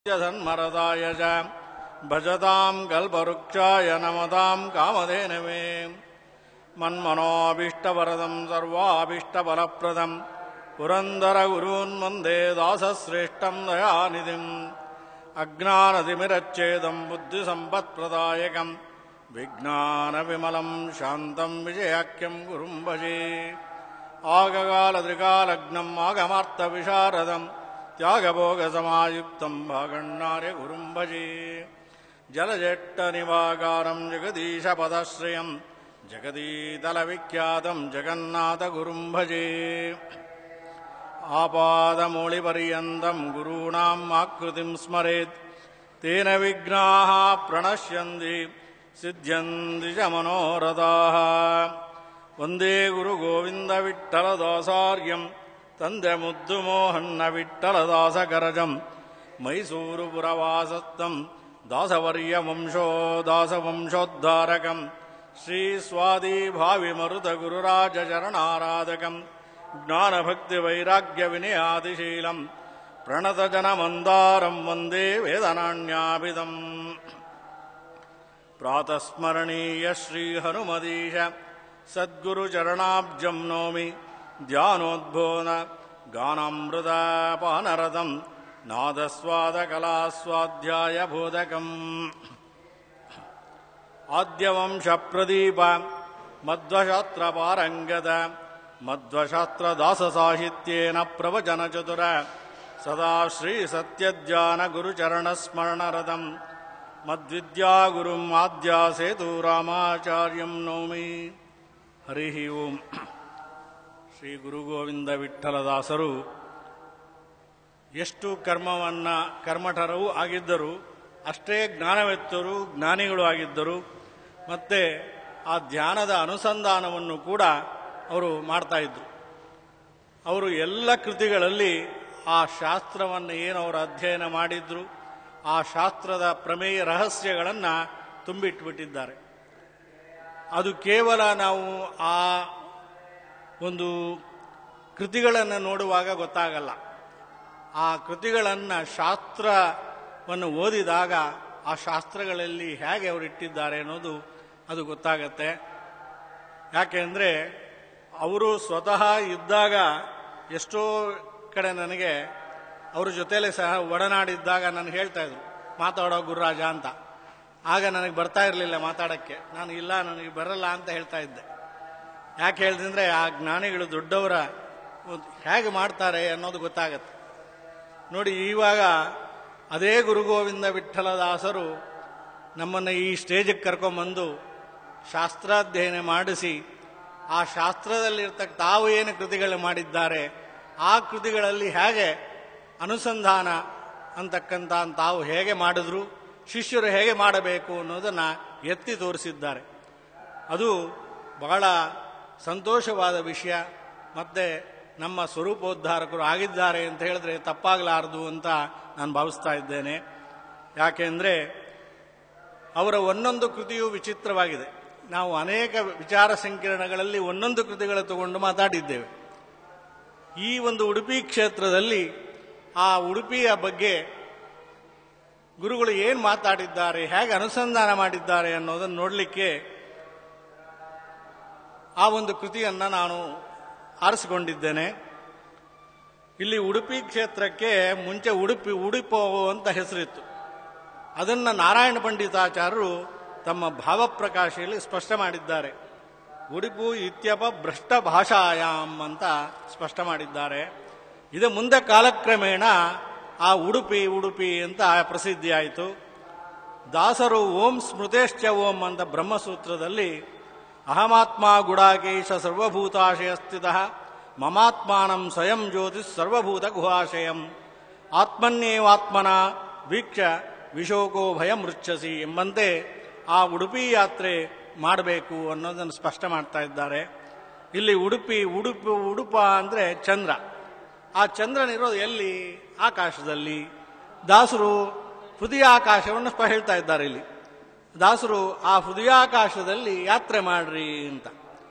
ಸನ್ಮರದಾಯ ಚ ಭಜತಾಂ ಕಲ್ಪವೃಕ್ಷಾಯ ನಮತಾಂ ಕಾಮಧೇನವೇ ಮನ್ಮನೋಭೀಷ್ಟವರದಂ ಸರ್ವಾಭೀಷ್ಟಫಲಪ್ರದಂ ಪುರಂದರ ಗುರೂನ್ ವಂದೇ ದಾಸಶ್ರೇಷ್ಠಂ ದಯಾನಿಧಿಂ ಅಜ್ಞಾನತಿಮಿರಚ್ಛೇದಂ ಬುದ್ಧಿಸಂಪತ್ಪ್ರದಾಯಕಂ ವಿಜ್ಞಾನವಿಮಲಂ ಶಾಂತಂ ವಿಜಯಾಖ್ಯಂ ಗುರುಂ ಭಜೆ ಆಗಗಾಲತ್ರಿಕಾಲಗ್ನಂ ಆಗಮಾರ್ಥವಿಶಾರದಂ ತ್ಯಾಗಭೋಗಸಮಾಯುಕ್ತಂ ಭಾಗಣ್ಣಾರ್ಯ ಗುರುಂ ಭಜೆ ಜಲಜೆಟ್ಟನಿವಾಗಾರಂ ಜಗದೀಶಪದಶ್ರಯಂ ಜಗದೀತಲವಿಖ್ಯಾತಂ ಜಗನ್ನಾಥಗುರುಂ ಭಜೆ ಆಪಾದಮೂಳಿಪರ್ಯಂతం ಗುरूणाम् ಆಕೃತಿಂ ಸ್ಮರೇತ್ ತೇನ ವಿಘ್ನಾः ಪ್ರಣಶ್ಯಂತಿ ಸಿದ್ಧ್ಯಂತಿ ಚ ಮನೋರಥಾः ವಂದೇ ಗುರುಗೋವಿಂದ ವಿಠ್ಠಲದಾಸಾರ್ಯಂ ತಂದೆ ಮುದ್ದು ಮೋಹನ್ನ ವಿಠ್ಠಲದಾಸಕರಜಂ ಮೈಸೂರುಪುರವಾಸತ್ತಂ ದಾಸವರ್ಯ ವಂಶೋ ದಾಸವಂಶೋದ್ಧಾರಕಂ ಶ್ರೀ ಸ್ವಾದಿ ಭಾವಿ ಮರುತ ಗುರುರಾಜ ಚರಣಾರಾಧಕಂ ಜ್ಞಾನಭಕ್ತಿ ವೈರಾಗ್ಯ ವಿನಯಾದಿಶೀಲಂ ಪ್ರಣತ ಜನ ಮಂದಾರಂ ವಂದೇ ವೇದನಾಣ್ಯಾಭಿದಂ ಪ್ರಾತಸ್ಮರಣೀಯ ಶ್ರೀ ಹನುಮದೀಶ ಸದ್ಗುರು ಚರಣಾಬ್ಜಂ ನೋಮಿ ಧ್ಯಾನೋದ್ಬೋನ ಗಾನಾಮೃತ ಪಾನರದಂ ನಾದಸ್ವಾದ ಕಲಾಸ್ವಾಧ್ಯಾಯ ಬೋಧಕಂ ಆದ್ಯವಂಶ ಪ್ರದೀಪ ಮಧ್ವಶಾಸ್ತ್ರ ಪಾರಂಗದ ಮಧ್ವಶಾಸ್ತ್ರ ದಾಸ ಸಾಹಿತ್ಯೇನ ಪ್ರವಚನ ಚತುರ ಸದಾ ಶ್ರೀ ಸತ್ಯಜ್ಞಾನ ಗುರುಚರಣ ಸ್ಮರಣರದಂ ಮದ್ವಿದ್ಯಾ ಗುರುಂ ಆದ್ಯ ಸೇತು ರಾಮಾಚಾರ್ಯಂ ನೌಮಿ ಹರಿ ಓಂ ಶ್ರೀ ಗುರುಗೋವಿಂದ ವಿಠಲದಾಸರು ಎಷ್ಟು ಕರ್ಮವನ್ನ ಕರ್ಮಠರೂ ಆಗಿದ್ದರು ಅಷ್ಟೇ ಜ್ಞಾನವೆತ್ತರು ಜ್ಞಾನಿಗಳು ಆಗಿದ್ದರು ಮತ್ತೆ ಆ ಧ್ಯಾನದ ಅನುಸಂಧಾನವನ್ನು ಕೂಡ ಅವರು ಮಾಡ್ತಾ ಇದ್ರು ಅವರು ಎಲ್ಲ ಕೃತಿಗಳಲ್ಲಿ ಆ ಶಾಸ್ತ್ರವನ್ನು ಏನು ಅವರು ಅಧ್ಯಯನ ಮಾಡಿದ್ರು ಆ ಶಾಸ್ತ್ರದ ಪ್ರಮೇಯ ರಹಸ್ಯಗಳನ್ನು ತುಂಬಿಟ್ಬಿಟ್ಟಿದ್ದಾರೆ ಅದು ಕೇವಲ ನಾವು ಆ ಒಂದು ಕೃತಿಗಳನ್ನು ನೋಡುವಾಗ ಗೊತ್ತಾಗಲ್ಲ ಆ ಕೃತಿಗಳನ್ನು ಶಾಸ್ತ್ರವನ್ನು ಓದಿದಾಗ ಆ ಶಾಸ್ತ್ರಗಳಲ್ಲಿ ಹೇಗೆ ಅವರು ಇಟ್ಟಿದ್ದಾರೆ ಅನ್ನೋದು ಅದು ಗೊತ್ತಾಗತ್ತೆ ಯಾಕೆಂದರೆ ಅವರು ಸ್ವತಃ ಇದ್ದಾಗ ಎಷ್ಟೋ ಕಡೆ ನನಗೆ ಅವ್ರ ಜೊತೆಲೆ ಸಹ ಒಡನಾಡಿದ್ದಾಗ ನನಗೆ ಹೇಳ್ತಾ ಇದ್ರು ಮಾತಾಡೋ ಗುರುರಾಜ ಅಂತ ಆಗ ನನಗೆ ಬರ್ತಾ ಇರಲಿಲ್ಲ ಮಾತಾಡೋಕ್ಕೆ ನಾನು ಇಲ್ಲ ನನಗೆ ಬರಲ್ಲ ಅಂತ ಹೇಳ್ತಾ ಇದ್ದೆ ಯಾಕೆ ಹೇಳಿದ್ರೆ ಆ ಜ್ಞಾನಿಗಳು ದೊಡ್ಡವರ ಒಂದು ಹೇಗೆ ಮಾಡ್ತಾರೆ ಅನ್ನೋದು ಗೊತ್ತಾಗತ್ತೆ ನೋಡಿ ಇವಾಗ ಅದೇ ಗುರುಗೋವಿಂದ ವಿಠಲದಾಸರು ನಮ್ಮನ್ನು ಈ ಸ್ಟೇಜಿಗೆ ಕರ್ಕೊಂಬಂದು ಶಾಸ್ತ್ರಾಧ್ಯಯನ ಮಾಡಿಸಿ ಆ ಶಾಸ್ತ್ರದಲ್ಲಿರ್ತಕ್ಕ ತಾವು ಏನು ಕೃತಿಗಳು ಮಾಡಿದ್ದಾರೆ ಆ ಕೃತಿಗಳಲ್ಲಿ ಹೇಗೆ ಅನುಸಂಧಾನ ಅಂತಕ್ಕಂಥ ತಾವು ಹೇಗೆ ಮಾಡಿದ್ರು ಶಿಷ್ಯರು ಹೇಗೆ ಮಾಡಬೇಕು ಅನ್ನೋದನ್ನು ಎತ್ತಿ ತೋರಿಸಿದ್ದಾರೆ ಅದು ಬಹಳ ಸಂತೋಷವಾದ ವಿಷಯ ಮತ್ತೆ ನಮ್ಮ ಸ್ವರೂಪೋದ್ಧಾರಕರು ಆಗಿದ್ದಾರೆ ಅಂತ ಹೇಳಿದ್ರೆ ತಪ್ಪಾಗಲಾರದು ಅಂತ ನಾನು ಭಾವಿಸ್ತಾ ಇದ್ದೇನೆ ಯಾಕೆಂದರೆ ಅವರ ಒಂದೊಂದು ಕೃತಿಯು ವಿಚಿತ್ರವಾಗಿದೆ ನಾವು ಅನೇಕ ವಿಚಾರ ಸಂಕಿರಣಗಳಲ್ಲಿ ಒಂದೊಂದು ಕೃತಿಗಳು ತಗೊಂಡು ಮಾತಾಡಿದ್ದೇವೆ ಈ ಒಂದು ಉಡುಪಿ ಕ್ಷೇತ್ರದಲ್ಲಿ ಆ ಉಡುಪಿಯ ಬಗ್ಗೆ ಗುರುಗಳು ಏನು ಮಾತಾಡಿದ್ದಾರೆ ಹೇಗೆ ಅನುಸಂಧಾನ ಮಾಡಿದ್ದಾರೆ ಅನ್ನೋದನ್ನು ನೋಡಲಿಕ್ಕೆ ಆ ಒಂದು ಕೃತಿಯನ್ನು ನಾನು ಆರಿಸಿಕೊಂಡಿದ್ದೇನೆ ಇಲ್ಲಿ ಉಡುಪಿ ಕ್ಷೇತ್ರಕ್ಕೆ ಮುಂಚೆ ಉಡುಪಿ ಉಡುಪೋ ಅಂತ ಹೆಸರಿತ್ತು ಅದನ್ನು ನಾರಾಯಣ ಪಂಡಿತಾಚಾರ್ಯರು ತಮ್ಮ ಭಾವಪ್ರಕಾಶೆಯಲ್ಲಿ ಸ್ಪಷ್ಟ ಮಾಡಿದ್ದಾರೆ ಉಡುಪು ಇತ್ಯಪ ಭ್ರಷ್ಟ ಭಾಷಾಯಾಮ್ ಅಂತ ಸ್ಪಷ್ಟ ಮಾಡಿದ್ದಾರೆ ಇದು ಮುಂದೆ ಕಾಲಕ್ರಮೇಣ ಆ ಉಡುಪಿ ಉಡುಪಿ ಅಂತ ಪ್ರಸಿದ್ಧಿಯಾಯಿತು ದಾಸರು ಓಂ ಸ್ಮೃತೇಶ್ಚ ಓಂ ಅಂತ ಬ್ರಹ್ಮಸೂತ್ರದಲ್ಲಿ ಅಹಮಾತ್ಮ ಗುಡಾಕೇಶ ಸರ್ವಭೂತಾಶಯ ಸ್ಥಿತ ಮಮಾತ್ಮಾನಂ ಸ್ವಯಂ ಜ್ಯೋತಿ ಸರ್ವಭೂತ ಗುಹಾಶಯಂ ಆತ್ಮನ್ಯೇವಾತ್ಮನ ವೀಕ್ಷ ವಿಶೋಕೋ ಭಯ ಮೃಚ್ಛಸಿ ಎಂಬಂತೆ ಆ ಉಡುಪಿ ಯಾತ್ರೆ ಮಾಡಬೇಕು ಅನ್ನೋದನ್ನು ಸ್ಪಷ್ಟ ಮಾಡ್ತಾ ಇದ್ದಾರೆ ಇಲ್ಲಿ ಉಡುಪಿ ಉಡುಪು ಉಡುಪ ಅಂದರೆ ಚಂದ್ರ ಆ ಚಂದ್ರನಿರೋದು ಎಲ್ಲಿ ಆಕಾಶದಲ್ಲಿ ದಾಸರು ಹೃದಯ ಆಕಾಶವನ್ನು ಸ್ಪ ಹೇಳ್ತಾ ಇದ್ದಾರೆ ಇಲ್ಲಿ ದಾಸರು ಆ ಹೃದಯಾಕಾಶದಲ್ಲಿ ಯಾತ್ರೆ ಮಾಡ್ರಿ ಅಂತ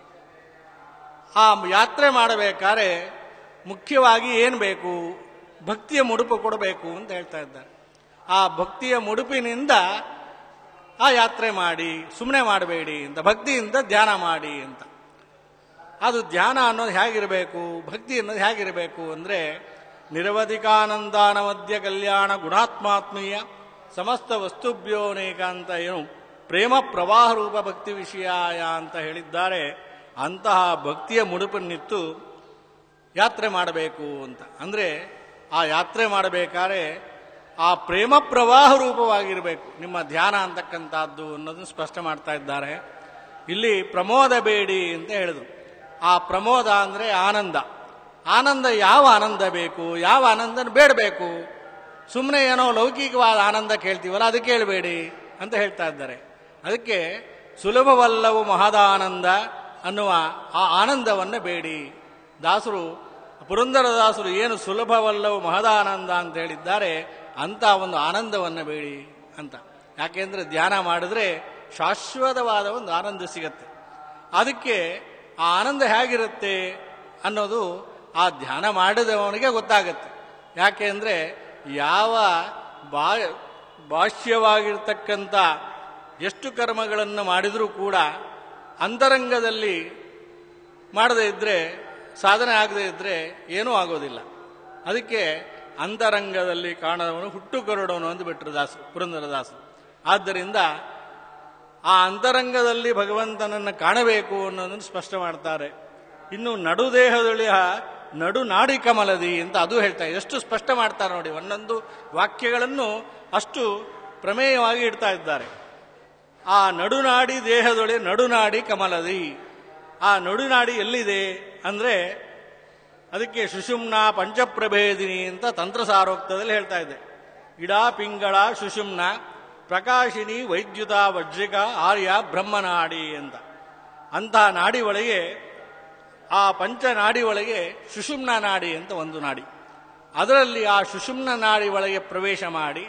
ಆ ಯಾತ್ರೆ ಮಾಡಬೇಕಾದ್ರೆ ಮುಖ್ಯವಾಗಿ ಏನು ಬೇಕು ಭಕ್ತಿಯ ಮುಡುಪು ಕೊಡಬೇಕು ಅಂತ ಹೇಳ್ತಾ ಇದ್ದಾರೆ ಆ ಭಕ್ತಿಯ ಮುಡುಪಿನಿಂದ ಆ ಯಾತ್ರೆ ಮಾಡಿ ಸುಮ್ಮನೆ ಮಾಡಬೇಡಿ ಅಂತ ಭಕ್ತಿಯಿಂದ ಧ್ಯಾನ ಮಾಡಿ ಅಂತ ಅದು ಧ್ಯಾನ ಅನ್ನೋದು ಹೇಗಿರಬೇಕು ಭಕ್ತಿ ಅನ್ನೋದು ಹೇಗಿರಬೇಕು ಅಂದರೆ ನಿರವಧಿಕಾನಂದಾನ ಮಧ್ಯ ಕಲ್ಯಾಣ ಗುಣಾತ್ಮಾತ್ಮೀಯ ಸಮಸ್ತ ವಸ್ತುಭ್ಯೋನೇಕ ಅಂತ ಏನು ಪ್ರೇಮ ಪ್ರವಾಹ ರೂಪ ಭಕ್ತಿ ವಿಷಯಾಯ ಅಂತ ಹೇಳಿದ್ದಾರೆ ಅಂತಹ ಭಕ್ತಿಯ ಮುಡುಪನ್ನಿತ್ತು ಯಾತ್ರೆ ಮಾಡಬೇಕು ಅಂತ ಅಂದರೆ ಆ ಯಾತ್ರೆ ಮಾಡಬೇಕಾದ್ರೆ ಆ ಪ್ರೇಮ ಪ್ರವಾಹ ರೂಪವಾಗಿರಬೇಕು ನಿಮ್ಮ ಧ್ಯಾನ ಅಂತಕ್ಕಂಥದ್ದು ಅನ್ನೋದನ್ನು ಸ್ಪಷ್ಟ ಮಾಡ್ತಾ ಇದ್ದಾರೆ ಇಲ್ಲಿ ಪ್ರಮೋದ ಬೇಡಿ ಅಂತ ಹೇಳಿದ್ರು ಆ ಪ್ರಮೋದ ಅಂದರೆ ಆನಂದ ಆನಂದ ಯಾವ ಆನಂದ ಬೇಕು ಯಾವ ಆನಂದನ ಬೇಡಬೇಕು ಸುಮ್ಮನೆ ಏನೋ ಲೌಕಿಕವಾದ ಆನಂದ ಕೇಳ್ತೀವಲ್ಲ ಅದು ಕೇಳಬೇಡಿ ಅಂತ ಹೇಳ್ತಾ ಇದ್ದಾರೆ ಅದಕ್ಕೆ ಸುಲಭವಲ್ಲವು ಮಹದಾನಂದ ಅನ್ನುವ ಆ ಆನಂದವನ್ನು ಬೇಡಿ ದಾಸರು ಪುರಂದರದಾಸರು ಏನು ಸುಲಭವಲ್ಲವು ಮಹದಾನಂದ ಅಂತ ಹೇಳಿದ್ದಾರೆ ಅಂತ ಒಂದು ಆನಂದವನ್ನು ಬೇಡಿ ಅಂತ ಯಾಕೆಂದ್ರೆ ಧ್ಯಾನ ಮಾಡಿದ್ರೆ ಶಾಶ್ವತವಾದ ಒಂದು ಆನಂದ ಸಿಗತ್ತೆ ಅದಕ್ಕೆ ಆ ಆನಂದ ಹೇಗಿರುತ್ತೆ ಅನ್ನೋದು ಆ ಧ್ಯಾನ ಮಾಡಿದವನಿಗೆ ಗೊತ್ತಾಗತ್ತೆ ಯಾಕೆ ಅಂದರೆ ಯಾವ ಬಾ ಭಾಷ್ಯವಾಗಿರ್ತಕ್ಕಂಥ ಎಷ್ಟು ಕರ್ಮಗಳನ್ನು ಮಾಡಿದರೂ ಕೂಡ ಅಂತರಂಗದಲ್ಲಿ ಮಾಡದೇ ಇದ್ದರೆ ಸಾಧನೆ ಆಗದೇ ಇದ್ದರೆ ಏನೂ ಆಗೋದಿಲ್ಲ ಅದಕ್ಕೆ ಅಂತರಂಗದಲ್ಲಿ ಕಾಣದವನು ಹುಟ್ಟು ಕರುಡವನು ಅಂದುಬಿಟ್ರು ದಾಸರು ಪುರಂದರದಾಸರು ಆದ್ದರಿಂದ ಆ ಅಂತರಂಗದಲ್ಲಿ ಭಗವಂತನನ್ನು ಕಾಣಬೇಕು ಅನ್ನೋದನ್ನು ಸ್ಪಷ್ಟ ಮಾಡ್ತಾರೆ ಇನ್ನು ನಡುದೇಹದೊಳಿಯ ನಡು ನಾಡಿ ಕಮಲದಿ ಅಂತ ಅದು ಹೇಳ್ತಾರೆ ಎಷ್ಟು ಸ್ಪಷ್ಟ ಮಾಡ್ತಾರೆ ನೋಡಿ ಒಂದೊಂದು ವಾಕ್ಯಗಳನ್ನು ಅಷ್ಟು ಪ್ರಮೇಯವಾಗಿ ಇಡ್ತಾ ಇದ್ದಾರೆ ಆ ನಡುನಾಡಿ ದೇಹದೊಳೆ ನಡುನಾಡಿ ಕಮಲದಿ ಆ ನಡುನಾಡಿ ಎಲ್ಲಿದೆ ಅಂದರೆ ಅದಕ್ಕೆ ಸುಷುಮ್ನ ಪಂಚಪ್ರಭೇದಿನಿ ಅಂತ ತಂತ್ರಸಾರೋಕ್ತದಲ್ಲಿ ಹೇಳ್ತಾ ಇದೆ ಇಡಾ ಪಿಂಗಳ ಸುಷುಮ್ನ ಪ್ರಕಾಶಿನಿ ವೈದ್ಯುತ ವಜ್ರಿಕ ಆರ್ಯ ಬ್ರಹ್ಮನಾಡಿ ಅಂತ ಅಂತಹ ನಾಡಿ ಒಳಗೆ ಆ ಪಂಚ ನಾಡಿ ಒಳಗೆ ಸುಷುಮ್ನ ನಾಡಿ ಅಂತ ಒಂದು ನಾಡಿ ಅದರಲ್ಲಿ ಆ ಸುಷುಮ್ನ ನಾಡಿ ಒಳಗೆ ಪ್ರವೇಶ ಮಾಡಿ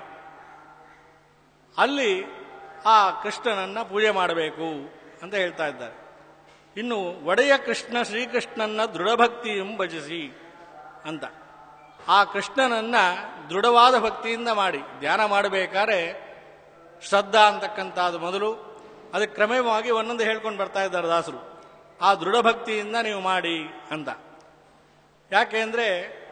ಅಲ್ಲಿ ಆ ಕೃಷ್ಣನನ್ನ ಪೂಜೆ ಮಾಡಬೇಕು ಅಂತ ಹೇಳ್ತಾ ಇದ್ದಾರೆ ಇನ್ನು ಒಡೆಯ ಕೃಷ್ಣ ಶ್ರೀಕೃಷ್ಣನ ದೃಢಭಕ್ತಿಯಂ ಭಜಿಸಿ ಅಂತ ಆ ಕೃಷ್ಣನನ್ನ ದೃಢವಾದ ಭಕ್ತಿಯಿಂದ ಮಾಡಿ ಧ್ಯಾನ ಮಾಡಬೇಕಾದ್ರೆ ಶ್ರದ್ಧಾ ಅಂತಕ್ಕಂಥದ್ದು ಮೊದಲು ಅದಕ್ಕೆ ಕ್ರಮವಾಗಿ ಒಂದೊಂದು ಹೇಳ್ಕೊಂಡು ಬರ್ತಾ ಇದ್ದಾರೆ ದಾಸರು ಆ ದೃಢಭಕ್ತಿಯಿಂದ ನೀವು ಮಾಡಿ ಅಂತ ಯಾಕೆ ಅಂದರೆ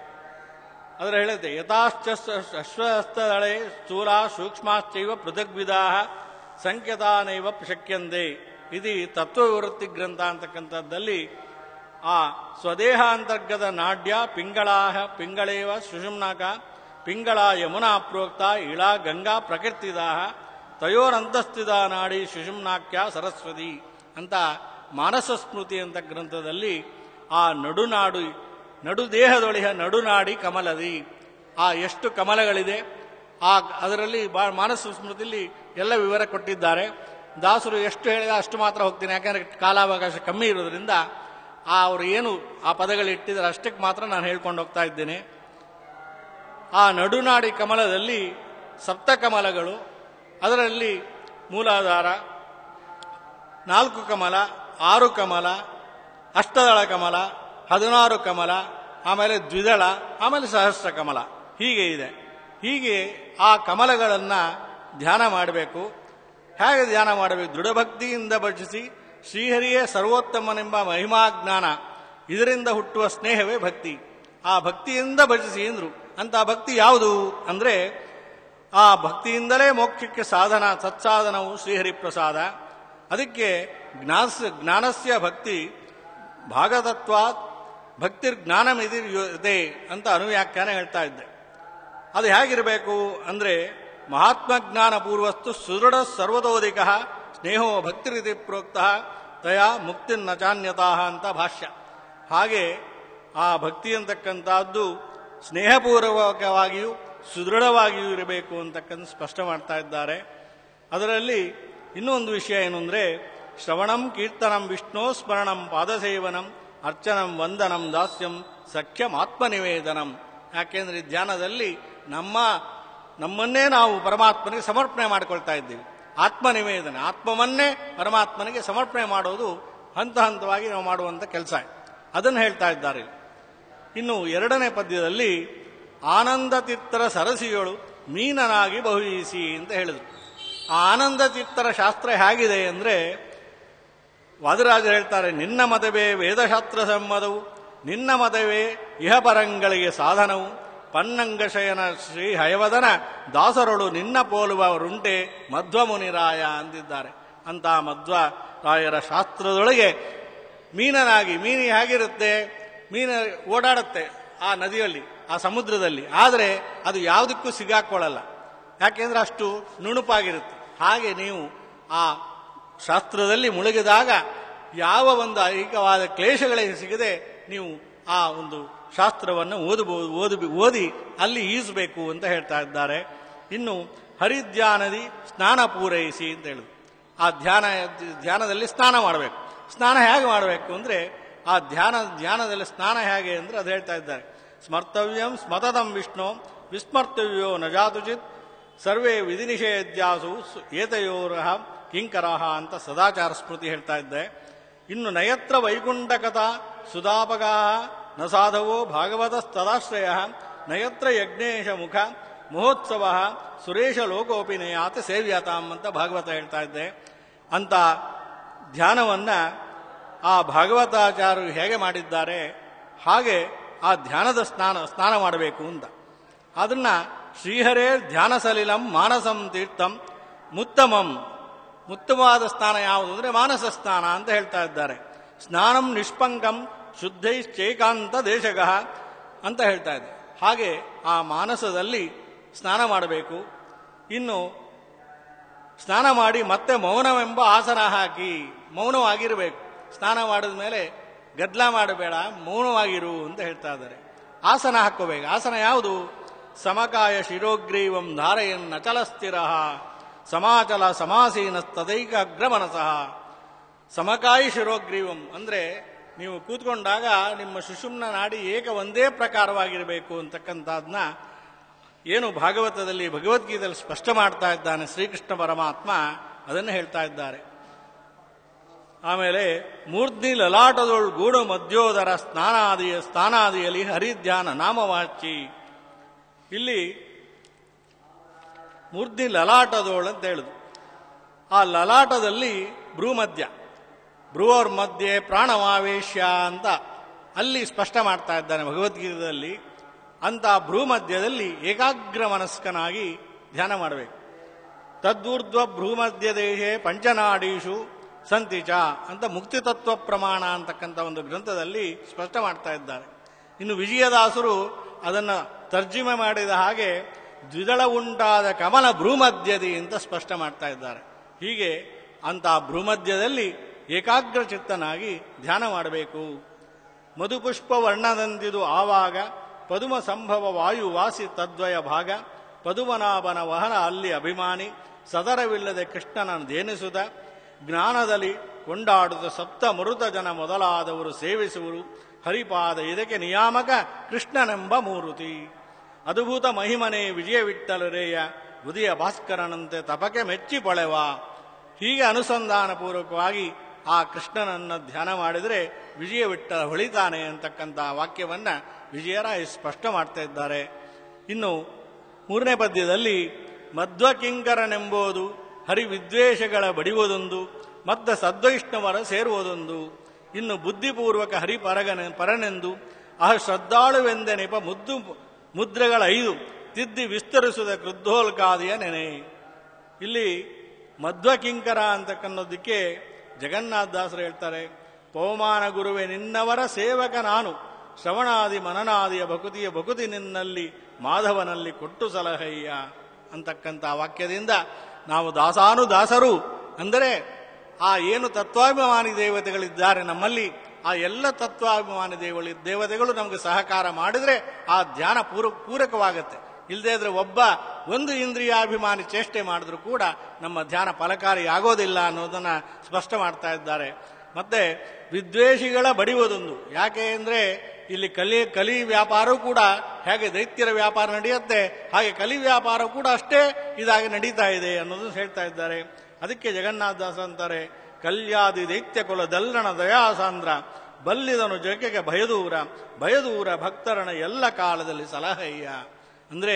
ಅದರ ಹೇಳುತ್ತೆ ಯಥಾಶ್ಚ ಅಶ್ವಸ್ತದಳೆ ಸ್ಥೂಲ ಸೂಕ್ಷ್ಮಾಶ್ಚೈವ ಪೃಥಗ್ವಿಧಾ ಸಂಖ್ಯತಾನೈವ ಶಕ್ಯಂತೆ ಇದು ತತ್ವವಿವೃತ್ತಿ ಗ್ರಂಥ ಅಂತಕ್ಕಂಥದ್ದಲ್ಲಿ ಆ ಸ್ವದೇಹ ಅಂತರ್ಗತ ನಾಡ್ಯ ಪಿಂಗಳಾಹ ಪಿಂಗಳೇವ ಸುಷುಮ್ನಾಕ ಪಿಂಗಳ ಯಮುನಾ ಪ್ರೋಕ್ತ ಇಳ ಗಂಗಾ ಪ್ರಕೃತಿದಾಹ ತಯೋರಂತಸ್ಥಿತ ನಾಡಿ ಸುಷುಮ್ನಾಕ್ಯ ಸರಸ್ವತಿ ಅಂತ ಮಾನಸ ಸ್ಮೃತಿ ಅಂತ ಗ್ರಂಥದಲ್ಲಿ ಆ ನಡುನಾಡು ನಡುದೇಹದೊಳಿಹ ನಡುನಾಡಿ ಕಮಲದಿ ಆ ಎಷ್ಟು ಕಮಲಗಳಿದೆ ಆ ಅದರಲ್ಲಿ ಬಾ ಮಾನಸ ಸ್ಮೃತಿಯಲ್ಲಿ ಎಲ್ಲ ವಿವರ ಕೊಟ್ಟಿದ್ದಾರೆ ದಾಸರು ಎಷ್ಟು ಹೇಳಿದ ಅಷ್ಟು ಮಾತ್ರ ಹೋಗ್ತೀನಿ ಯಾಕಂದ್ರೆ ಕಾಲಾವಕಾಶ ಕಮ್ಮಿ ಇರೋದ್ರಿಂದ ಆ ಅವರು ಏನು ಆ ಪದಗಳು ಇಟ್ಟಿದ್ದಾರೆ ಅಷ್ಟಕ್ಕೆ ಮಾತ್ರ ನಾನು ಹೇಳ್ಕೊಂಡು ಹೋಗ್ತಾ ಇದ್ದೇನೆ ಆ ನಡುನಾಡಿ ಕಮಲದಲ್ಲಿ ಸಪ್ತ ಕಮಲಗಳು ಅದರಲ್ಲಿ ಮೂಲಾಧಾರ ನಾಲ್ಕು ಕಮಲ ಆರು ಕಮಲ ಅಷ್ಟದಳ ಕಮಲ ಹದಿನಾರು ಕಮಲ ಆಮೇಲೆ ದ್ವಿದಳ ಆಮೇಲೆ ಸಹಸ್ರ ಕಮಲ ಹೀಗೆ ಇದೆ ಹೀಗೆ ಆ ಕಮಲಗಳನ್ನು ಧ್ಯಾನ ಮಾಡಬೇಕು ಹೇಗೆ ಧ್ಯಾನ ಮಾಡಬೇಕು ದೃಢಭಕ್ತಿಯಿಂದ ಭಜಿಸಿ ಶ್ರೀಹರಿಯೇ ಸರ್ವೋತ್ತಮನೆಂಬ ಮಹಿಮಾ ಜ್ಞಾನ ಇದರಿಂದ ಹುಟ್ಟುವ ಸ್ನೇಹವೇ ಭಕ್ತಿ ಆ ಭಕ್ತಿಯಿಂದ ಭಜಿಸಿ ಎಂದ್ರು ಅಂತ ಭಕ್ತಿ ಯಾವುದು ಅಂದ್ರೆ ಆ ಭಕ್ತಿಯಿಂದಲೇ ಮೋಕ್ಷಕ್ಕೆ ಸಾಧನ ಸತ್ಸಾಧನವು ಶ್ರೀಹರಿ ಪ್ರಸಾದ ಅದಕ್ಕೆ ಜ್ಞಾಸ್ ಜ್ಞಾನಸ್ಯ ಭಕ್ತಿ ಭಾಗತತ್ವಾತ್ ಭಕ್ತಿರ್ ಜ್ಞಾನಮಿದೆ ಅಂತ ಅನುವ್ಯಾಖ್ಯಾನ ಹೇಳ್ತಾ ಇದ್ದೆ ಅದು ಹೇಗಿರಬೇಕು ಅಂದ್ರೆ ಮಹಾತ್ಮ ಜ್ಞಾನ ಪೂರ್ವಸ್ತು ಸುದೃಢ ಸರ್ವತೋಧಿಕ ಸ್ನೇಹೋ ಭಕ್ತಿರಿತಿ ಪ್ರೋಕ್ತ ತಯಾ ಮುಕ್ತಿ ನಚಾನ್ಯತಾ ಅಂತ ಭಾಷ್ಯ ಹಾಗೆ ಆ ಭಕ್ತಿ ಅಂತಕ್ಕಂಥದ್ದು ಸ್ನೇಹಪೂರ್ವಕವಾಗಿಯೂ ಸುದೃಢವಾಗಿಯೂ ಇರಬೇಕು ಅಂತಕ್ಕಂಥ ಸ್ಪಷ್ಟ ಮಾಡ್ತಾ ಇದ್ದಾರೆ ಅದರಲ್ಲಿ ಇನ್ನೂ ಒಂದು ವಿಷಯ ಏನು ಅಂದರೆ ಶ್ರವಣಂ ಕೀರ್ತನಂ ವಿಷ್ಣು ಸ್ಮರಣಂ ಪಾದಸೇವನಂ ಅರ್ಚನಂ ವಂದನಂ ದಾಸ್ಯಂ ಸಖ್ಯಂ ಆತ್ಮನಿವೇದನಂ ಯಾಕೆಂದ್ರೆ ಧ್ಯಾನದಲ್ಲಿ ನಮ್ಮ ನಮ್ಮನ್ನೇ ನಾವು ಪರಮಾತ್ಮನಿಗೆ ಸಮರ್ಪಣೆ ಮಾಡಿಕೊಳ್ತಾ ಇದ್ದೀವಿ ಆತ್ಮನಿವೇದನೆ ಆತ್ಮವನ್ನೇ ಪರಮಾತ್ಮನಿಗೆ ಸಮರ್ಪಣೆ ಮಾಡೋದು ಹಂತ ಹಂತವಾಗಿ ನಾವು ಮಾಡುವಂಥ ಕೆಲಸ ಅದನ್ನು ಹೇಳ್ತಾ ಇದ್ದಾರೆ ಇನ್ನು ಎರಡನೇ ಪದ್ಯದಲ್ಲಿ ಆನಂದ ತಿತ್ತರ ಸರಸಿಗಳು ಮೀನನಾಗಿ ಬಹುಯಿಸಿ ಅಂತ ಹೇಳಿದರು ಆ ಆನಂದ ಚಿತ್ತರ ಶಾಸ್ತ್ರ ಹೇಗಿದೆ ಅಂದರೆ ವಾದರಾಜರು ಹೇಳ್ತಾರೆ ನಿನ್ನ ಮತವೇ ವೇದಶಾಸ್ತ್ರ ಸಮ್ಮತವು ನಿನ್ನ ಮತವೇ ಇಹಪರಂಗಳಿಗೆ ಸಾಧನವು ಪನ್ನಂಗಶಯನ ಶ್ರೀ ಹಯವದನ ದಾಸರೊಳು ನಿನ್ನ ಪೋಲುವವರುಂಟೆ ಮಧ್ವ ಮುನಿರಾಯ ಅಂದಿದ್ದಾರೆ ಅಂತ ಮಧ್ವ ರಾಯರ ಶಾಸ್ತ್ರದೊಳಗೆ ಮೀನನಾಗಿ ಮೀನಿ ಹೇಗಿರುತ್ತೆ ಮೀನು ಓಡಾಡುತ್ತೆ ಆ ನದಿಯಲ್ಲಿ ಆ ಸಮುದ್ರದಲ್ಲಿ ಆದರೆ ಅದು ಯಾವುದಕ್ಕೂ ಸಿಗಾಕೊಳ್ಳಲ್ಲ ಯಾಕೆಂದ್ರೆ ಅಷ್ಟು ನುಣುಪಾಗಿರುತ್ತೆ ಹಾಗೆ ನೀವು ಆ ಶಾಸ್ತ್ರದಲ್ಲಿ ಮುಳುಗಿದಾಗ ಯಾವ ಒಂದು ಐಹಿಕವಾದ ಕ್ಲೇಶಗಳಿಗೆ ಸಿಗದೆ ನೀವು ಆ ಒಂದು ಶಾಸ್ತ್ರವನ್ನು ಓದಬಹುದು ಓದಿ ಓದಿ ಅಲ್ಲಿ ಈಸಬೇಕು ಅಂತ ಹೇಳ್ತಾ ಇದ್ದಾರೆ ಇನ್ನು ಹರಿಧ್ಯಾನದಿ ಸ್ನಾನ ಪೂರೈಸಿ ಅಂತ ಹೇಳಿದ್ರು ಆ ಧ್ಯಾನ ಧ್ಯಾನದಲ್ಲಿ ಸ್ನಾನ ಮಾಡಬೇಕು ಸ್ನಾನ ಹೇಗೆ ಮಾಡಬೇಕು ಅಂದರೆ ಆ ಧ್ಯಾನ ಧ್ಯಾನದಲ್ಲಿ ಸ್ನಾನ ಹೇಗೆ ಅಂದರೆ ಅದು ಹೇಳ್ತಾ ಇದ್ದಾರೆ ಸ್ಮರ್ತವ್ಯಂ ಸ್ಮತದಂ ವಿಷ್ಣು ವಿಸ್ಮರ್ತವ್ಯೋ ನ ಜಾತುಚಿತ್ ಸರ್ವೇ ವಿಧಿ ನಿಷೇಧ್ಯಾಸು ಸು- ಏತಯೋರಹ ಕಿಂಕರಹ ಅಂತ ಸದಾಚಾರ ಸ್ಮೃತಿ ಹೇಳ್ತಾ ಇದ್ದೆ ಇನ್ನು ನಯತ್ರ ವೈಕುಂಠಕಥ ಸುಧಾಪಗಾ ನ ಸಾಧವೋ ಭಾಗವತಸ್ತದಾಶ್ರಯ ನಯತ್ರ ಯಜ್ಞೇಶ ಮುಖ ಮಹೋತ್ಸವ ಸುರೇಶ ಲೋಕೋಪಿ ನಯಾತ ಸೇವ್ಯತಾಂ ಅಂತ ಭಾಗವತ ಹೇಳ್ತಾ ಇದ್ದೆ ಅಂತ ಧ್ಯಾನವನ್ನ ಆ ಭಾಗವತಾಚಾರ್ಯರು ಹೇಗೆ ಮಾಡಿದ್ದಾರೆ ಹಾಗೆ ಆ ಧ್ಯಾನದ ಸ್ನಾನ ಸ್ನಾನ ಮಾಡಬೇಕು ಅಂತ ಅದನ್ನ ಶ್ರೀಹರೇ ಧ್ಯಾನ ಸಲಿಲಂ ಮಾನಸಂ ತೀರ್ಥಂ ಮುತ್ತಮಂ ಉತ್ತಮವಾದ ಸ್ನಾನ ಯಾವುದು ಅಂದರೆ ಮಾನಸ ಸ್ನಾನ ಅಂತ ಹೇಳ್ತಾ ಇದ್ದಾರೆ ಸ್ನಾನಂ ನಿಷ್ಪಂಕಂ ಶುದ್ಧೈಶ್ಚೈಕಾಂತ ದೇಶಗಃ ಅಂತ ಹೇಳ್ತಾ ಇದೆ ಹಾಗೆ ಆ ಮಾನಸದಲ್ಲಿ ಸ್ನಾನ ಮಾಡಬೇಕು ಇನ್ನು ಸ್ನಾನ ಮಾಡಿ ಮತ್ತೆ ಮೌನವೆಂಬ ಆಸನ ಹಾಕಿ ಮೌನವಾಗಿರಬೇಕು ಸ್ನಾನ ಮಾಡಿದ ಮೇಲೆ ಗದ್ಲ ಮಾಡಬೇಡ ಮೌನವಾಗಿರು ಅಂತ ಹೇಳ್ತಾ ಇದ್ದಾರೆ ಆಸನ ಹಾಕೋಬೇಕು ಆಸನ ಯಾವುದು ಸಮಕಾಯ ಶಿರೋಗ್ರೀವಂ ಧಾರಯನ್ ಅಚಲ ಸ್ಥಿರ ಸಮಾಚಲ ಸಮಾಸೀನ ತದೈಕ ಅಗ್ರಮನಸಃ ಸಮಕಾಯಿ ಶಿರೋಗ್ರೀವಂ ಅಂದ್ರೆ ನೀವು ಕೂತ್ಕೊಂಡಾಗ ನಿಮ್ಮ ಸುಷುಮ್ನ ನಾಡಿ ಏಕ ಒಂದೇ ಪ್ರಕಾರವಾಗಿರಬೇಕು ಅಂತಕ್ಕಂಥದ್ನ ಏನು ಭಾಗವತದಲ್ಲಿ ಭಗವದ್ಗೀತೆಯಲ್ಲಿ ಸ್ಪಷ್ಟ ಮಾಡ್ತಾ ಇದ್ದಾನೆ ಶ್ರೀಕೃಷ್ಣ ಪರಮಾತ್ಮ ಅದನ್ನು ಹೇಳ್ತಾ ಇದ್ದಾರೆ ಆಮೇಲೆ ಮೂರ್ಧ್ನಿ ಲಲಾಟದೊಳ್ ಗೂಡು ಮಧ್ಯೋದರ ಸ್ನಾನಾದಿಯ ಸ್ಥಾನಾದಿಯಲ್ಲಿ ಹರಿಧ್ಯಾನ ನಾಮವಾಚಿ ಇಲ್ಲಿ ಮೂರ್ಧ್ನಿ ಲಲಾಟದೋಳ್ ಅಂತ ಹೇಳುದು ಆ ಲಲಾಟದಲ್ಲಿ ಭ್ರೂಮಧ್ಯ ಭ್ರುವರ್ ಮಧ್ಯೆ ಪ್ರಾಣವಾವೇಶ್ಯ ಅಂತ ಅಲ್ಲಿ ಸ್ಪಷ್ಟ ಮಾಡ್ತಾ ಇದ್ದಾನೆ ಭಗವದ್ಗೀತೆಯಲ್ಲಿ ಅಂತ ಭ್ರೂಮಧ್ಯದಲ್ಲಿ ಏಕಾಗ್ರ ಮನಸ್ಕನಾಗಿ ಧ್ಯಾನ ಮಾಡಬೇಕು ತದ್ವೂರ್ಧ್ವ ಭ್ರೂಮಧ್ಯ ದೇಹೆ ಪಂಚನಾಡೀಶು ಸಂತಿಚ ಅಂತ ಮುಕ್ತಿ ತತ್ವ ಪ್ರಮಾಣ ಅಂತಕ್ಕಂಥ ಒಂದು ಗ್ರಂಥದಲ್ಲಿ ಸ್ಪಷ್ಟ ಮಾಡ್ತಾ ಇದ್ದಾರೆ ಇನ್ನು ವಿಜಯದಾಸರು ಅದನ್ನು ತರ್ಜಿಮೆ ಮಾಡಿದ ಹಾಗೆ ದ್ವಿದಳ ಉಂಟಾದ ಕಮಲ ಭ್ರೂಮಧ್ಯದಿ ಅಂತ ಸ್ಪಷ್ಟ ಮಾಡ್ತಾ ಇದ್ದಾರೆ ಹೀಗೆ ಅಂತ ಭ್ರೂಮಧ್ಯದಲ್ಲಿ ಏಕಾಗ್ರ ಚಿತ್ತನಾಗಿ ಧ್ಯಾನ ಮಾಡಬೇಕು ಮಧುಪುಷ್ಪ ವರ್ಣದಂದಿದು ಆವಾಗ ಪದುಮ ಸಂಭವ ವಾಯು ವಾಸಿ ತದ್ವಯ ಭಾಗ ಪದುಮನಾಭನ ವಹನ ಅಲ್ಲಿ ಅಭಿಮಾನಿ ಸದರವಿಲ್ಲದೆ ಕೃಷ್ಣನನ್ನು ಧೇನಿಸುತ್ತ ಜ್ಞಾನದಲ್ಲಿ ಕೊಂಡಾಡುತ್ತ ಸಪ್ತ ಮರುತ ಜನ ಮೊದಲಾದವರು ಸೇವಿಸುವರು ಹರಿಪಾದ ಇದಕ್ಕೆ ನಿಯಾಮಕ ಕೃಷ್ಣನೆಂಬ ಮೂರುತಿ ಅದ್ಭುತ ಮಹಿಮನೆ ವಿಜಯವಿಟ್ಟಲರೇಯ ಉದಯ ಭಾಸ್ಕರನಂತೆ ತಪಕೆ ಮೆಚ್ಚಿ ಪಳೆವ ಹೀಗೆ ಅನುಸಂಧಾನ ಪೂರ್ವಕವಾಗಿ ಆ ಕೃಷ್ಣನನ್ನು ಧ್ಯಾನ ಮಾಡಿದರೆ ವಿಜಯವಿಟ್ಟ ಹೊಳಿತಾನೆ ಅಂತಕ್ಕಂಥ ವಾಕ್ಯವನ್ನ ವಿಜಯರಾಯ ಸ್ಪಷ್ಟ ಮಾಡ್ತಾ ಇದ್ದಾರೆ ಇನ್ನು ಮೂರನೇ ಪದ್ಯದಲ್ಲಿ ಮಧ್ವಕಿಂಕರನೆಂಬುದು ಹರಿವಿದ್ವೇಷಗಳ ಬಡಿಯುವುದೊಂದು ಮದ್ದ ಸದ್ವೈಷ್ಣವರ ಸೇರುವುದೊಂದು ಇನ್ನು ಬುದ್ಧಿಪೂರ್ವಕ ಹರಿಪರಗನೆ ಪರನೆಂದು ಅಹ ಶ್ರದ್ಧಾಳುವೆಂದೆನೆಪ ಮುದ್ದು ಮುದ್ರೆಗಳ ಐದು ತಿದ್ದಿ ವಿಸ್ತರಿಸುವ ಕ್ರುದ್ಧೋಲ್ಕಾದಿಯ ನೆನೆ ಇಲ್ಲಿ ಮಧ್ವಕಿಂಕರ ಅಂತಕ್ಕನ್ನೋದಕ್ಕೆ ಜಗನ್ನಾಥ ದಾಸರು ಹೇಳ್ತಾರೆ ಪವಮಾನ ಗುರುವೆ ನಿನ್ನವರ ಸೇವಕ ನಾನು ಶ್ರವಣಾದಿ ಮನನಾದಿಯ ಭಕುತಿಯ ಭಕುತಿ ನಿನ್ನಲ್ಲಿ ಮಾಧವನಲ್ಲಿ ಕೊಟ್ಟು ಸಲಹಯ್ಯ ಅಂತಕ್ಕಂಥ ವಾಕ್ಯದಿಂದ ನಾವು ದಾಸಾನು ದಾಸರು ಅಂದರೆ ಆ ಏನು ತತ್ವಾಭಿಮಾನಿ ದೇವತೆಗಳಿದ್ದಾರೆ ನಮ್ಮಲ್ಲಿ ಆ ಎಲ್ಲ ತತ್ವಾಭಿಮಾನಿ ದೇವಳಿ ದೇವತೆಗಳು ನಮಗೆ ಸಹಕಾರ ಮಾಡಿದ್ರೆ ಆ ಧ್ಯಾನ ಪೂರ ಪೂರಕವಾಗುತ್ತೆ ಇಲ್ಲದೇ ಇದ್ರೆ ಒಬ್ಬ ಒಂದು ಇಂದ್ರಿಯಾಭಿಮಾನಿ ಚೇಷ್ಟೆ ಮಾಡಿದ್ರು ಕೂಡ ನಮ್ಮ ಧ್ಯಾನ ಫಲಕಾರಿ ಆಗೋದಿಲ್ಲ ಅನ್ನೋದನ್ನ ಸ್ಪಷ್ಟ ಮಾಡ್ತಾ ಇದ್ದಾರೆ ಮತ್ತೆ ವಿದ್ವೇಷಿಗಳ ಬಡಿಯೋದೊಂದು ಯಾಕೆ ಅಂದ್ರೆ ಇಲ್ಲಿ ಕಲಿ ಕಲಿ ವ್ಯಾಪಾರವೂ ಕೂಡ ಹೇಗೆ ದೈತ್ಯರ ವ್ಯಾಪಾರ ನಡೆಯುತ್ತೆ ಹಾಗೆ ಕಲಿ ವ್ಯಾಪಾರ ಕೂಡ ಅಷ್ಟೇ ಇದಾಗಿ ನಡೀತಾ ಇದೆ ಅನ್ನೋದನ್ನು ಹೇಳ್ತಾ ಇದ್ದಾರೆ ಅದಕ್ಕೆ ಜಗನ್ನಾಥ ದಾಸ ಅಂತಾರೆ ಕಲ್ಯಾದಿ ದೈತ್ಯ ಕುಲ ದಲ್ಲಣ ದಯಾಸಾಂದ್ರ ಬಲ್ಲಿದನು ಜಗಕ್ಕೆ ಭಯದೂರ ಭಯದೂರ ಭಕ್ತರನ ಎಲ್ಲ ಕಾಲದಲ್ಲಿ ಸಲಹಯ್ಯ ಅಂದ್ರೆ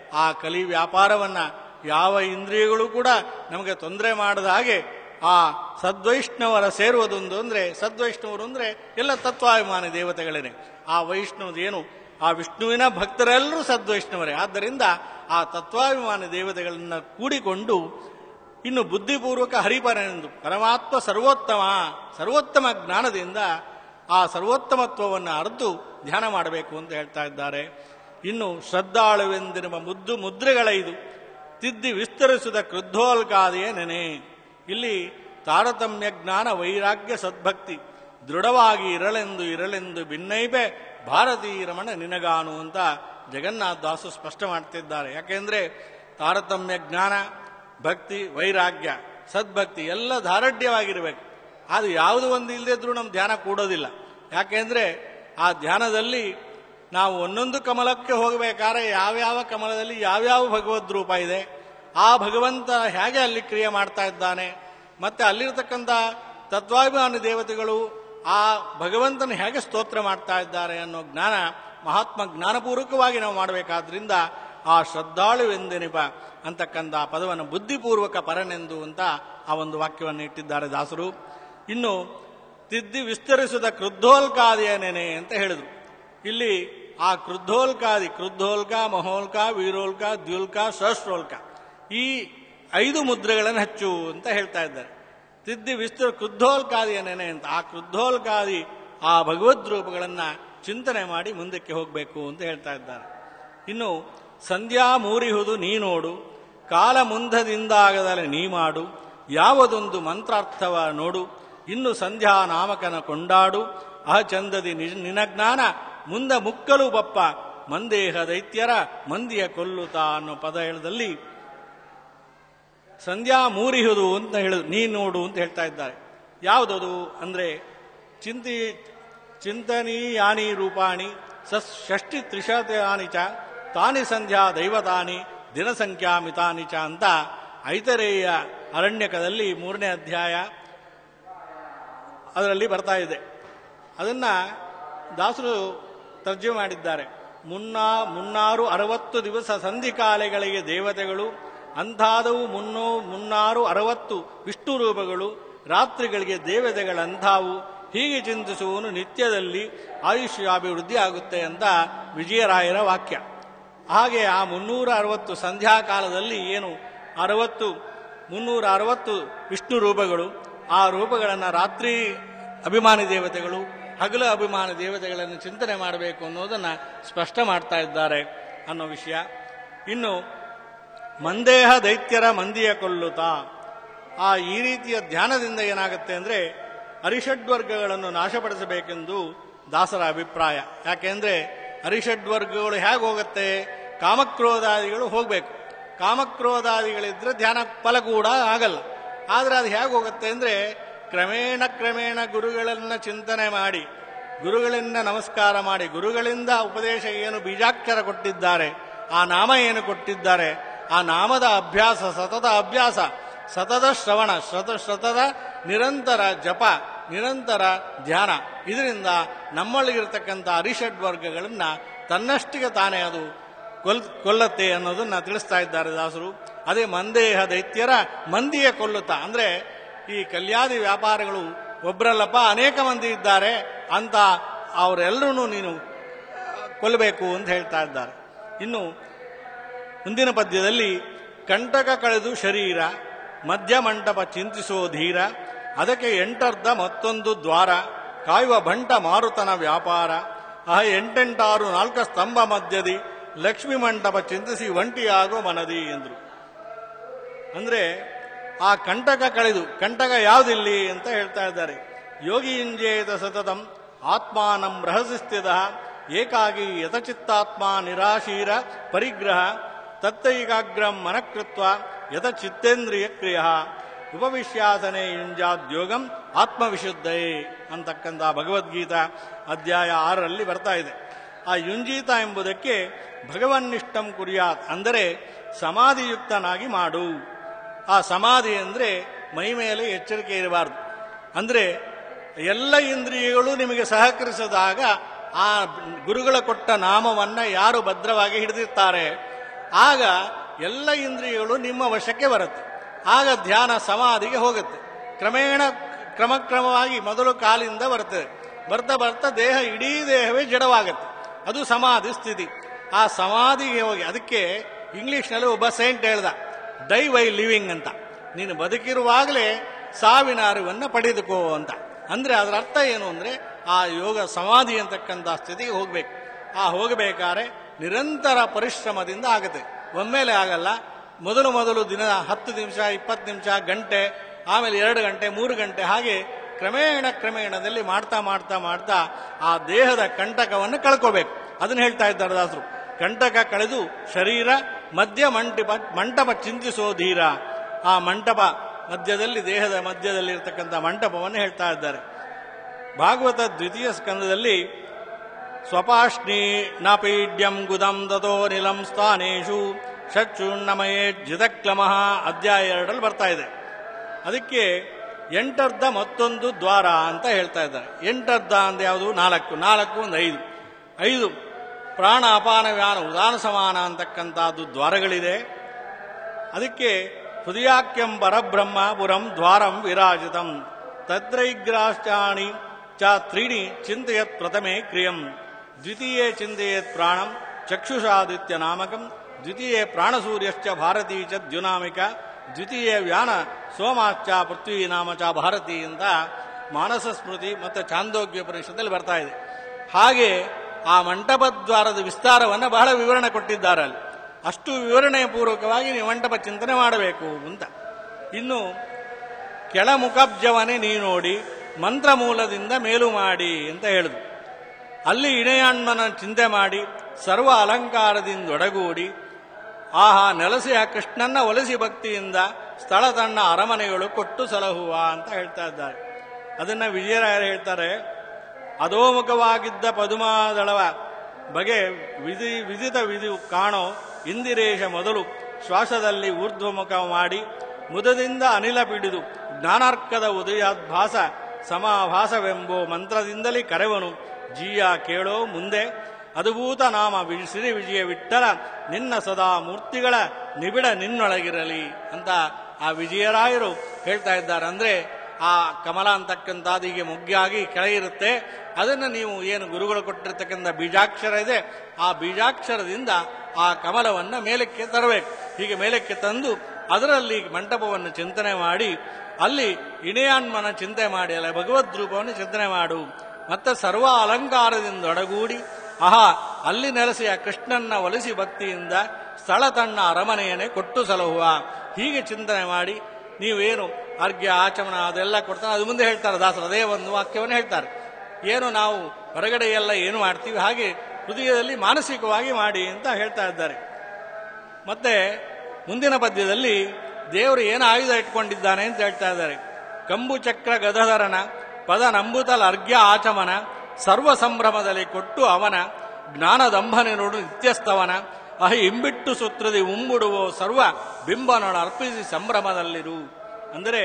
ಆ ಕಲಿ ವ್ಯಾಪಾರವನ್ನ ಯಾವ ಇಂದ್ರಿಯಗಳು ಕೂಡ ನಮಗೆ ತೊಂದರೆ ಮಾಡದ ಹಾಗೆ ಆ ಸದ್ವೈಷ್ಣವರ ಸೇರುವುದೊಂದು ಅಂದ್ರೆ ಸದ್ವೈಷ್ಣವರು ಅಂದ್ರೆ ಎಲ್ಲ ತತ್ವಾಭಿಮಾನಿ ದೇವತೆಗಳೇನೆ ಆ ವೈಷ್ಣವದ ಏನು ಆ ವಿಷ್ಣುವಿನ ಭಕ್ತರೆಲ್ಲರೂ ಸದ್ವೈಷ್ಣವರೇ ಆದ್ದರಿಂದ ಆ ತತ್ವಾಭಿಮಾನಿ ದೇವತೆಗಳನ್ನ ಕೂಡಿಕೊಂಡು ಇನ್ನು ಬುದ್ಧಿಪೂರ್ವಕ ಹರಿಪರನೆಂದು ಪರಮಾತ್ಮ ಸರ್ವೋತ್ತಮ ಸರ್ವೋತ್ತಮ ಜ್ಞಾನದಿಂದ ಆ ಸರ್ವೋತ್ತಮತ್ವವನ್ನು ಅರ್ದು ಧ್ಯಾನ ಮಾಡಬೇಕು ಅಂತ ಹೇಳ್ತಾ ಇದ್ದಾರೆ ಇನ್ನು ಶ್ರದ್ಧಾಳುವೆಂದಿರುವ ಮುದ್ದು ಮುದ್ರೆಗಳೈದು ತಿದ್ದಿ ವಿಸ್ತರಿಸಿದ ಕ್ರುದ್ಧೋಲ್ಕಾದಿಯೇ ನೆನೆ ಇಲ್ಲಿ ತಾರತಮ್ಯ ಜ್ಞಾನ ವೈರಾಗ್ಯ ಸದ್ಭಕ್ತಿ ದೃಢವಾಗಿ ಇರಲೆಂದು ಇರಲೆಂದು ಭಿನ್ನೈಪೆ ಭಾರತೀಯ ರಮಣ ನಿನಗಾನು ಅಂತ ಜಗನ್ನಾಥ ದಾಸು ಸ್ಪಷ್ಟ ಮಾಡ್ತಿದ್ದಾರೆ ಯಾಕೆಂದ್ರೆ ತಾರತಮ್ಯ ಜ್ಞಾನ ಭಕ್ತಿ ವೈರಾಗ್ಯ ಸದ್ಭಕ್ತಿ ಎಲ್ಲ ಧಾರಢ್ಯವಾಗಿರಬೇಕು ಅದು ಯಾವುದು ಒಂದು ಇಲ್ಲದೆ ಇದ್ರೂ ನಮ್ಮ ಧ್ಯಾನ ಕೂಡೋದಿಲ್ಲ ಯಾಕೆಂದ್ರೆ ಆ ಧ್ಯಾನದಲ್ಲಿ ನಾವು ಒಂದೊಂದು ಕಮಲಕ್ಕೆ ಹೋಗಬೇಕಾದ್ರೆ ಯಾವ್ಯಾವ ಕಮಲದಲ್ಲಿ ಯಾವ್ಯಾವ ಭಗವದ್ ರೂಪ ಇದೆ ಆ ಭಗವಂತ ಹೇಗೆ ಅಲ್ಲಿ ಕ್ರಿಯೆ ಮಾಡ್ತಾ ಇದ್ದಾನೆ ಮತ್ತೆ ಅಲ್ಲಿರ್ತಕ್ಕಂಥ ತತ್ವಾಭಿಮಾನಿ ದೇವತೆಗಳು ಆ ಭಗವಂತನ ಹೇಗೆ ಸ್ತೋತ್ರ ಮಾಡ್ತಾ ಇದ್ದಾರೆ ಅನ್ನೋ ಜ್ಞಾನ ಮಹಾತ್ಮ ಜ್ಞಾನಪೂರ್ವಕವಾಗಿ ನಾವು ಮಾಡಬೇಕಾದ್ರಿಂದ ಆ ಶ್ರದ್ಧಾಳುವೆಂದೆನಿಪ ಅಂತಕ್ಕಂಥ ಆ ಪದವನ್ನು ಬುದ್ಧಿಪೂರ್ವಕ ಪರನೆಂದು ಅಂತ ಆ ಒಂದು ವಾಕ್ಯವನ್ನು ಇಟ್ಟಿದ್ದಾರೆ ದಾಸರು ಇನ್ನು ತಿದ್ದಿ ವಿಸ್ತರಿಸಿದ ಕ್ರುದ್ಧೋಲ್ಕಾದಿಯನೇನೆ ಅಂತ ಹೇಳಿದ್ರು ಇಲ್ಲಿ ಆ ಕ್ರುದ್ಧೋಲ್ಕಾದಿ ಕ್ರುದ್ಧೋಲ್ಕ ಮಹೋಲ್ಕ ವೀರೋಲ್ಕ ದ್ಯುಲ್ಕ ಸಹಸ್ರೋಲ್ಕ ಈ ಐದು ಮುದ್ರೆಗಳನ್ನು ಹಚ್ಚು ಅಂತ ಹೇಳ್ತಾ ಇದ್ದಾರೆ ತಿದ್ದಿ ವಿಸ್ತರ ಕ್ರುದ್ಧೋಲ್ಕಾದಿಯನೇನೆ ಅಂತ ಆ ಕ್ರುದ್ಧೋಲ್ಕಾದಿ ಆ ಭಗವದ್ ರೂಪಗಳನ್ನ ಚಿಂತನೆ ಮಾಡಿ ಮುಂದಕ್ಕೆ ಹೋಗಬೇಕು ಅಂತ ಹೇಳ್ತಾ ಇದ್ದಾರೆ ಇನ್ನು ಸಂಧ್ಯಾ ಮೂರಿಹುದು ನೀ ನೋಡು ಕಾಲ ಮುಂದದಿಂದಾಗದಲೆ ನೀ ಮಾಡು ಯಾವುದೊಂದು ಮಂತ್ರಾರ್ಥವ ನೋಡು ಇನ್ನು ಸಂಧ್ಯಾ ನಾಮಕನ ಕೊಂಡಾಡು ಆ ಚಂದದಿ ನಿ- ನಿನಜ್ಞಾನ ಮುಂದ ಮುಕ್ಕಲು ಬಪ್ಪ ಮಂದೇಹ ದೈತ್ಯರ ಮಂದಿಯ ಕೊಲ್ಲುತ್ತಾ ಅನ್ನೋ ಪದ ಹೇಳದಲ್ಲಿ ಸಂಧ್ಯಾ ಮೂರಿಹುದು ಅಂತ ಹೇಳು ನೀ ನೋಡು ಅಂತ ಹೇಳ್ತಾ ಇದ್ದಾರೆ ಯಾವುದದು ಅಂದ್ರೆ ಚಿಂತಿ ಚಿಂತನೀಯಾನಿ ರೂಪಾಣಿ ಸಸ್ ಷಷ್ಟಿ ತ್ರಿಶತಾನಿ ಚ ತಾನಿ ಸಂಧ್ಯಾ ದೈವತಾನಿ ದಿನಸಂಖ್ಯಾ ಮಿತಾನಿ ಚ ಅಂತ ಐತರೇಯ ಅರಣ್ಯಕದಲ್ಲಿ ಮೂರನೇ ಅಧ್ಯಾಯ ಅದರಲ್ಲಿ ಬರ್ತಾ ಇದೆ ಅದನ್ನ ದಾಸರು ತರ್ಜಮೆ ಮಾಡಿದ್ದಾರೆ ಮುನ್ನಾ ಮುನ್ನಾರು ಅರವತ್ತು ದಿವಸ ಸಂಧಿಕಾಲೆಗಳಿಗೆ ದೇವತೆಗಳು ಅಂಥಾದವು ಮುನ್ನೋ ಮುನ್ನಾರು ಅರವತ್ತು ವಿಷ್ಣು ರೂಪಗಳು ರಾತ್ರಿಗಳಿಗೆ ದೇವತೆಗಳಂಥವು ಹೀಗೆ ಚಿಂತಿಸುವನು ನಿತ್ಯದಲ್ಲಿ ಆಯುಷ್ಯ ಅಭಿವೃದ್ಧಿ ಆಗುತ್ತೆ ಅಂತ ವಿಜಯರಾಯರ ವಾಕ್ಯ ಹಾಗೆ ಆ ಮುನ್ನೂರ ಅರವತ್ತು ಸಂಧ್ಯಾಕಾಲದಲ್ಲಿ ಏನು ಅರವತ್ತು ಮುನ್ನೂರ ಅರವತ್ತು ವಿಷ್ಣು ರೂಪಗಳು ಆ ರೂಪಗಳನ್ನು ರಾತ್ರಿ ಅಭಿಮಾನಿ ದೇವತೆಗಳು ಹಗಲು ಅಭಿಮಾನಿ ದೇವತೆಗಳನ್ನು ಚಿಂತನೆ ಮಾಡಬೇಕು ಅನ್ನೋದನ್ನ ಸ್ಪಷ್ಟ ಮಾಡ್ತಾ ಇದ್ದಾರೆ ಅನ್ನೋ ವಿಷಯ ಇನ್ನು ಮಂದೇಹ ದೈತ್ಯರ ಮಂದಿಯ ಕೊಲ್ಲುತ್ತಾ ಆ ಈ ರೀತಿಯ ಧ್ಯಾನದಿಂದ ಏನಾಗುತ್ತೆ ಅಂದ್ರೆ ಅರಿಷಡ್ವರ್ಗಗಳನ್ನು ನಾಶಪಡಿಸಬೇಕೆಂದು ದಾಸರ ಅಭಿಪ್ರಾಯ ಯಾಕೆಂದ್ರೆ ಅರಿಷಡ್ವರ್ಗಗಳು ಹೇಗೆ ಹೋಗುತ್ತೆ ಕಾಮಕ್ರೋಧಾದಿಗಳು ಹೋಗ್ಬೇಕು ಕಾಮಕ್ರೋಧಾದಿಗಳಿದ್ರೆ ಧ್ಯಾನ ಫಲ ಕೂಡ ಆಗಲ್ಲ ಆದ್ರೆ ಅದು ಹೇಗೆ ಹೋಗುತ್ತೆ ಅಂದ್ರೆ ಕ್ರಮೇಣ ಕ್ರಮೇಣ ಗುರುಗಳನ್ನ ಚಿಂತನೆ ಮಾಡಿ ಗುರುಗಳಿಂದ ನಮಸ್ಕಾರ ಮಾಡಿ ಗುರುಗಳಿಂದ ಉಪದೇಶ ಏನು ಬೀಜಾಕ್ಷರ ಕೊಟ್ಟಿದ್ದಾರೆ ಆ ನಾಮ ಏನು ಕೊಟ್ಟಿದ್ದಾರೆ ಆ ನಾಮದ ಅಭ್ಯಾಸ ಸತತ ಅಭ್ಯಾಸ ಸತತ ಶ್ರವಣ ಶತ ಸತತ ನಿರಂತರ ಜಪ ನಿರಂತರ ಧ್ಯಾನ ಇದರಿಂದ ನಮ್ಮೊಳಗಿರ್ತಕ್ಕಂಥ ಅರಿಷಡ್ ವರ್ಗಗಳನ್ನ ತನ್ನಷ್ಟಿಗೆ ತಾನೇ ಅದು ಕೊಲ್ ಕೊಲ್ಲತ್ತೆ ಅನ್ನೋದನ್ನ ತಿಳಿಸ್ತಾ ಇದ್ದಾರೆ ದಾಸರು ಅದೇ ಮಂದೇಹ ದೈತ್ಯರ ಮಂದಿಯ ಕೊಲ್ಲುತ್ತಾ ಅಂದ್ರೆ ಈ ಕಲ್ಯಾದಿ ವ್ಯಾಪಾರಗಳು ಒಬ್ಬರಲ್ಲಪ್ಪ ಅನೇಕ ಮಂದಿ ಇದ್ದಾರೆ ಅಂತ ಅವರೆಲ್ಲರೂ ನೀನು ಕೊಲ್ಲಬೇಕು ಅಂತ ಹೇಳ್ತಾ ಇದ್ದಾರೆ ಇನ್ನು ಮುಂದಿನ ಪದ್ಯದಲ್ಲಿ ಕಂಟಕ ಕಳೆದು ಶರೀರ ಮಧ್ಯ ಮಂಟಪ ಚಿಂತಿಸೋ ಧೀರ ಅದಕ್ಕೆ ಎಂಟರ್ಧ ಮತ್ತೊಂದು ದ್ವಾರ ಕಾಯುವ ಬಂಟ ಮಾರುತನ ವ್ಯಾಪಾರ ಆ ಎಂಟೆಂಟಾರು ನಾಲ್ಕ ಸ್ತಂಭ ಮಧ್ಯದಿ ಲಕ್ಷ್ಮಿ ಮಂಟಪ ಚಿಂತಿಸಿ ಒಂಟಿಯಾಗೋ ಮನದಿ ಎಂದ್ರು ಅಂದ್ರೆ ಆ ಕಂಟಕ ಕಳೆದು ಕಂಟಕ ಯಾವುದಿಲ್ಲಿ ಅಂತ ಹೇಳ್ತಾ ಇದ್ದಾರೆ ಯೋಗಿ ಇಂಜೇತ ಸತತಂ ಆತ್ಮಾನಂ ರಹಸ್ಯಸ್ಥಿತ ಏಕಾಗಿ ಯಥಚಿತ್ತಾತ್ಮ ನಿರಾಶೀರ ಪರಿಗ್ರಹ ತತ್ತೈಕಾಗ್ರಂ ಮನಕೃತ್ವ ಯಥ ಚಿತ್ತೇಂದ್ರಿಯ ಕ್ರಿಯ ಉಪವಿಶ್ಯಾಸನೆ ಯುಂಜಾದ್ಯೋಗಂ ಆತ್ಮವಿಶುದ್ಧೇ ಅಂತಕ್ಕಂಥ ಭಗವದ್ಗೀತಾ ಅಧ್ಯಾಯ ಆರರಲ್ಲಿ ಬರ್ತಾ ಇದೆ ಆ ಯುಂಜೀತ ಎಂಬುದಕ್ಕೆ ಭಗವನ್ನಿಷ್ಟಂ ಕುರಿಯಾತ್ ಅಂದರೆ ಸಮಾಧಿಯುಕ್ತನಾಗಿ ಮಾಡು ಆ ಸಮಾಧಿ ಅಂದ್ರೆ ಮೈ ಮೇಲೆ ಎಚ್ಚರಿಕೆ ಇರಬಾರ್ದು ಅಂದ್ರೆ ಎಲ್ಲ ಇಂದ್ರಿಯಗಳು ನಿಮಗೆ ಸಹಕರಿಸಿದಾಗ ಆ ಗುರುಗಳ ಕೊಟ್ಟ ನಾಮವನ್ನ ಯಾರು ಭದ್ರವಾಗಿ ಹಿಡಿದಿರ್ತಾರೆ ಆಗ ಎಲ್ಲ ಇಂದ್ರಿಯಗಳು ನಿಮ್ಮ ವಶಕ್ಕೆ ಬರುತ್ತೆ ಆಗ ಧ್ಯಾನ ಸಮಾಧಿಗೆ ಹೋಗುತ್ತೆ ಕ್ರಮೇಣ ಕ್ರಮಕ್ರಮವಾಗಿ ಮೊದಲು ಕಾಲಿಂದ ಬರ್ತದೆ ಬರ್ತಾ ಬರ್ತಾ ದೇಹ ಇಡೀ ದೇಹವೇ ಜಡವಾಗುತ್ತೆ ಅದು ಸಮಾಧಿ ಸ್ಥಿತಿ ಆ ಸಮಾಧಿಗೆ ಹೋಗಿ ಅದಕ್ಕೆ ಇಂಗ್ಲಿಷ್ನಲ್ಲಿ ಒಬ್ಬ ಸೈಂಟ್ ಹೇಳ್ದ ಡೈ ವೈ ಲಿವಿಂಗ್ ಅಂತ ನೀನು ಬದುಕಿರುವಾಗಲೇ ಸಾವಿನ ಅರಿವನ್ನು ಪಡೆದುಕೋ ಅಂತ ಅಂದ್ರೆ ಅದರ ಅರ್ಥ ಏನು ಅಂದ್ರೆ ಆ ಯೋಗ ಸಮಾಧಿ ಅಂತಕ್ಕಂಥ ಸ್ಥಿತಿಗೆ ಹೋಗ್ಬೇಕು ಆ ಹೋಗಬೇಕಾದ್ರೆ ನಿರಂತರ ಪರಿಶ್ರಮದಿಂದ ಆಗುತ್ತೆ ಒಮ್ಮೆಲೆ ಆಗಲ್ಲ ಮೊದಲು ಮೊದಲು ದಿನ ಹತ್ತು ನಿಮಿಷ ಇಪ್ಪತ್ತು ನಿಮಿಷ ಗಂಟೆ ಆಮೇಲೆ ಎರಡು ಗಂಟೆ ಮೂರು ಗಂಟೆ ಹಾಗೆ ಕ್ರಮೇಣ ಕ್ರಮೇಣದಲ್ಲಿ ಮಾಡ್ತಾ ಮಾಡ್ತಾ ಮಾಡ್ತಾ ಆ ದೇಹದ ಕಂಟಕವನ್ನು ಕಳ್ಕೋಬೇಕು ಅದನ್ನ ಹೇಳ್ತಾ ಇದ್ದಾರೆ ದಾಸರು ಕಂಟಕ ಕಳೆದು ಶರೀರ ಮಧ್ಯ ಮಂಟಪ ಮಂಟಪ ಚಿಂತಿಸೋ ಧೀರ ಆ ಮಂಟಪ ಮಧ್ಯದಲ್ಲಿ ದೇಹದ ಮಧ್ಯದಲ್ಲಿ ಇರತಕ್ಕಂಥ ಮಂಟಪವನ್ನು ಹೇಳ್ತಾ ಇದ್ದಾರೆ ಭಾಗವತ ದ್ವಿತೀಯ ಸ್ಕಂದದಲ್ಲಿ ಸ್ವಪಾಷ್ಣಿ ನಪೀಡ್ಯಂ ಗುದಂ ದತೋ ನಿಲಂ ಸ್ಥಾನೇಶು ಷಟ್ಚೂರ್ಣಮಯೇ ಜಿತಕ್ಲಮಃ ಅಧ್ಯಾಯ ಎರಡರಲ್ಲಿ ಬರ್ತಾ ಇದೆ ಅದಕ್ಕೆ ಎಂಟರ್ಧ ಮತ್ತೊಂದು ದ್ವಾರ ಅಂತ ಹೇಳ್ತಾ ಇದ್ದಾರೆ ಎಂಟರ್ಧ ಅಂದ್ರೆ ಯಾವುದು ನಾಲ್ಕು ನಾಲ್ಕು ಒಂದು ಐದು ಐದು ಪ್ರಾಣ ಅಪಾನ ವ್ಯಾನ ಉದಾನ ಸಮಾನ ಅಂತಕ್ಕಂಥದ್ದು ದ್ವಾರಗಳಿದೆ ಅದಕ್ಕೆ ಹೃದಯಾಖ್ಯಂ ಪರಬ್ರಹ್ಮ ಪುರಂ ದ್ವಾರಂ ವಿರಾಜಿತಂ ತತ್ರೈಗ್ರಾಷ್ಟಾಣಿ ಚ ತ್ರೀಣಿ ಚಿಂತೆಯತ್ ಪ್ರಥಮೆ ಕ್ರಿಯಂ ದ್ವಿತೀಯೇ ಚಿಂತೆಯತ್ ಪ್ರಾಣಂ ಚಕ್ಷುಷಾದಿತ್ಯ ನಾಮಕಂ ದ್ವಿತೀಯೇ ಪ್ರಾಣಸೂರ್ಯಶ್ಚ ಭಾರತೀ ಚ ದ್ಯುನಾಮಿಕ ದ್ವಿತೀಯ ವ್ಯಾನ ಸೋಮಾಶ್ಚ ಪೃಥ್ವಿ ನಾಮ ಚ ಭಾರತಿ ಅಂತ ಮಾನಸ ಸ್ಮೃತಿ ಮತ್ತು ಚಾಂದೋಗ್ಯ ಪರಿಷತ್ತಲ್ಲಿ ಬರ್ತಾ ಇದೆ ಹಾಗೆ ಆ ಮಂಟಪ ದ್ವಾರದ ವಿಸ್ತಾರವನ್ನು ಬಹಳ ವಿವರಣೆ ಕೊಟ್ಟಿದ್ದಾರೆ ಅಲ್ಲಿ ಅಷ್ಟು ವಿವರಣೆಯ ಪೂರ್ವಕವಾಗಿ ನೀವು ಮಂಟಪ ಚಿಂತನೆ ಮಾಡಬೇಕು ಅಂತ ಇನ್ನು ಕೆಳಮುಖಬ್ಜವನೇ ನೀ ನೋಡಿ ಮಂತ್ರ ಮೂಲದಿಂದ ಮೇಲು ಮಾಡಿ ಅಂತ ಹೇಳಿದ್ರು ಅಲ್ಲಿ ಇಣೆಯಣ್ಣನ ಚಿಂತೆ ಮಾಡಿ ಸರ್ವ ಅಲಂಕಾರದಿಂದ ಒಡಗೂಡಿ ಆಹಾ ನೆಲಸಿ ಆ ಕೃಷ್ಣನ್ನ ಒಲಿಸಿ ಭಕ್ತಿಯಿಂದ ಸ್ಥಳ ತನ್ನ ಅರಮನೆಗಳು ಕೊಟ್ಟು ಸಲಹುವ ಅಂತ ಹೇಳ್ತಾ ಇದ್ದಾರೆ ಅದನ್ನ ವಿಜಯರಾಯರು ಹೇಳ್ತಾರೆ ಅಧೋಮುಖವಾಗಿದ್ದ ಪದುಮಾದಳವ ಬಗೆ ವಿಧಿ ವಿದಿತ ವಿಧಿ ಕಾಣೋ ಇಂದಿರೇಶ ಮೊದಲು ಶ್ವಾಸದಲ್ಲಿ ಊರ್ಧ್ವಮುಖ ಮಾಡಿ ಮುದದಿಂದ ಅನಿಲ ಪಿಡಿದು ಜ್ಞಾನಾರ್ಕದ ಉದಯಾದ್ಭಾಸ ಸಮಾಭಾಸವೆಂಬೋ ಮಂತ್ರದಿಂದಲೇ ಕರೆವನು ಜೀಯ ಕೇಳೋ ಮುಂದೆ ಅದ್ಭುತ ನಾಮ ವಿ- ಸಿರಿ ವಿಜಯ ವಿಠಲ ನಿನ್ನ ಸದಾ ಮೂರ್ತಿಗಳ ನಿಬಿಡ ನಿನ್ನೊಳಗಿರಲಿ ಅಂತ ಆ ವಿಜಯರಾಯರು ಹೇಳ್ತಾ ಇದ್ದಾರೆ ಅಂದ್ರೆ ಆ ಕಮಲ ಅಂತಕ್ಕಂಥದ್ದು ಹೀಗೆ ಮುಗ್ಗಾಗಿ ಕೆಳಗಿರುತ್ತೆ ಅದನ್ನು ನೀವು ಏನು ಗುರುಗಳು ಕೊಟ್ಟಿರ್ತಕ್ಕಂಥ ಬೀಜಾಕ್ಷರ ಇದೆ ಆ ಬೀಜಾಕ್ಷರದಿಂದ ಆ ಕಮಲವನ್ನ ಮೇಲಕ್ಕೆ ತರಬೇಕು ಹೀಗೆ ಮೇಲಕ್ಕೆ ತಂದು ಅದರಲ್ಲಿ ಮಂಟಪವನ್ನು ಚಿಂತನೆ ಮಾಡಿ ಅಲ್ಲಿ ಇಣೆಯಾನ್ಮನ ಚಿಂತೆ ಮಾಡಿ ಅಲ್ಲ ಭಗವದ್ ರೂಪವನ್ನು ಚಿಂತನೆ ಮಾಡು ಮತ್ತೆ ಸರ್ವ ಅಲಂಕಾರದಿಂದ ಒಡಗೂಡಿ ಆಹಾ ಅಲ್ಲಿ ನೆಲೆಸಿ ಆ ಕೃಷ್ಣನ್ನ ಒಲಿಸಿ ಭಕ್ತಿಯಿಂದ ಸ್ಥಳ ತನ್ನ ಅರಮನೆಯನ್ನೇ ಕೊಟ್ಟು ಸಲಹುವ ಹೀಗೆ ಚಿಂತನೆ ಮಾಡಿ ನೀವೇನು ಅರ್ಘ್ಯ ಆಚಮನ ಅದೆಲ್ಲ ಕೊಡ್ತಾರೆ ಅದು ಮುಂದೆ ಹೇಳ್ತಾರೆ ದಾಸರು ಅದೇ ಒಂದು ವಾಕ್ಯವನ್ನು ಹೇಳ್ತಾರೆ ಏನು ನಾವು ಹೊರಗಡೆ ಎಲ್ಲ ಏನು ಮಾಡ್ತೀವಿ ಹಾಗೆ ಹೃದಯದಲ್ಲಿ ಮಾನಸಿಕವಾಗಿ ಮಾಡಿ ಅಂತ ಹೇಳ್ತಾ ಇದ್ದಾರೆ ಮತ್ತೆ ಮುಂದಿನ ಪದ್ಯದಲ್ಲಿ ದೇವರು ಏನು ಆಯುಧ ಇಟ್ಕೊಂಡಿದ್ದಾನೆ ಅಂತ ಹೇಳ್ತಾ ಇದ್ದಾರೆ ಕಂಬು ಚಕ್ರ ಗದಧರನ ಪದ ನಂಬುತಲ ಅರ್ಘ್ಯ ಆಚಮನ ಸರ್ವ ಸಂಭ್ರಮದಲ್ಲಿ ಕೊಟ್ಟು ಅವನ ಜ್ಞಾನದಂಭನೆನೋಡು ನಿತ್ಯಸ್ತವನ ಅಹ ಇಂಬಿಟ್ಟು ಸುತ್ರದಿ ಉಂಬುಡುವೋ ಸರ್ವ ಬಿಂಬನೊಳ ಅರ್ಪಿಸಿ ಸಂಭ್ರಮದಲ್ಲಿರು ಅಂದರೆ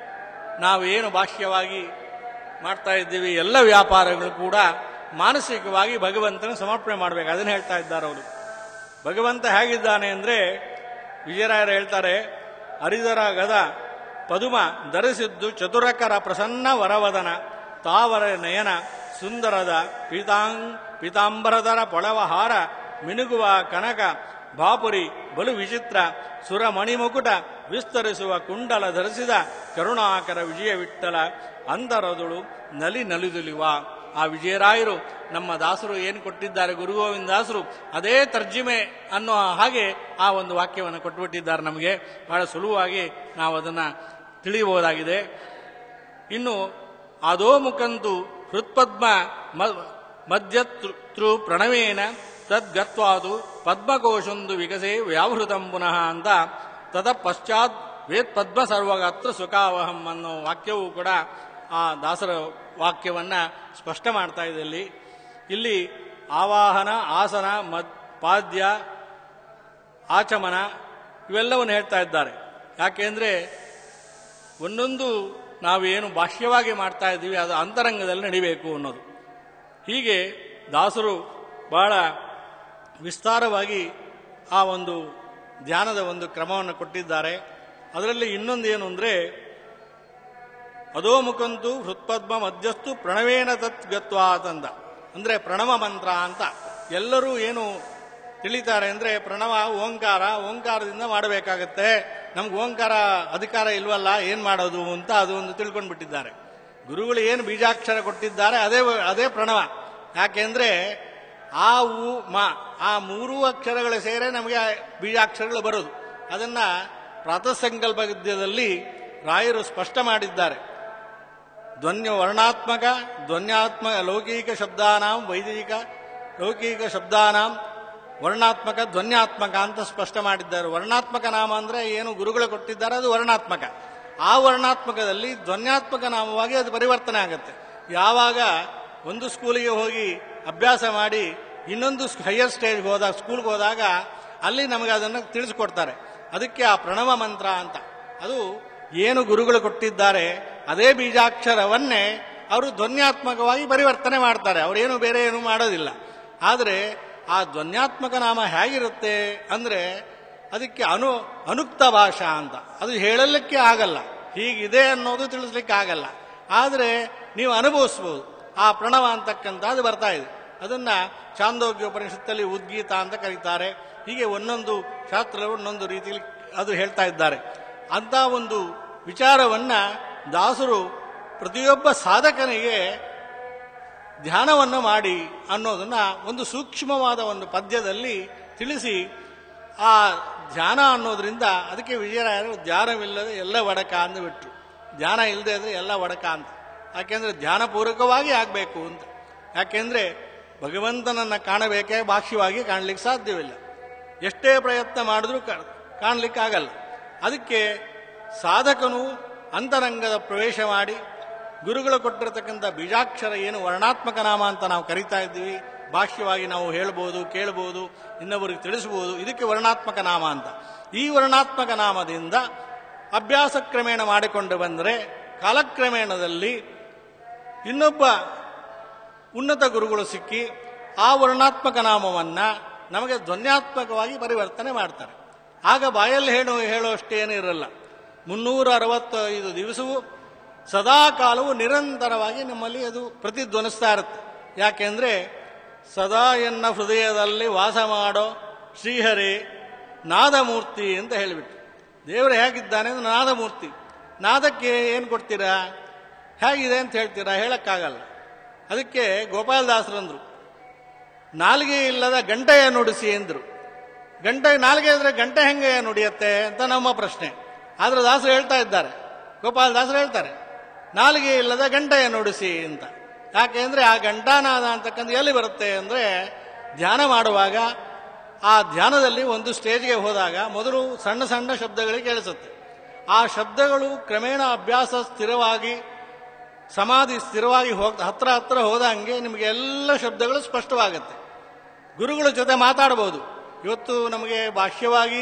ನಾವೇನು ಭಾಷ್ಯವಾಗಿ ಮಾಡ್ತಾ ಇದ್ದೀವಿ ಎಲ್ಲ ವ್ಯಾಪಾರಗಳು ಕೂಡ ಮಾನಸಿಕವಾಗಿ ಭಗವಂತನ ಸಮರ್ಪಣೆ ಮಾಡಬೇಕು ಅದನ್ನು ಹೇಳ್ತಾ ಇದ್ದಾರೆ ಅವರು ಭಗವಂತ ಹೇಗಿದ್ದಾನೆ ಅಂದ್ರೆ ವಿಜಯರಾಯರು ಹೇಳ್ತಾರೆ ಹರಿದರ ಗದ ಪದುಮ ಧರಿಸಿದ್ದು ಚತುರಕರ ಪ್ರಸನ್ನ ವರವದನ ತಾವರ ನಯನ ಸುಂದರದ ಪೀತಾಂಗ್ ಪೀತಾಂಬರದರ ಪೊಳವಹಾರ ಮಿನುಗುವ ಕನಕ ಬಾಪುರಿ ಬಲು ವಿಚಿತ್ರ ಸುರ ಮಣಿಮುಕುಟ ವಿಸ್ತರಿಸುವ ಕುಂಡಲ ಧರಿಸಿದ ಕರುಣಾಕರ ವಿಜಯ ವಿಠಲ ಅಂತರದುಳು ನಲಿ ನಲಿದುಲಿವ ಆ ವಿಜಯರಾಯರು ನಮ್ಮ ದಾಸರು ಏನು ಕೊಟ್ಟಿದ್ದಾರೆ ಗುರು ಗೋವಿಂದ ದಾಸರು ಅದೇ ತರ್ಜಿಮೆ ಅನ್ನೋ ಹಾಗೆ ಆ ಒಂದು ವಾಕ್ಯವನ್ನು ಕೊಟ್ಟುಬಿಟ್ಟಿದ್ದಾರೆ ನಮಗೆ ಬಹಳ ಸುಲಭವಾಗಿ ನಾವು ಅದನ್ನ ತಿಳಿಯಬಹುದಾಗಿದೆ ಇನ್ನು ಅದೋಮುಖಂತು ಹೃತ್ಪದ್ಮ ಮ- ಮಧ್ಯತೃ ಪ್ರಣವೇನ ತದ್ಗತ್ವಾದು ಪದ್ಮಕೋಶೊಂದು ವಿಕಸೆ ವ್ಯಾವೃತಂ ಪುನಃ ಅಂತ ತದ ಪಶ್ಚಾತ್ ವೇತ್ ಪದ್ಮ ಸರ್ವಗತ್ರ ಸುಖಾವಹಂ ಅನ್ನೋ ವಾಕ್ಯವೂ ಕೂಡ ಆ ದಾಸರ ವಾಕ್ಯವನ್ನ ಸ್ಪಷ್ಟ ಮಾಡ್ತಾ ಇದೆ ಇಲ್ಲಿ ಇಲ್ಲಿ ಆವಾಹನ ಆಸನ ಮದ್ ಪಾದ್ಯ ಆಚಮನ ಇವೆಲ್ಲವನ್ನು ಹೇಳ್ತಾ ಇದ್ದಾರೆ ಯಾಕೆಂದ್ರೆ ಒಂದೊಂದು ನಾವೇನು ಬಾಹ್ಯವಾಗಿ ಮಾಡ್ತಾ ಇದ್ದೀವಿ ಅದು ಅಂತರಂಗದಲ್ಲಿ ನಡಿಬೇಕು ಅನ್ನೋದು ಹೀಗೆ ದಾಸರು ಬಹಳ ವಿಸ್ತಾರವಾಗಿ ಆ ಒಂದು ಧ್ಯಾನದ ಒಂದು ಕ್ರಮವನ್ನು ಕೊಟ್ಟಿದ್ದಾರೆ ಅದರಲ್ಲಿ ಇನ್ನೊಂದು ಏನು ಅಂದರೆ ಅಧೋಮುಖಂತು ಹೃತ್ಪದ್ಮ ಮಧ್ಯಸ್ತು ಪ್ರಣವೇನ ತತ್ ಗತ್ವಾತ್ ಅಂತ ಅಂದ್ರೆ ಪ್ರಣವ ಮಂತ್ರ ಅಂತ ಎಲ್ಲರೂ ಏನು ತಿಳಿತಾರೆ ಅಂದ್ರೆ ಪ್ರಣವ ಓಂಕಾರ ಓಂಕಾರದಿಂದ ಮಾಡಬೇಕಾಗತ್ತೆ ನಮ್ಗೆ ಓಂಕಾರ ಅಧಿಕಾರ ಇಲ್ವಲ್ಲ ಏನ್ ಮಾಡೋದು ಅಂತ ಅದು ಒಂದು ತಿಳ್ಕೊಂಡು ಬಿಟ್ಟಿದ್ದಾರೆ ಗುರುಗಳು ಏನು ಬೀಜಾಕ್ಷರ ಕೊಟ್ಟಿದ್ದಾರೆ ಅದೇ ಅದೇ ಪ್ರಣವ ಯಾಕೆಂದ್ರೆ ಆ ಉ ಮ ಆ ಮೂರೂ ಅಕ್ಷರಗಳ ಸೇರೆ ನಮಗೆ ಬೀಜಾಕ್ಷರಗಳು ಬರೋದು ಅದನ್ನ ಪ್ರಾತಸಂಕಲ್ಪ ಗದ್ಯದಲ್ಲಿ ರಾಯರು ಸ್ಪಷ್ಟ ಮಾಡಿದ್ದಾರೆ ಧ್ವನ್ಯ ವರ್ಣಾತ್ಮಕ ಧ್ವನ್ಯಾತ್ಮಕ ಲೌಕಿಕ ಶಬ್ದಾನಾಂ ವೈದಿಕ ಲೌಕಿಕ ಶಬ್ದಾನಾಂ ವರ್ಣಾತ್ಮಕ ಧ್ವನ್ಯಾತ್ಮಕ ಅಂತ ಸ್ಪಷ್ಟ ಮಾಡಿದ್ದಾರೆ ವರ್ಣಾತ್ಮಕ ನಾಮ ಅಂದ್ರೆ ಏನು ಗುರುಗಳು ಕೊಟ್ಟಿದ್ದಾರೆ ಅದು ವರ್ಣಾತ್ಮಕ ಆ ವರ್ಣಾತ್ಮಕದಲ್ಲಿ ಧ್ವನ್ಯಾತ್ಮಕ ನಾಮವಾಗಿ ಅದು ಪರಿವರ್ತನೆ ಆಗುತ್ತೆ ಯಾವಾಗ ಒಂದು ಸ್ಕೂಲಿಗೆ ಹೋಗಿ ಅಭ್ಯಾಸ ಮಾಡಿ ಇನ್ನೊಂದು ಹೈಯರ್ ಸ್ಟೇಜ್ಗೆ ಹೋದಾಗ ಸ್ಕೂಲ್ಗೆ ಹೋದಾಗ ಅಲ್ಲಿ ನಮಗೆ ಅದನ್ನು ತಿಳಿಸ್ಕೊಡ್ತಾರೆ ಅದಕ್ಕೆ ಆ ಪ್ರಣವ ಮಂತ್ರ ಅಂತ ಅದು ಏನು ಗುರುಗಳು ಕೊಟ್ಟಿದ್ದಾರೆ ಅದೇ ಬೀಜಾಕ್ಷರವನ್ನೇ ಅವರು ಧ್ವನ್ಯಾತ್ಮಕವಾಗಿ ಪರಿವರ್ತನೆ ಮಾಡ್ತಾರೆ ಅವರೇನು ಬೇರೆ ಏನು ಮಾಡೋದಿಲ್ಲ ಆದರೆ ಆ ಧ್ವನ್ಯಾತ್ಮಕ ನಾಮ ಹೇಗಿರುತ್ತೆ ಅಂದ್ರೆ ಅದಕ್ಕೆ ಅನು ಅನುಕ್ತ ಭಾಷಾ ಅಂತ ಅದು ಹೇಳಲಿಕ್ಕೆ ಆಗಲ್ಲ ಹೀಗಿದೆ ಅನ್ನೋದು ತಿಳಿಸ್ಲಿಕ್ಕೆ ಆಗಲ್ಲ ಆದರೆ ನೀವು ಅನುಭವಿಸ್ಬೋದು ಆ ಪ್ರಣವ ಅಂತಕ್ಕಂಥ ಅದು ಬರ್ತಾ ಇದೆ ಅದನ್ನ ಚಾಂದೋಗ್ಯ ಉಪನಿಷತ್ತಲ್ಲಿ ಉದ್ಗೀತ ಅಂತ ಕರೀತಾರೆ ಹೀಗೆ ಒಂದೊಂದು ಶಾಸ್ತ್ರ ಒಂದೊಂದು ರೀತಿಯಲ್ಲಿ ಅದು ಹೇಳ್ತಾ ಇದ್ದಾರೆ ಅಂತ ಒಂದು ವಿಚಾರವನ್ನ ದಾಸರು ಪ್ರತಿಯೊಬ್ಬ ಸಾಧಕನಿಗೆ ಧ್ಯಾನವನ್ನು ಮಾಡಿ ಅನ್ನೋದನ್ನ ಒಂದು ಸೂಕ್ಷ್ಮವಾದ ಒಂದು ಪದ್ಯದಲ್ಲಿ ತಿಳಿಸಿ ಆ ಧ್ಯಾನ ಅನ್ನೋದ್ರಿಂದ ಅದಕ್ಕೆ ವಿಜಯರಾಯರು ಧ್ಯಾನವಿಲ್ಲದೆ ಎಲ್ಲ ಒಡಕ ಅಂದುಬಿಟ್ರು ಧ್ಯಾನ ಇಲ್ಲದೆ ಇದ್ರೆ ಎಲ್ಲ ಒಡಕ ಅಂತ ಯಾಕೆಂದ್ರೆ ಧ್ಯಾನಪೂರ್ವಕವಾಗಿ ಆಗಬೇಕು ಅಂತ ಯಾಕೆಂದ್ರೆ ಭಗವಂತನನ್ನ ಕಾಣಬೇಕೇ ಬಾಹ್ಯವಾಗಿ ಕಾಣಲಿಕ್ಕೆ ಸಾಧ್ಯವಿಲ್ಲ ಎಷ್ಟೇ ಪ್ರಯತ್ನ ಮಾಡಿದ್ರೂ ಕಾಣಲಿಕ್ಕೆ ಆಗಲ್ಲ ಅದಕ್ಕೆ ಸಾಧಕನು ಅಂತರಂಗದ ಪ್ರವೇಶ ಮಾಡಿ ಗುರುಗಳು ಕೊಟ್ಟಿರತಕ್ಕಂಥ ಬೀಜಾಕ್ಷರ ಏನು ವರ್ಣಾತ್ಮಕ ನಾಮ ಅಂತ ನಾವು ಕರಿತಾ ಇದ್ದೀವಿ ಭಾಷ್ಯವಾಗಿ ನಾವು ಹೇಳ್ಬೋದು ಕೇಳ್ಬೋದು ಇನ್ನೊಬ್ಬರಿಗೆ ತಿಳಿಸಬಹುದು ಇದಕ್ಕೆ ವರ್ಣಾತ್ಮಕ ನಾಮ ಅಂತ ಈ ವರ್ಣಾತ್ಮಕ ನಾಮದಿಂದ ಅಭ್ಯಾಸ ಕ್ರಮೇಣ ಮಾಡಿಕೊಂಡು ಬಂದರೆ ಕಾಲಕ್ರಮೇಣದಲ್ಲಿ ಇನ್ನೊಬ್ಬ ಉನ್ನತ ಗುರುಗಳು ಸಿಕ್ಕಿ ಆ ವರ್ಣಾತ್ಮಕ ನಾಮವನ್ನ ನಮಗೆ ಧ್ವನ್ಯಾತ್ಮಕವಾಗಿ ಪರಿವರ್ತನೆ ಮಾಡ್ತಾರೆ ಆಗ ಬಾಯಲ್ಲಿ ಹೇಳೋ ಹೇಳುವಷ್ಟೇನು ಇರಲ್ಲ ಮುನ್ನೂರ ಅರವತ್ತೈದು ದಿವಸವೂ ಸದಾ ಕಾಲವು ನಿರಂತರವಾಗಿ ನಮ್ಮಲ್ಲಿ ಅದು ಪ್ರತಿಧ್ವನಿಸ್ತಾ ಇರುತ್ತೆ ಯಾಕೆಂದ್ರೆ ಸದಾ ಎನ್ನ ಹೃದಯದಲ್ಲಿ ವಾಸ ಮಾಡೋ ಶ್ರೀಹರಿ ನಾದಮೂರ್ತಿ ಅಂತ ಹೇಳಿಬಿಟ್ಟು ದೇವರು ಹೇಗಿದ್ದಾನೆ ಅಂದ್ರೆ ನಾದಮೂರ್ತಿ ನಾದಕ್ಕೆ ಏನು ಕೊಡ್ತೀರಾ ಹೇಗಿದೆ ಅಂತ ಹೇಳ್ತೀರಾ ಹೇಳಕ್ಕಾಗಲ್ಲ ಅದಕ್ಕೆ ಗೋಪಾಲದಾಸರಂದ್ರು ನಾಲಿಗೆ ಇಲ್ಲದ ಗಂಟೆಯ ನುಡಿಸಿ ಎಂದ್ರು ಗಂಟೆ ನಾಲಿಗೆ ಇದ್ರೆ ಗಂಟೆ ಹೆಂಗೆ ನುಡಿಯತ್ತೆ ಅಂತ ನಮ್ಮ ಪ್ರಶ್ನೆ ಆದ್ರೆ ದಾಸರು ಹೇಳ್ತಾ ಇದ್ದಾರೆ ಗೋಪಾಲದಾಸರು ಹೇಳ್ತಾರೆ ನಾಲಿಗೆ ಇಲ್ಲದ ಗಂಟೆಯ ನುಡಿಸಿ ಅಂತ ಯಾಕೆ ಅಂದ್ರೆ ಆ ಗಂಟಾನಾದ ಅಂತಕ್ಕಂಥ ಎಲ್ಲಿ ಬರುತ್ತೆ ಅಂದ್ರೆ ಧ್ಯಾನ ಮಾಡುವಾಗ ಆ ಧ್ಯಾನದಲ್ಲಿ ಒಂದು ಸ್ಟೇಜ್ಗೆ ಹೋದಾಗ ಮೊದಲು ಸಣ್ಣ ಸಣ್ಣ ಶಬ್ದಗಳಿಗೆ ಕೇಳಿಸುತ್ತೆ ಆ ಶಬ್ದಗಳು ಕ್ರಮೇಣ ಅಭ್ಯಾಸ ಸ್ಥಿರವಾಗಿ ಸಮಾಧಿ ಸ್ಥಿರವಾಗಿ ಹೋಗ್ ಹತ್ರ ಹತ್ರ ಹೋದಂಗೆ ನಿಮಗೆ ಎಲ್ಲ ಶಬ್ದಗಳು ಸ್ಪಷ್ಟವಾಗುತ್ತೆ ಗುರುಗಳ ಜೊತೆ ಮಾತಾಡಬಹುದು ಇವತ್ತು ನಮಗೆ ಬಾಹ್ಯವಾಗಿ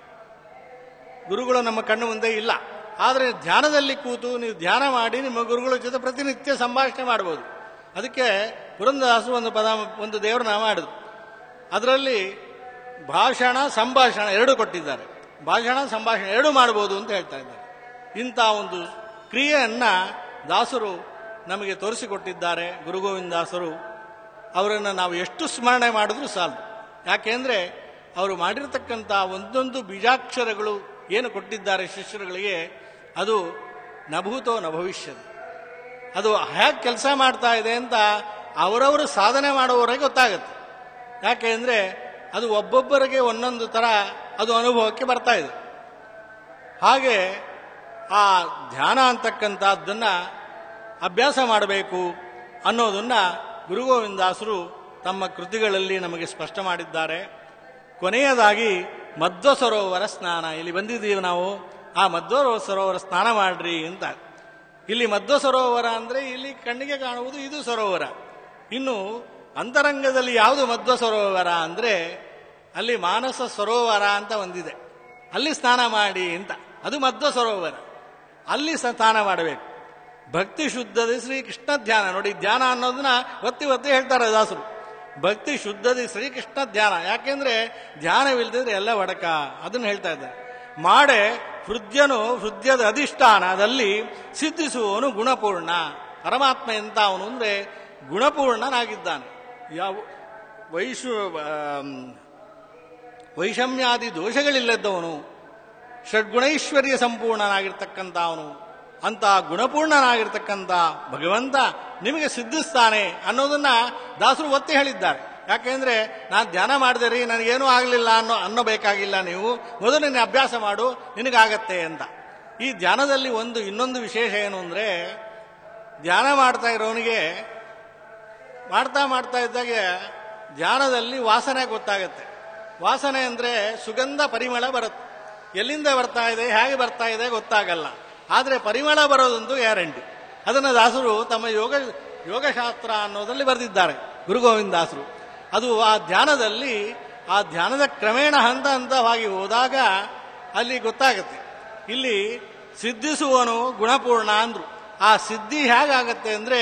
ಗುರುಗಳು ನಮ್ಮ ಕಣ್ಣು ಮುಂದೆ ಇಲ್ಲ ಆದರೆ ಧ್ಯಾನದಲ್ಲಿ ಕೂತು ನೀವು ಧ್ಯಾನ ಮಾಡಿ ನಿಮ್ಮ ಗುರುಗಳ ಜೊತೆ ಪ್ರತಿನಿತ್ಯ ಸಂಭಾಷಣೆ ಮಾಡಬಹುದು ಅದಕ್ಕೆ ಪುರಂದದಾಸರು ಒಂದು ಪದ ಒಂದು ದೇವರ ನಾಮ ಮಾಡಿದ್ರು ಅದರಲ್ಲಿ ಭಾಷಣ ಸಂಭಾಷಣ ಎರಡು ಕೊಟ್ಟಿದ್ದಾರೆ ಭಾಷಣ ಸಂಭಾಷಣೆ ಎರಡು ಮಾಡಬಹುದು ಅಂತ ಹೇಳ್ತಾ ಇದ್ದಾರೆ ಇಂಥ ಒಂದು ಕ್ರಿಯೆಯನ್ನ ದಾಸರು ನಮಗೆ ತೋರಿಸಿಕೊಟ್ಟಿದ್ದಾರೆ ಗುರುಗೋವಿಂದಾಸರು ಅವರನ್ನು ನಾವು ಎಷ್ಟು ಸ್ಮರಣೆ ಮಾಡಿದ್ರೂ ಸಾಲದು ಯಾಕೆಂದ್ರೆ ಅವರು ಮಾಡಿರತಕ್ಕಂಥ ಒಂದೊಂದು ಬೀಜಾಕ್ಷರಗಳು ಏನು ಕೊಟ್ಟಿದ್ದಾರೆ ಶಿಷ್ಯರುಗಳಿಗೆ ಅದು ನಭೂತೋ ನ ಭವಿಷ್ಯದ ಅದು ಹೇಗೆ ಕೆಲಸ ಮಾಡ್ತಾ ಇದೆ ಅಂತ ಅವರವರು ಸಾಧನೆ ಮಾಡುವವರೆಗೆ ಗೊತ್ತಾಗುತ್ತೆ ಯಾಕೆ ಅಂದರೆ ಅದು ಒಬ್ಬೊಬ್ಬರಿಗೆ ಒಂದೊಂದು ಥರ ಅದು ಅನುಭವಕ್ಕೆ ಬರ್ತಾ ಇದೆ ಹಾಗೆ ಆ ಧ್ಯಾನ ಅಂತಕ್ಕಂಥದ್ದನ್ನ ಅಭ್ಯಾಸ ಮಾಡಬೇಕು ಅನ್ನೋದನ್ನ ಗುರುಗೋವಿಂದಾಸರು ತಮ್ಮ ಕೃತಿಗಳಲ್ಲಿ ನಮಗೆ ಸ್ಪಷ್ಟ ಮಾಡಿದ್ದಾರೆ ಕೊನೆಯದಾಗಿ ಮಧ್ವ ಸರೋವರ ಸ್ನಾನ ಇಲ್ಲಿ ಬಂದಿದ್ದೀವಿ ನಾವು ಆ ಮಧ್ವ ಸರೋವರ ಸ್ನಾನ ಮಾಡ್ರಿ ಅಂತ ಇಲ್ಲಿ ಮಧ್ವ ಸರೋವರ ಅಂದ್ರೆ ಇಲ್ಲಿ ಕಣ್ಣಿಗೆ ಕಾಣುವುದು ಇದು ಸರೋವರ ಇನ್ನು ಅಂತರಂಗದಲ್ಲಿ ಯಾವುದು ಮಧ್ವ ಸರೋವರ ಅಂದ್ರೆ ಅಲ್ಲಿ ಮಾನಸ ಸರೋವರ ಅಂತ ಒಂದಿದೆ ಅಲ್ಲಿ ಸ್ನಾನ ಮಾಡಿ ಅಂತ ಅದು ಮಧ್ವ ಸರೋವರ ಅಲ್ಲಿ ಸ್ನಾನ ಮಾಡಬೇಕು ಭಕ್ತಿ ಶುದ್ಧದ ಶ್ರೀ ಕೃಷ್ಣ ಧ್ಯಾನ ನೋಡಿ ಧ್ಯಾನ ಅನ್ನೋದನ್ನ ಒತ್ತಿ ಒತ್ತಿ ಹೇಳ್ತಾರೆ ದಾಸರು ಭಕ್ತಿ ಶುದ್ಧದಿ ಶ್ರೀಕೃಷ್ಣ ಧ್ಯಾನ ಯಾಕೆಂದ್ರೆ ಧ್ಯಾನವಿಲ್ಲದಿದ್ರೆ ಎಲ್ಲ ಒಡಕ ಅದನ್ನು ಹೇಳ್ತಾ ಇದ್ದಾರೆ ಮಾಡೆ ಹೃದಯನು ಹೃದಯದ ಅಧಿಷ್ಠಾನದಲ್ಲಿ ಸಿದ್ಧಿಸುವವನು ಗುಣಪೂರ್ಣ ಪರಮಾತ್ಮ ಎಂತ ಅವನು ಅಂದ್ರೆ ಗುಣಪೂರ್ಣನಾಗಿದ್ದಾನೆ ಯಾವ ವೈಶು ಆಮ್, ವೈಷಮ್ಯಾದಿ ದೋಷಗಳಿಲ್ಲದವನು ಷಡ್ಗುಣೈಶ್ವರ್ಯ ಸಂಪೂರ್ಣನಾಗಿರ್ತಕ್ಕಂಥ ಅವನು ಅಂತ ಗುಣಪೂರ್ಣನಾಗಿರ್ತಕ್ಕಂಥ ಭಗವಂತ ನಿಮಗೆ ಸಿದ್ಧಿಸ್ತಾನೆ ಅನ್ನೋದನ್ನ ದಾಸರು ಒತ್ತಿ ಹೇಳಿದ್ದಾರೆ ಯಾಕೆಂದ್ರೆ ನಾನು ಧ್ಯಾನ ಮಾಡಿದೆ ರೀ ನನಗೇನೂ ಆಗಲಿಲ್ಲ ಅನ್ನೋ ಅನ್ನೋಬೇಕಾಗಿಲ್ಲ ನೀವು ಮೊದಲು ನಿನ್ನ ಅಭ್ಯಾಸ ಮಾಡು ನಿನಗಾಗತ್ತೆ ಅಂತ ಈ ಧ್ಯಾನದಲ್ಲಿ ಒಂದು ಇನ್ನೊಂದು ವಿಶೇಷ ಏನು ಅಂದ್ರೆ ಧ್ಯಾನ ಮಾಡ್ತಾ ಇರೋನಿಗೆ ಮಾಡ್ತಾ ಮಾಡ್ತಾ ಇದ್ದಾಗೆ ಧ್ಯಾನದಲ್ಲಿ ವಾಸನೆ ಗೊತ್ತಾಗುತ್ತೆ ವಾಸನೆ ಅಂದ್ರೆ ಸುಗಂಧ ಪರಿಮಳ ಬರುತ್ತೆ ಎಲ್ಲಿಂದ ಬರ್ತಾ ಇದೆ ಹೇಗೆ ಬರ್ತಾ ಇದೆ ಗೊತ್ತಾಗಲ್ಲ ಆದರೆ ಪರಿಮಳ ಬರೋದಂತೂ ಗ್ಯಾರಂಟಿ ಅದನ್ನು ದಾಸರು ತಮ್ಮ ಯೋಗ ಯೋಗಶಾಸ್ತ್ರ ಅನ್ನೋದಲ್ಲಿ ಬರೆದಿದ್ದಾರೆ ಗುರು ಗೋವಿಂದ ದಾಸರು ಅದು ಆ ಧ್ಯಾನದಲ್ಲಿ ಆ ಧ್ಯಾನದ ಕ್ರಮೇಣ ಹಂತ ಹಂತವಾಗಿ ಹೋದಾಗ ಅಲ್ಲಿ ಗೊತ್ತಾಗುತ್ತೆ ಇಲ್ಲಿ ಸಿದ್ಧಿಸುವನು ಗುಣಪೂರ್ಣ ಅಂದ್ರು ಆ ಸಿದ್ಧಿ ಹೇಗಾಗತ್ತೆ ಅಂದ್ರೆ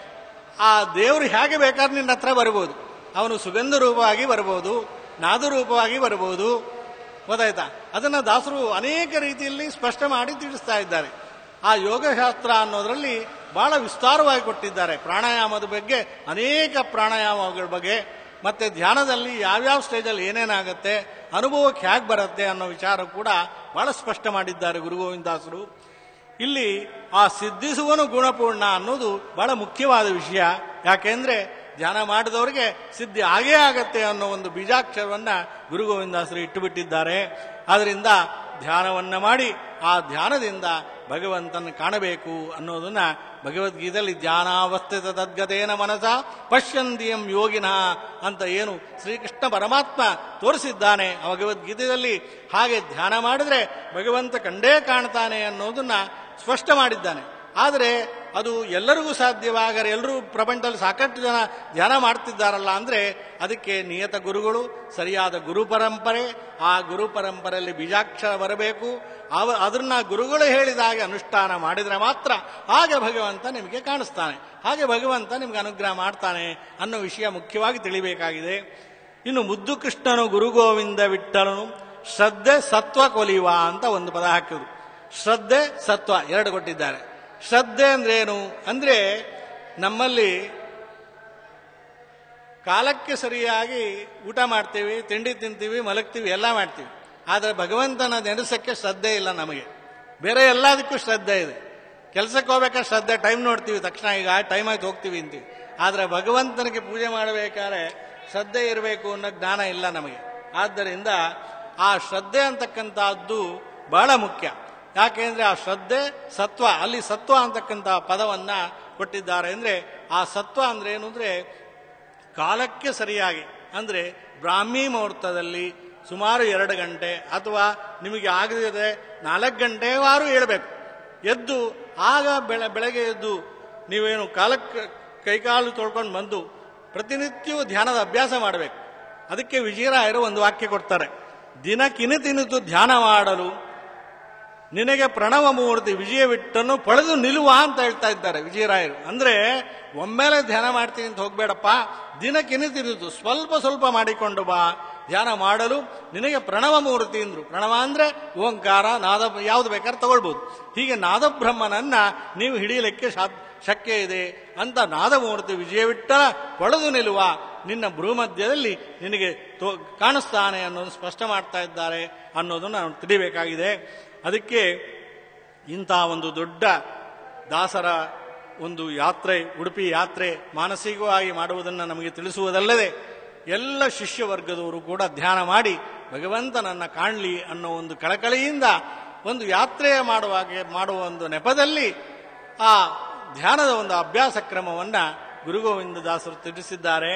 ಆ ದೇವರು ಹೇಗೆ ಬೇಕಾದ್ರೆ ನಿನ್ನ ಹತ್ರ ಬರ್ಬೋದು ಅವನು ಸುಗಂಧ ರೂಪವಾಗಿ ಬರ್ಬೋದು ನಾದ ರೂಪವಾಗಿ ಬರ್ಬೋದು ಗೊತ್ತಾಯ್ತಾ ಅದನ್ನ ದಾಸರು ಅನೇಕ ರೀತಿಯಲ್ಲಿ ಸ್ಪಷ್ಟ ಮಾಡಿ ತಿಳಿಸ್ತಾ ಇದ್ದಾರೆ ಆ ಯೋಗಶಾಸ್ತ್ರ ಅನ್ನೋದರಲ್ಲಿ ಬಹಳ ವಿಸ್ತಾರವಾಗಿ ಕೊಟ್ಟಿದ್ದಾರೆ ಪ್ರಾಣಾಯಾಮದ ಬಗ್ಗೆ ಅನೇಕ ಪ್ರಾಣಾಯಾಮಗಳ ಬಗ್ಗೆ ಮತ್ತೆ ಧ್ಯಾನದಲ್ಲಿ ಯಾವ್ಯಾವ ಸ್ಟೇಜಲ್ಲಿ ಏನೇನಾಗತ್ತೆ ಅನುಭವಕ್ಕೆ ಹೇಗೆ ಬರುತ್ತೆ ಅನ್ನೋ ವಿಚಾರ ಕೂಡ ಬಹಳ ಸ್ಪಷ್ಟ ಮಾಡಿದ್ದಾರೆ ಗುರು ಗೋವಿಂದಾಸರು ಇಲ್ಲಿ ಆ ಸಿದ್ಧಿಸುವನು ಗುಣಪೂರ್ಣ ಅನ್ನೋದು ಬಹಳ ಮುಖ್ಯವಾದ ವಿಷಯ ಯಾಕೆಂದ್ರೆ ಧ್ಯಾನ ಮಾಡಿದವರಿಗೆ ಸಿದ್ಧಿ ಆಗೇ ಆಗತ್ತೆ ಅನ್ನೋ ಒಂದು ಬೀಜಾಕ್ಷರವನ್ನ ಗುರು ಗೋವಿಂದಾಸರು ಇಟ್ಟುಬಿಟ್ಟಿದ್ದಾರೆ ಆದ್ರಿಂದ ಧ್ಯಾನವನ್ನ ಮಾಡಿ ಆ ಧ್ಯಾನದಿಂದ ಭಗವಂತನ ಕಾಣಬೇಕು ಅನ್ನೋದನ್ನ ಭಗವದ್ಗೀತೆಯಲ್ಲಿ ಧ್ಯಾನಾವಸ್ಥಿತ ತದ್ಗತೇನ ಮನಸ ಪಶ್ಯಂತಿಯಂ ಯೋಗಿನ ಅಂತ ಏನು ಶ್ರೀಕೃಷ್ಣ ಪರಮಾತ್ಮ ತೋರಿಸಿದ್ದಾನೆ ಆ ಭಗವದ್ಗೀತೆಯಲ್ಲಿ ಹಾಗೆ ಧ್ಯಾನ ಮಾಡಿದ್ರೆ ಭಗವಂತ ಕಂಡೇ ಕಾಣ್ತಾನೆ ಅನ್ನೋದನ್ನ ಸ್ಪಷ್ಟ ಮಾಡಿದ್ದಾನೆ ಆದರೆ ಅದು ಎಲ್ಲರಿಗೂ ಸಾಧ್ಯವಾಗರೆ ಎಲ್ಲರೂ ಪ್ರಪಂಚದಲ್ಲಿ ಸಾಕಷ್ಟು ಜನ ಧ್ಯಾನ ಮಾಡ್ತಿದ್ದಾರಲ್ಲ ಅಂದ್ರೆ ಅದಕ್ಕೆ ನಿಯತ ಗುರುಗಳು ಸರಿಯಾದ ಗುರು ಪರಂಪರೆ ಆ ಗುರು ಪರಂಪರೆಯಲ್ಲಿ ಬೀಜಾಕ್ಷರ ಬರಬೇಕು ಅವ ಅದನ್ನ ಗುರುಗಳು ಹೇಳಿದಾಗೆ ಅನುಷ್ಠಾನ ಮಾಡಿದ್ರೆ ಮಾತ್ರ ಆಗ ಭಗವಂತ ನಿಮಗೆ ಕಾಣಿಸ್ತಾನೆ ಹಾಗೆ ಭಗವಂತ ನಿಮ್ಗೆ ಅನುಗ್ರಹ ಮಾಡ್ತಾನೆ ಅನ್ನೋ ವಿಷಯ ಮುಖ್ಯವಾಗಿ ತಿಳಿಬೇಕಾಗಿದೆ ಇನ್ನು ಮುದ್ದು ಕೃಷ್ಣನು ಗುರು ಗೋವಿಂದ ವಿಠಲನು ಶ್ರದ್ಧೆ ಸತ್ವ ಕೊಲಿಯುವ ಅಂತ ಒಂದು ಪದ ಹಾಕಿದ್ರು ಶ್ರದ್ಧೆ ಸತ್ವ ಎರಡು ಕೊಟ್ಟಿದ್ದಾರೆ ಶ್ರದ್ಧೆ ಅಂದ್ರೆ ಏನು ಅಂದ್ರೆ ನಮ್ಮಲ್ಲಿ ಕಾಲಕ್ಕೆ ಸರಿಯಾಗಿ ಊಟ ಮಾಡ್ತೀವಿ ತಿಂಡಿ ತಿಂತೀವಿ ಮಲಗ್ತೀವಿ ಎಲ್ಲ ಮಾಡ್ತೀವಿ ಆದರೆ ಭಗವಂತನ ನೆನೆಸಕ್ಕೆ ಶ್ರದ್ಧೆ ಇಲ್ಲ ನಮಗೆ ಬೇರೆ ಎಲ್ಲದಕ್ಕೂ ಶ್ರದ್ಧೆ ಇದೆ ಕೆಲಸಕ್ಕೆ ಹೋಗ್ಬೇಕಾದ್ರೆ ಶ್ರದ್ಧೆ ಟೈಮ್ ನೋಡ್ತೀವಿ ತಕ್ಷಣ ಈಗ ಟೈಮ್ ಆಯ್ತು ಹೋಗ್ತೀವಿ ಅಂತೀವಿ ಆದರೆ ಭಗವಂತನಿಗೆ ಪೂಜೆ ಮಾಡಬೇಕಾದ್ರೆ ಶ್ರದ್ಧೆ ಇರಬೇಕು ಅನ್ನೋ ಜ್ಞಾನ ಇಲ್ಲ ನಮಗೆ ಆದ್ದರಿಂದ ಆ ಶ್ರದ್ಧೆ ಅಂತಕ್ಕಂಥದ್ದು ಬಹಳ ಮುಖ್ಯ ಯಾಕೆಂದ್ರೆ ಆ ಶ್ರದ್ಧೆ ಸತ್ವ ಅಲ್ಲಿ ಸತ್ವ ಅಂತಕ್ಕಂಥ ಪದವನ್ನ ಕೊಟ್ಟಿದ್ದಾರೆ ಅಂದ್ರೆ ಆ ಸತ್ವ ಅಂದ್ರೆ ಏನು ಅಂದ್ರೆ ಕಾಲಕ್ಕೆ ಸರಿಯಾಗಿ ಅಂದ್ರೆ ಬ್ರಾಹ್ಮಿ ಮುಹೂರ್ತದಲ್ಲಿ ಸುಮಾರು ಎರಡು ಗಂಟೆ ಅಥವಾ ನಿಮಗೆ ಆಗದಿದೆ ನಾಲ್ಕು ಗಂಟೆವಾರು ಹೇಳ್ಬೇಕು ಎದ್ದು ಆಗ ಬೆಳೆ ಬೆಳಗ್ಗೆ ಎದ್ದು ನೀವೇನು ಕಾಲಕ್ಕೆ ಕೈಕಾಲು ತೊಳ್ಕೊಂಡು ಬಂದು ಪ್ರತಿನಿತ್ಯವೂ ಧ್ಯಾನದ ಅಭ್ಯಾಸ ಮಾಡಬೇಕು ಅದಕ್ಕೆ ವಿಜಯರಾಯರು ಒಂದು ವಾಕ್ಯ ಕೊಡ್ತಾರೆ ದಿನ ಕಿನಿತಿನಿತು ಧ್ಯಾನ ಮಾಡಲು ನಿನಗೆ ಪ್ರಣವ ಮೂರ್ತಿ ವಿಜಯವಿಟ್ಟನ್ನು ಪಡೆದು ನಿಲ್ಲುವ ಅಂತ ಹೇಳ್ತಾ ಇದ್ದಾರೆ ವಿಜಯರಾಯರು ಅಂದ್ರೆ ಒಮ್ಮೆಲೆ ಧ್ಯಾನ ಮಾಡ್ತೀನಿ ಅಂತ ಹೋಗ್ಬೇಡಪ್ಪ ದಿನ ಕಿನಿತಿನಿತು ಸ್ವಲ್ಪ ಸ್ವಲ್ಪ ಮಾಡಿಕೊಂಡು ಬಾ ಧ್ಯಾನ ಮಾಡಲು ನಿನಗೆ ಪ್ರಣವ ಮೂರ್ತಿ ಅಂದ್ರು ಪ್ರಣವ ಅಂದ್ರೆ ಓಂಕಾರ ನಾದ ಯಾವ್ದು ಬೇಕಾದ್ರೆ ತಗೊಳ್ಬಹುದು ಹೀಗೆ ನಾದಬ್ರಹ್ಮನನ್ನ ನೀವು ಹಿಡಿಯಲಿಕ್ಕೆ ಸಾಧ್ಯ ಶಕ್ಯ ಇದೆ ಅಂತ ನಾದಮೂರ್ತಿ ವಿಜಯವಿಟ್ಟ ಪಡೆದು ನಿಲ್ಲುವ ನಿನ್ನ ಭ್ರೂಮಧ್ಯದಲ್ಲಿ ನಿನಗೆ ತೋ ಕಾಣಿಸ್ತಾನೆ ಅನ್ನೋದು ಸ್ಪಷ್ಟ ಮಾಡ್ತಾ ಇದ್ದಾರೆ ಅನ್ನೋದನ್ನು ನಾವು ತಿಳಿಬೇಕಾಗಿದೆ ಅದಕ್ಕೆ ಇಂಥ ಒಂದು ದೊಡ್ಡ ದಾಸರ ಒಂದು ಯಾತ್ರೆ ಉಡುಪಿ ಯಾತ್ರೆ ಮಾನಸಿಕವಾಗಿ ಮಾಡುವುದನ್ನು ನಮಗೆ ತಿಳಿಸುವುದಲ್ಲದೆ ಎಲ್ಲ ಶಿಷ್ಯ ವರ್ಗದವರು ಕೂಡ ಧ್ಯಾನ ಮಾಡಿ ಭಗವಂತನನ್ನ ಕಾಣಲಿ ಅನ್ನೋ ಒಂದು ಕಳಕಳಿಯಿಂದ ಒಂದು ಯಾತ್ರೆ ಮಾಡುವಾಗೆ ಮಾಡುವ ಒಂದು ನೆಪದಲ್ಲಿ ಆ ಧ್ಯಾನದ ಒಂದು ಅಭ್ಯಾಸ ಕ್ರಮವನ್ನ ಗುರುಗೋವಿಂದ ದಾಸರು ತಿಳಿಸಿದ್ದಾರೆ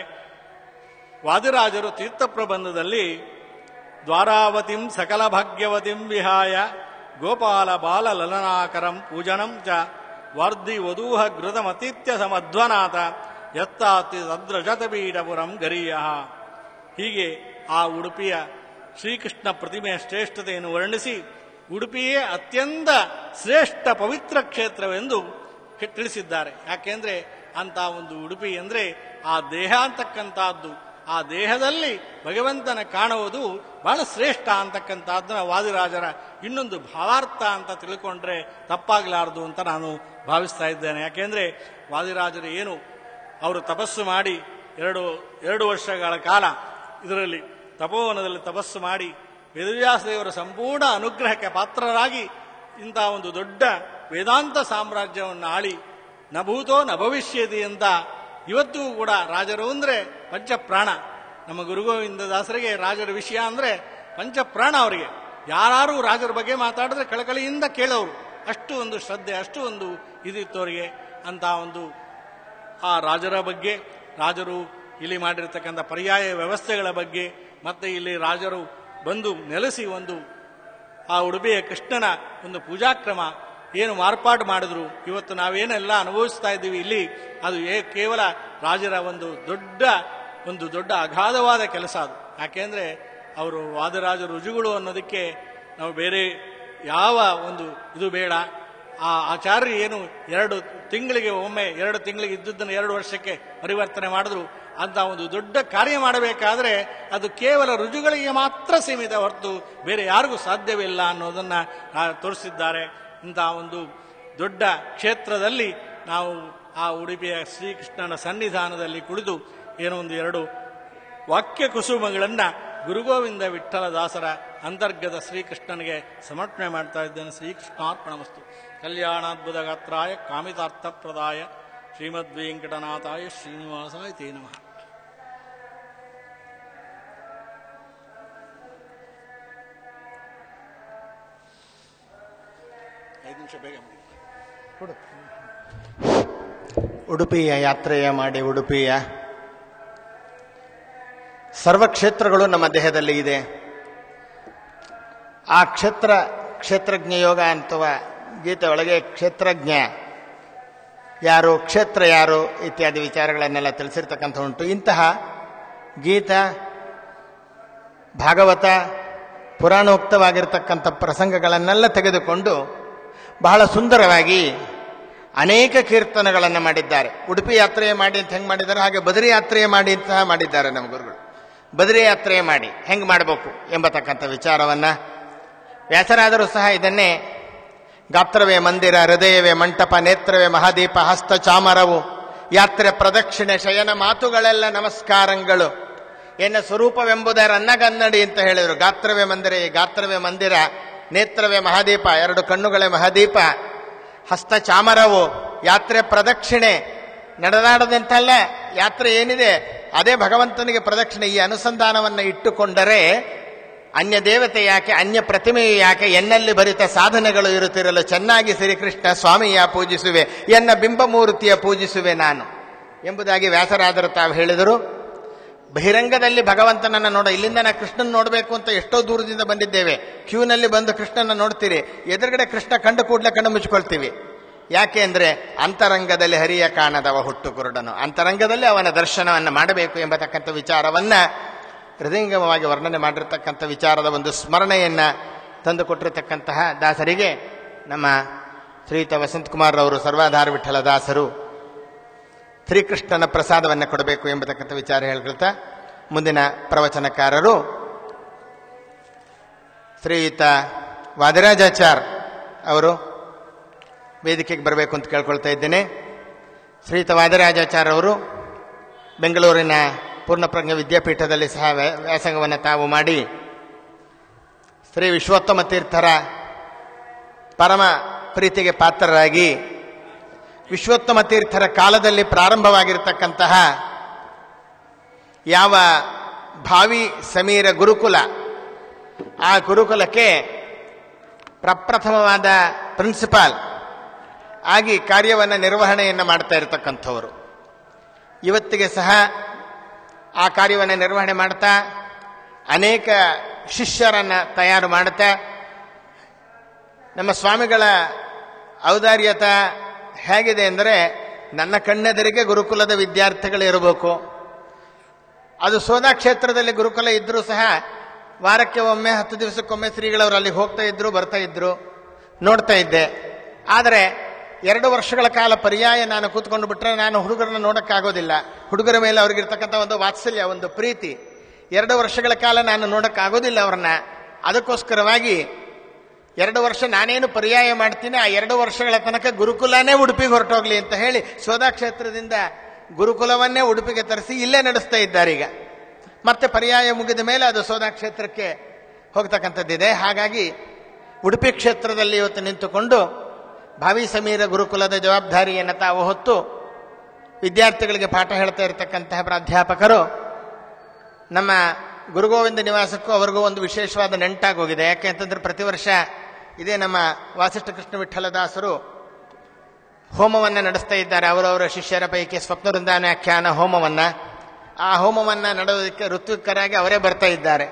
ವಾದಿರಾಜರು ತೀರ್ಥ ಪ್ರಬಂಧದಲ್ಲಿ ದ್ವಾರಾವತಿಂ ಸಕಲ ಭಾಗ್ಯವತಿಂ ವಿಹಾಯ ಗೋಪಾಲ ಬಾಲ ಲಲನಾಕರಂ ಪೂಜನಂ ಚ ವರ್ಧಿ ವಧೂಹ ಘೃತಮತಿಥ್ಯ ಸಮಧ್ವನಾಥ ಯತ್ತಾತಿ ತದ್ರಜತಪೀಠಪುರಂ ಗರೀಯ ಹೀಗೆ ಆ ಉಡುಪಿಯ ಶ್ರೀಕೃಷ್ಣ ಪ್ರತಿಮೆಯ ಶ್ರೇಷ್ಠತೆಯನ್ನು ವರ್ಣಿಸಿ ಉಡುಪಿಯೇ ಅತ್ಯಂತ ಶ್ರೇಷ್ಠ ಪವಿತ್ರ ಕ್ಷೇತ್ರವೆಂದು ತಿಳಿಸಿದ್ದಾರೆ ಯಾಕೆಂದ್ರೆ ಅಂತ ಒಂದು ಉಡುಪಿ ಅಂದ್ರೆ ಆ ದೇಹ ಅಂತಕ್ಕಂಥದ್ದು ಆ ದೇಹದಲ್ಲಿ ಭಗವಂತನ ಕಾಣುವುದು ಬಹಳ ಶ್ರೇಷ್ಠ ಅಂತಕ್ಕಂಥದ್ದನ್ನ ವಾದಿರಾಜರ ಇನ್ನೊಂದು ಭಾವಾರ್ಥ ಅಂತ ತಿಳ್ಕೊಂಡ್ರೆ ತಪ್ಪಾಗಲಾರದು ಅಂತ ನಾನು ಭಾವಿಸ್ತಾ ಇದ್ದೇನೆ ಯಾಕೆಂದ್ರೆ ವಾದಿರಾಜರು ಏನು ಅವರು ತಪಸ್ಸು ಮಾಡಿ ಎರಡು ಎರಡು ವರ್ಷಗಳ ಕಾಲ ಇದರಲ್ಲಿ ತಪೋವನದಲ್ಲಿ ತಪಸ್ಸು ಮಾಡಿ ವೇದವ್ಯಾಸ ದೇವರ ಸಂಪೂರ್ಣ ಅನುಗ್ರಹಕ್ಕೆ ಪಾತ್ರರಾಗಿ ಇಂಥ ಒಂದು ದೊಡ್ಡ ವೇದಾಂತ ಸಾಮ್ರಾಜ್ಯವನ್ನು ಆಳಿ ನ ಭೂತೋ ನ ಭವಿಷ್ಯದಿ ಅಂತ ಇವತ್ತಿಗೂ ಕೂಡ ರಾಜರು ಅಂದ್ರೆ ಪಂಚಪ್ರಾಣ ನಮ್ಮ ಗುರುಗೋವಿಂದ ದಾಸರಿಗೆ ರಾಜರ ವಿಷಯ ಅಂದ್ರೆ ಪಂಚಪ್ರಾಣ ಅವರಿಗೆ ಯಾರು ರಾಜರ ಬಗ್ಗೆ ಮಾತಾಡಿದ್ರೆ ಕಳಕಳಿಯಿಂದ ಕೇಳೋರು ಅಷ್ಟು ಒಂದು ಶ್ರದ್ಧೆ ಅಷ್ಟು ಒಂದು ಇದಿತ್ತು ಅವರಿಗೆ ಅಂತ ಒಂದು ಆ ರಾಜರ ಬಗ್ಗೆ ರಾಜರು ಇಲ್ಲಿ ಮಾಡಿರ್ತಕ್ಕಂಥ ಪರ್ಯಾಯ ವ್ಯವಸ್ಥೆಗಳ ಬಗ್ಗೆ ಮತ್ತೆ ಇಲ್ಲಿ ರಾಜರು ಬಂದು ನೆಲೆಸಿ ಒಂದು ಆ ಉಡುಪಿಯ ಕೃಷ್ಣನ ಒಂದು ಪೂಜಾಕ್ರಮ ಏನು ಮಾರ್ಪಾಡು ಮಾಡಿದ್ರು ಇವತ್ತು ನಾವೇನೆಲ್ಲ ಅನುಭವಿಸ್ತಾ ಇದ್ದೀವಿ ಇಲ್ಲಿ ಅದು ಏ ಕೇವಲ ರಾಜರ ಒಂದು ದೊಡ್ಡ ಒಂದು ದೊಡ್ಡ ಅಗಾಧವಾದ ಕೆಲಸ ಅದು ಯಾಕೆಂದ್ರೆ ಅವರು ವಾದರಾಜ ರುಜುಗಳು ಅನ್ನೋದಕ್ಕೆ ನಾವು ಬೇರೆ ಯಾವ ಒಂದು ಇದು ಬೇಡ ಆ ಆಚಾರ್ಯ ಏನು ಎರಡು ತಿಂಗಳಿಗೆ ಒಮ್ಮೆ ಎರಡು ತಿಂಗಳಿಗೆ ಇದ್ದದ್ದನ್ನು ಎರಡು ವರ್ಷಕ್ಕೆ ಪರಿವರ್ತನೆ ಮಾಡಿದ್ರು ಅಂತ ಒಂದು ದೊಡ್ಡ ಕಾರ್ಯ ಮಾಡಬೇಕಾದ್ರೆ ಅದು ಕೇವಲ ರುಜುಗಳಿಗೆ ಮಾತ್ರ ಸೀಮಿತ ಹೊರತು ಬೇರೆ ಯಾರಿಗೂ ಸಾಧ್ಯವಿಲ್ಲ ಅನ್ನೋದನ್ನ ಆ, ತೋರಿಸಿದ್ದಾರೆ ಇಂತಹ ಒಂದು ದೊಡ್ಡ ಕ್ಷೇತ್ರದಲ್ಲಿ ನಾವು ಆ ಉಡುಪಿಯ ಶ್ರೀಕೃಷ್ಣನ ಸನ್ನಿಧಾನದಲ್ಲಿ ಕುಳಿತು ಏನೋ ಒಂದು ಎರಡು ವಾಕ್ಯ ಕುಸುಮಗಳನ್ನ ಗುರುಗೋವಿಂದ ವಿಠಲ ದಾಸರ ಅಂತರ್ಗತ ಶ್ರೀಕೃಷ್ಣನಿಗೆ ಸಮರ್ಪಣೆ ಮಾಡ್ತಾ ಇದ್ದೇನೆ ಶ್ರೀಕೃಷ್ಣಾರ್ಪಣ ವಸ್ತು ಕಲ್ಯಾಣಾದ್ಭುತ ಗಾತ್ರಾಯ ಕಾಮಿತಾರ್ಥಪ್ರದಾಯ ಶ್ರೀಮದ್ ವೆಂಕಟನಾಥಾಯ ಶ್ರೀನಿವಾಸಾಯ ತೇ ನಮಃ ಐದು ನಿಮಿಷ ಬೇಗ ಮುಗಿ. ಉಡುಪಿಯ ಯಾತ್ರೆಯ ಮಾಡಿ ಉಡುಪಿಯ ಸರ್ವ ಕ್ಷೇತ್ರಗಳು ನಮ್ಮ ದೇಹದಲ್ಲಿ ಇದೆ ಆ ಕ್ಷೇತ್ರ ಕ್ಷೇತ್ರಜ್ಞ ಯೋಗ ಅಂತವ ಗೀತೆ ಒಳಗೆ ಕ್ಷೇತ್ರಜ್ಞ ಯಾರು ಕ್ಷೇತ್ರ ಯಾರು ಇತ್ಯಾದಿ ವಿಚಾರಗಳನ್ನೆಲ್ಲ ತಿಳಿಸಿರ್ತಕ್ಕಂಥ ಉಂಟು ಇಂತಹ ಗೀತ ಭಾಗವತ ಪುರಾಣೋಕ್ತವಾಗಿರ್ತಕ್ಕಂಥ ಪ್ರಸಂಗಗಳನ್ನೆಲ್ಲ ತೆಗೆದುಕೊಂಡು ಬಹಳ ಸುಂದರವಾಗಿ ಅನೇಕ ಕೀರ್ತನೆಗಳನ್ನು ಮಾಡಿದ್ದಾರೆ ಉಡುಪಿ ಯಾತ್ರೆ ಮಾಡಿ ಅಂತ ಹೆಂಗೆ ಮಾಡಿದ್ದಾರೆ ಹಾಗೆ ಬದರಿ ಯಾತ್ರೆ ಮಾಡಿ ಅಂತ ಮಾಡಿದ್ದಾರೆ ನಮ್ಮ ಗುರುಗಳು ಬದರಿ ಯಾತ್ರೆ ಮಾಡಿ ಹೆಂಗೆ ಮಾಡಬೇಕು ಎಂಬತಕ್ಕಂಥ ವಿಚಾರವನ್ನ ವ್ಯಾಸರಾದರೂ ಸಹ ಇದನ್ನೇ ಗಾತ್ರವೇ ಮಂದಿರ ಹೃದಯವೇ ಮಂಟಪ ನೇತ್ರವೇ ಮಹಾದೀಪ ಹಸ್ತ ಚಾಮರವು ಯಾತ್ರೆ ಪ್ರದಕ್ಷಿಣೆ ಶಯನ ಮಾತುಗಳೆಲ್ಲ ನಮಸ್ಕಾರಗಳು ಎನ್ನ ಸ್ವರೂಪವೆಂಬುದರನ್ನಗನ್ನಡಿ ಅಂತ ಹೇಳಿದರು ಗಾತ್ರವೇ ಮಂದಿರ ಈ ಗಾತ್ರವೇ ಮಂದಿರ ನೇತ್ರವೇ ಮಹಾದೀಪ ಎರಡು ಕಣ್ಣುಗಳೇ ಮಹಾದೀಪ ಹಸ್ತ ಚಾಮರವು ಯಾತ್ರೆ ಪ್ರದಕ್ಷಿಣೆ ನಡೆದಾಡದಂತಲ್ಲ ಯಾತ್ರೆ ಏನಿದೆ ಅದೇ ಭಗವಂತನಿಗೆ ಪ್ರದಕ್ಷಿಣೆ ಈ ಅನುಸಂಧಾನವನ್ನು ಇಟ್ಟುಕೊಂಡರೆ ಅನ್ಯ ದೇವತೆ ಯಾಕೆ ಅನ್ಯ ಪ್ರತಿಮೆಯು ಯಾಕೆ ಎನ್ನಲ್ಲಿ ಭರಿತ ಸಾಧನೆಗಳು ಇರುತ್ತಿರಲು ಚೆನ್ನಾಗಿ ಶ್ರೀಕೃಷ್ಣ ಸ್ವಾಮಿಯ ಪೂಜಿಸುವೆ ಎನ್ನ ಬಿಂಬಮೂರ್ತಿಯ ಪೂಜಿಸುವೆ ನಾನು ಎಂಬುದಾಗಿ ವ್ಯಾಸರಾದರು ತಾವು ಹೇಳಿದರು ಬಹಿರಂಗದಲ್ಲಿ ಭಗವಂತನನ್ನ ನೋಡ ಇಲ್ಲಿಂದ ನಾ ಕೃಷ್ಣನ್ ನೋಡಬೇಕು ಅಂತ ಎಷ್ಟೋ ದೂರದಿಂದ ಬಂದಿದ್ದೇವೆ ಕ್ಯೂನಲ್ಲಿ ಬಂದು ಕೃಷ್ಣನ ನೋಡ್ತೀರಿ ಎದುರುಗಡೆ ಕೃಷ್ಣ ಕಂಡು ಕೂಡಲೇ ಕಣ್ಣು ಮುಚ್ಚಿಕೊಳ್ತೀವಿ ಯಾಕೆ ಅಂದ್ರೆ ಅಂತರಂಗದಲ್ಲಿ ಹರಿಯ ಕಾಣದವ ಹುಟ್ಟು ಕುರುಡನು ಅಂತರಂಗದಲ್ಲಿ ಅವನ ದರ್ಶನವನ್ನು ಮಾಡಬೇಕು ಎಂಬತಕ್ಕಂಥ ವಿಚಾರವನ್ನ ಹೃದಯಂಗಮವಾಗಿ ವರ್ಣನೆ ಮಾಡಿರ್ತಕ್ಕಂಥ ವಿಚಾರದ ಒಂದು ಸ್ಮರಣೆಯನ್ನ ತಂದುಕೊಟ್ಟಿರತಕ್ಕಂತಹ ದಾಸರಿಗೆ ನಮ್ಮ ಶ್ರೀಯುತ ವಸಂತ್ ಕುಮಾರ್ ಅವರು ಸರ್ವಾಧಾರ ವಿಠಲ ದಾಸರು ಶ್ರೀಕೃಷ್ಣನ ಪ್ರಸಾದವನ್ನು ಕೊಡಬೇಕು ಎಂಬತಕ್ಕಂಥ ವಿಚಾರ ಹೇಳ್ಕೊಳ್ತಾ ಮುಂದಿನ ಪ್ರವಚನಕಾರರು ಶ್ರೀಯುತ ವಾದಿರಾಜಾಚಾರ್ ಅವರು ವೇದಿಕೆಗೆ ಬರಬೇಕು ಅಂತ ಕೇಳ್ಕೊಳ್ತಾ ಇದ್ದೇನೆ ಶ್ರೀಯುತ ವಾದಿರಾಜಾಚಾರ್ ಅವರು ಬೆಂಗಳೂರಿನ ಪೂರ್ಣಪ್ರಜ್ಞ ವಿದ್ಯಾಪೀಠದಲ್ಲಿ ಸಹ ವ್ಯಾ- ವ್ಯಾಸಂಗವನ್ನು ತಾವು ಮಾಡಿ ಶ್ರೀ ವಿಶ್ವೋತ್ತಮ ತೀರ್ಥರ ಪರಮ ಪ್ರೀತಿಗೆ ಪಾತ್ರರಾಗಿ ವಿಶ್ವೋತ್ತಮ ತೀರ್ಥರ ಕಾಲದಲ್ಲಿ ಪ್ರಾರಂಭವಾಗಿರತಕ್ಕಂತಹ ಯಾವ ಭಾವಿ ಸಮೀರ ಗುರುಕುಲ ಆ ಗುರುಕುಲಕ್ಕೆ ಪ್ರಪ್ರಥಮವಾದ ಪ್ರಿನ್ಸಿಪಾಲ್ ಆಗಿ ಕಾರ್ಯವನ್ನು ನಿರ್ವಹಣೆಯನ್ನು ಮಾಡ್ತಾ ಇರತಕ್ಕಂಥವರು ಇವತ್ತಿಗೆ ಸಹ ಆ ಕಾರ್ಯವನ್ನು ನಿರ್ವಹಣೆ ಮಾಡ್ತಾ ಅನೇಕ ಶಿಷ್ಯರನ್ನ ತಯಾರು ಮಾಡ್ತಾ ನಮ್ಮ ಸ್ವಾಮಿಗಳ ಔದಾರ್ಯತ ಹೇಗಿದೆ ಅಂದರೆ ನನ್ನ ಕಣ್ಣೆದರಿಗೆ ಗುರುಕುಲದ ವಿದ್ಯಾರ್ಥಿಗಳು ಇರಬೇಕು ಅದು ಸೋದಾ ಕ್ಷೇತ್ರದಲ್ಲಿ ಗುರುಕುಲ ಇದ್ರೂ ಸಹ ವಾರಕ್ಕೆ ಒಮ್ಮೆ ಹತ್ತು ದಿವಸಕ್ಕೊಮ್ಮೆ ಶ್ರೀಗಳವರು ಅಲ್ಲಿಗೆ ಹೋಗ್ತಾ ಇದ್ರು ಬರ್ತಾ ಇದ್ರು ನೋಡ್ತಾ ಇದ್ದೆ ಆದರೆ ಎರಡು ವರ್ಷಗಳ ಕಾಲ ಪರ್ಯಾಯ ನಾನು ಕೂತ್ಕೊಂಡು ಬಿಟ್ರೆ ನಾನು ಹುಡುಗರನ್ನ ನೋಡಕ್ಕಾಗೋದಿಲ್ಲ ಹುಡುಗರ ಮೇಲೆ ಅವ್ರಿಗಿರ್ತಕ್ಕಂಥ ಒಂದು ವಾತ್ಸಲ್ಯ ಒಂದು ಪ್ರೀತಿ ಎರಡು ವರ್ಷಗಳ ಕಾಲ ನಾನು ನೋಡಕ್ಕಾಗೋದಿಲ್ಲ ಅವ್ರನ್ನ ಅದಕ್ಕೋಸ್ಕರವಾಗಿ ಎರಡು ವರ್ಷ ನಾನೇನು ಪರ್ಯಾಯ ಮಾಡ್ತೀನಿ ಆ ಎರಡು ವರ್ಷಗಳ ತನಕ ಗುರುಕುಲನೇ ಉಡುಪಿಗೆ ಹೊರಟೋಗ್ಲಿ ಅಂತ ಹೇಳಿ ಸೋದಾ ಕ್ಷೇತ್ರದಿಂದ ಗುರುಕುಲವನ್ನೇ ಉಡುಪಿಗೆ ತರಿಸಿ ಇಲ್ಲೇ ನಡೆಸ್ತಾ ಇದ್ದಾರೆ ಈಗ ಮತ್ತೆ ಪರ್ಯಾಯ ಮುಗಿದ ಮೇಲೆ ಅದು ಸೋದಾ ಕ್ಷೇತ್ರಕ್ಕೆ ಹೋಗ್ತಕ್ಕಂಥದ್ದಿದೆ ಹಾಗಾಗಿ ಉಡುಪಿ ಕ್ಷೇತ್ರದಲ್ಲಿ ಇವತ್ತು ನಿಂತುಕೊಂಡು ಭಾವಿ ಸಮೀರ ಗುರುಕುಲದ ಜವಾಬ್ದಾರಿಯನ್ನು ತಾವು ಹೊತ್ತು ವಿದ್ಯಾರ್ಥಿಗಳಿಗೆ ಪಾಠ ಹೇಳ್ತಾ ಇರತಕ್ಕಂತಹ ಪ್ರಾಧ್ಯಾಪಕರು ನಮ್ಮ ಗುರುಗೋವಿಂದ ನಿವಾಸಕ್ಕೂ ಅವರಿಗೂ ಒಂದು ವಿಶೇಷವಾದ ನೆಂಟಾಗೋಗಿದೆ ಯಾಕೆ ಅಂತಂದ್ರೆ ಪ್ರತಿ ವರ್ಷ ಇದೇ ನಮ್ಮ ವಾಸಿಷ್ಠ ಕೃಷ್ಣ ವಿಠಲದಾಸರು ಹೋಮವನ್ನು ನಡೆಸ್ತಾ ಇದ್ದಾರೆ ಅವರವರ ಶಿಷ್ಯರ ಪೈಕಿ ಸ್ವಪ್ನವೃಂದಾನಾಖ್ಯಾನ ಹೋಮವನ್ನ ಆ ಹೋಮವನ್ನ ನಡೆಯೋದಕ್ಕೆ ಋತ್ವಿಕರಾಗಿ ಅವರೇ ಬರ್ತಾ ಇದ್ದಾರೆ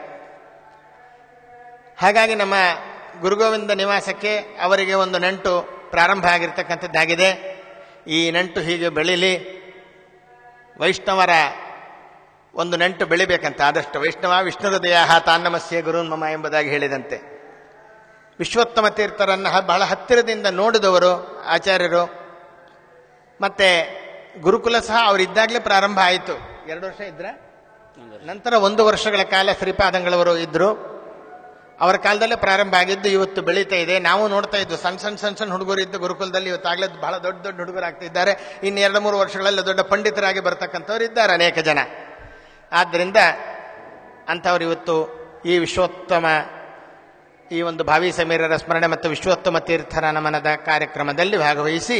ಹಾಗಾಗಿ ನಮ್ಮ ಗುರುಗೋವಿಂದ ನಿವಾಸಕ್ಕೆ ಅವರಿಗೆ ಒಂದು ನಂಟು ಪ್ರಾರಂಭ ಆಗಿರ್ತಕ್ಕಂಥದ್ದಾಗಿದೆ ಈ ನಂಟು ಹೀಗೆ ಬೆಳೀಲಿ ವೈಷ್ಣವರ ಒಂದು ನಂಟು ಬೆಳಿಬೇಕಂತ ಆದಷ್ಟು ವೈಷ್ಣವ ವಿಷ್ಣು ಹೃದಯ ತಾನ್ನಮಸ್ಯೆ ಗುರುನ್ಮಮ ಎಂಬುದಾಗಿ ಹೇಳಿದಂತೆ ವಿಶ್ವೋತ್ತಮ ತೀರ್ಥರನ್ನ ಹ- ಬಹಳ ಹತ್ತಿರದಿಂದ ನೋಡಿದವರು ಆಚಾರ್ಯರು ಮತ್ತೆ ಗುರುಕುಲ ಸಹ ಅವರಿದ್ದಾಗಲೇ ಪ್ರಾರಂಭ ಆಯಿತು ಎರಡು ವರ್ಷ ಇದ್ರ ನಂತರ ಒಂದು ವರ್ಷಗಳ ಕಾಲ ಶ್ರೀಪಾದಂಗಳವರು ಇದ್ರು ಅವರ ಕಾಲದಲ್ಲೇ ಪ್ರಾರಂಭ ಆಗಿದ್ದು ಇವತ್ತು ಬೆಳೀತಾ ಇದೆ ನಾವು ನೋಡ್ತಾ ಇದ್ವು ಸಣ್ಣ ಸಣ್ಣ ಸಣ್ಣ ಸಣ್ಣ ಹುಡುಗರು ಇದ್ದು ಗುರುಕುಲದಲ್ಲಿ ಇವತ್ತಾಗಲೇ ಬಹಳ ದೊಡ್ಡ ದೊಡ್ಡ ಹುಡುಗರು ಆಗ್ತಿದ್ದಾರೆ ಇನ್ನು ಎರಡು ಮೂರು ವರ್ಷಗಳಲ್ಲಿ ದೊಡ್ಡ ಪಂಡಿತರಾಗಿ ಬರ್ತಕ್ಕಂಥವ್ರು ಇದ್ದಾರೆ ಅನೇಕ ಜನ ಆದ್ದರಿಂದ ಅಂಥವ್ರು ಇವತ್ತು ಈ ವಿಶ್ವೋತ್ತಮ ಈ ಒಂದು ಭಾವಿ ಸಮೀರರ ಸ್ಮರಣೆ ಮತ್ತು ವಿಶ್ವೋತ್ತಮ ತೀರ್ಥರ ನಮನದ ಕಾರ್ಯಕ್ರಮದಲ್ಲಿ ಭಾಗವಹಿಸಿ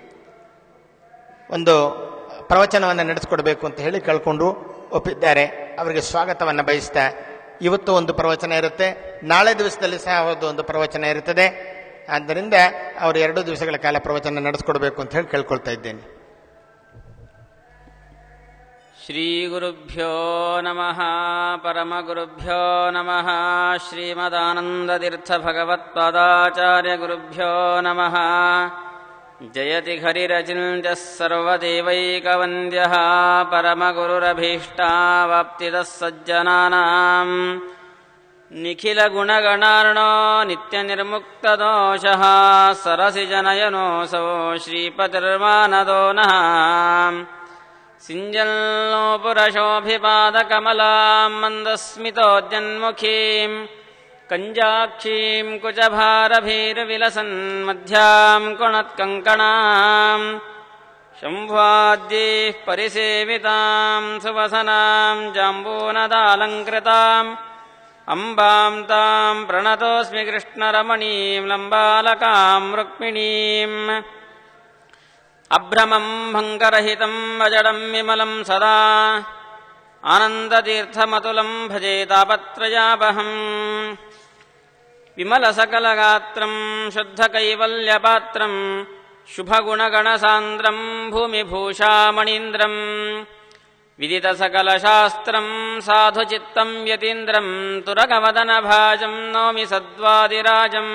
ಒಂದು ಪ್ರವಚನವನ್ನು ನಡೆಸಿಕೊಡ್ಬೇಕು ಅಂತ ಹೇಳಿ ಕೇಳ್ಕೊಂಡು ಒಪ್ಪಿದ್ದಾರೆ ಅವರಿಗೆ ಸ್ವಾಗತವನ್ನು ಬಯಸ್ತಾ ಇವತ್ತು ಒಂದು ಪ್ರವಚನ ಇರುತ್ತೆ ನಾಳೆ ದಿವಸದಲ್ಲಿ ಸಹ ಅವರದ್ದು ಒಂದು ಪ್ರವಚನ ಇರುತ್ತದೆ ಆದ್ದರಿಂದ ಅವರು ಎರಡು ದಿವಸಗಳ ಕಾಲ ಪ್ರವಚನ ನಡೆಸ್ಕೊಡ್ಬೇಕು ಅಂತ ಹೇಳಿ ಕೇಳ್ಕೊಳ್ತಾ ಇದ್ದೇನೆ श्रीगुरुभ्यो नमः परमगुरुभ्यो नमः श्रीमदानन्दतीर्थभगवत्पादाचार्यगुरुभ्यो नमः जयति हरिरचिन्त्यः सर्वदेवैकवन्द्यः परमगुरुरभीष्टावाप्तिदः सज्जनानाम् निखिलगुणगणार्णो नित्यनिर्मुक्तदोषः सरसिजनयनोऽसौ श्रीपतिर्मानदो नः सिञ्जल्लोपुरशोभिपादकमलाम् मन्दस्मितोद्यन्मुखीम् कञ्जाक्षीम् कुचभारभीर्विलसन्मध्याम् कुणत्कङ्कणाम् शम्भ्वाद्यैः परिसेविताम् सुवसनाम् जाम्बूनदालङ्कृताम् अम्बाम् ताम् प्रणतोऽस्मि कृष्णरमणीम् लम्बालकाम् रुक्मिणीम् अभ्रमम् भङ्गरहितम् अजडम् विमलम् सदा आनन्दतीर्थमतुलम् भजे तापत्रयापहम् विमलसकलगात्रम् शुद्धकैवल्यपात्रम् शुभगुणगणसान्द्रम् भूमिभूषामणीन्द्रम् विदितसकलशास्त्रम् साधुचित्तम् यतीन्द्रम् तुरगवदनभाजम् नौमि सद्वादिराजम्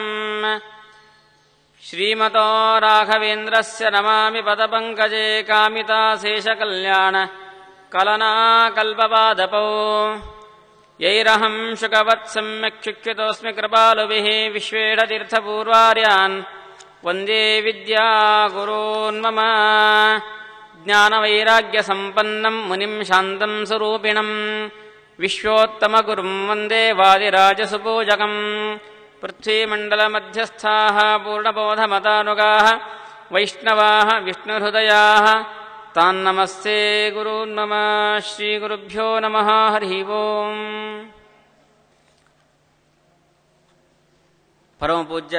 श्रीमतो राघवेन्द्रस्य नमामि पदपङ्कजे कामिताशेषकल्याण कलनाकल्पपादपौ यैरहं शुकवत् सम्यक् शिक्षितोऽस्मि कृपालुभिः विश्वेशतीर्थपूर्वार्यान् वन्दे विद्यागुरून् मम ज्ञानवैराग्यसम्पन्नम् मुनिम् शान्तम् स्वरूपिणम् विश्वोत्तमगुरुम् वन्दे वादिराजसुपूजकम् पृथ्वीमण्डलमध्यस्थाः पूर्णबोधमतानुगाः वैष्णवाः विष्णुहृदयाः तान्नमस्ते गुरून् मम श्रीगुरुभ्यो नमः हरिः ओम् ಪರಮಪೂಜ್ಯ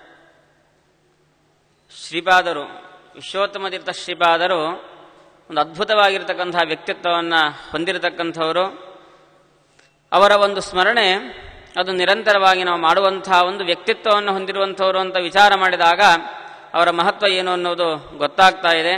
ಶ್ರೀಪಾದರು ವಿಶ್ವೋತ್ತಮ ತೀರ್ಥ ಶ್ರೀಪಾದರು ಒಂದು ಅದ್ಭುತವಾಗಿರ್ತಕ್ಕಂತಹ ವ್ಯಕ್ತಿತ್ವವನ್ನು ಹೊಂದಿರತಕ್ಕಂಥವರು ಅವರ ಒಂದು ಸ್ಮರಣೆ ಅದು ನಿರಂತರವಾಗಿ ನಾವು ಮಾಡುವಂತಹ ಒಂದು ವ್ಯಕ್ತಿತ್ವವನ್ನು ಹೊಂದಿರುವಂಥವರು ಅಂತ ವಿಚಾರ ಮಾಡಿದಾಗ ಅವರ ಮಹತ್ವ ಏನು ಅನ್ನೋದು ಗೊತ್ತಾಗ್ತಾ ಇದೆ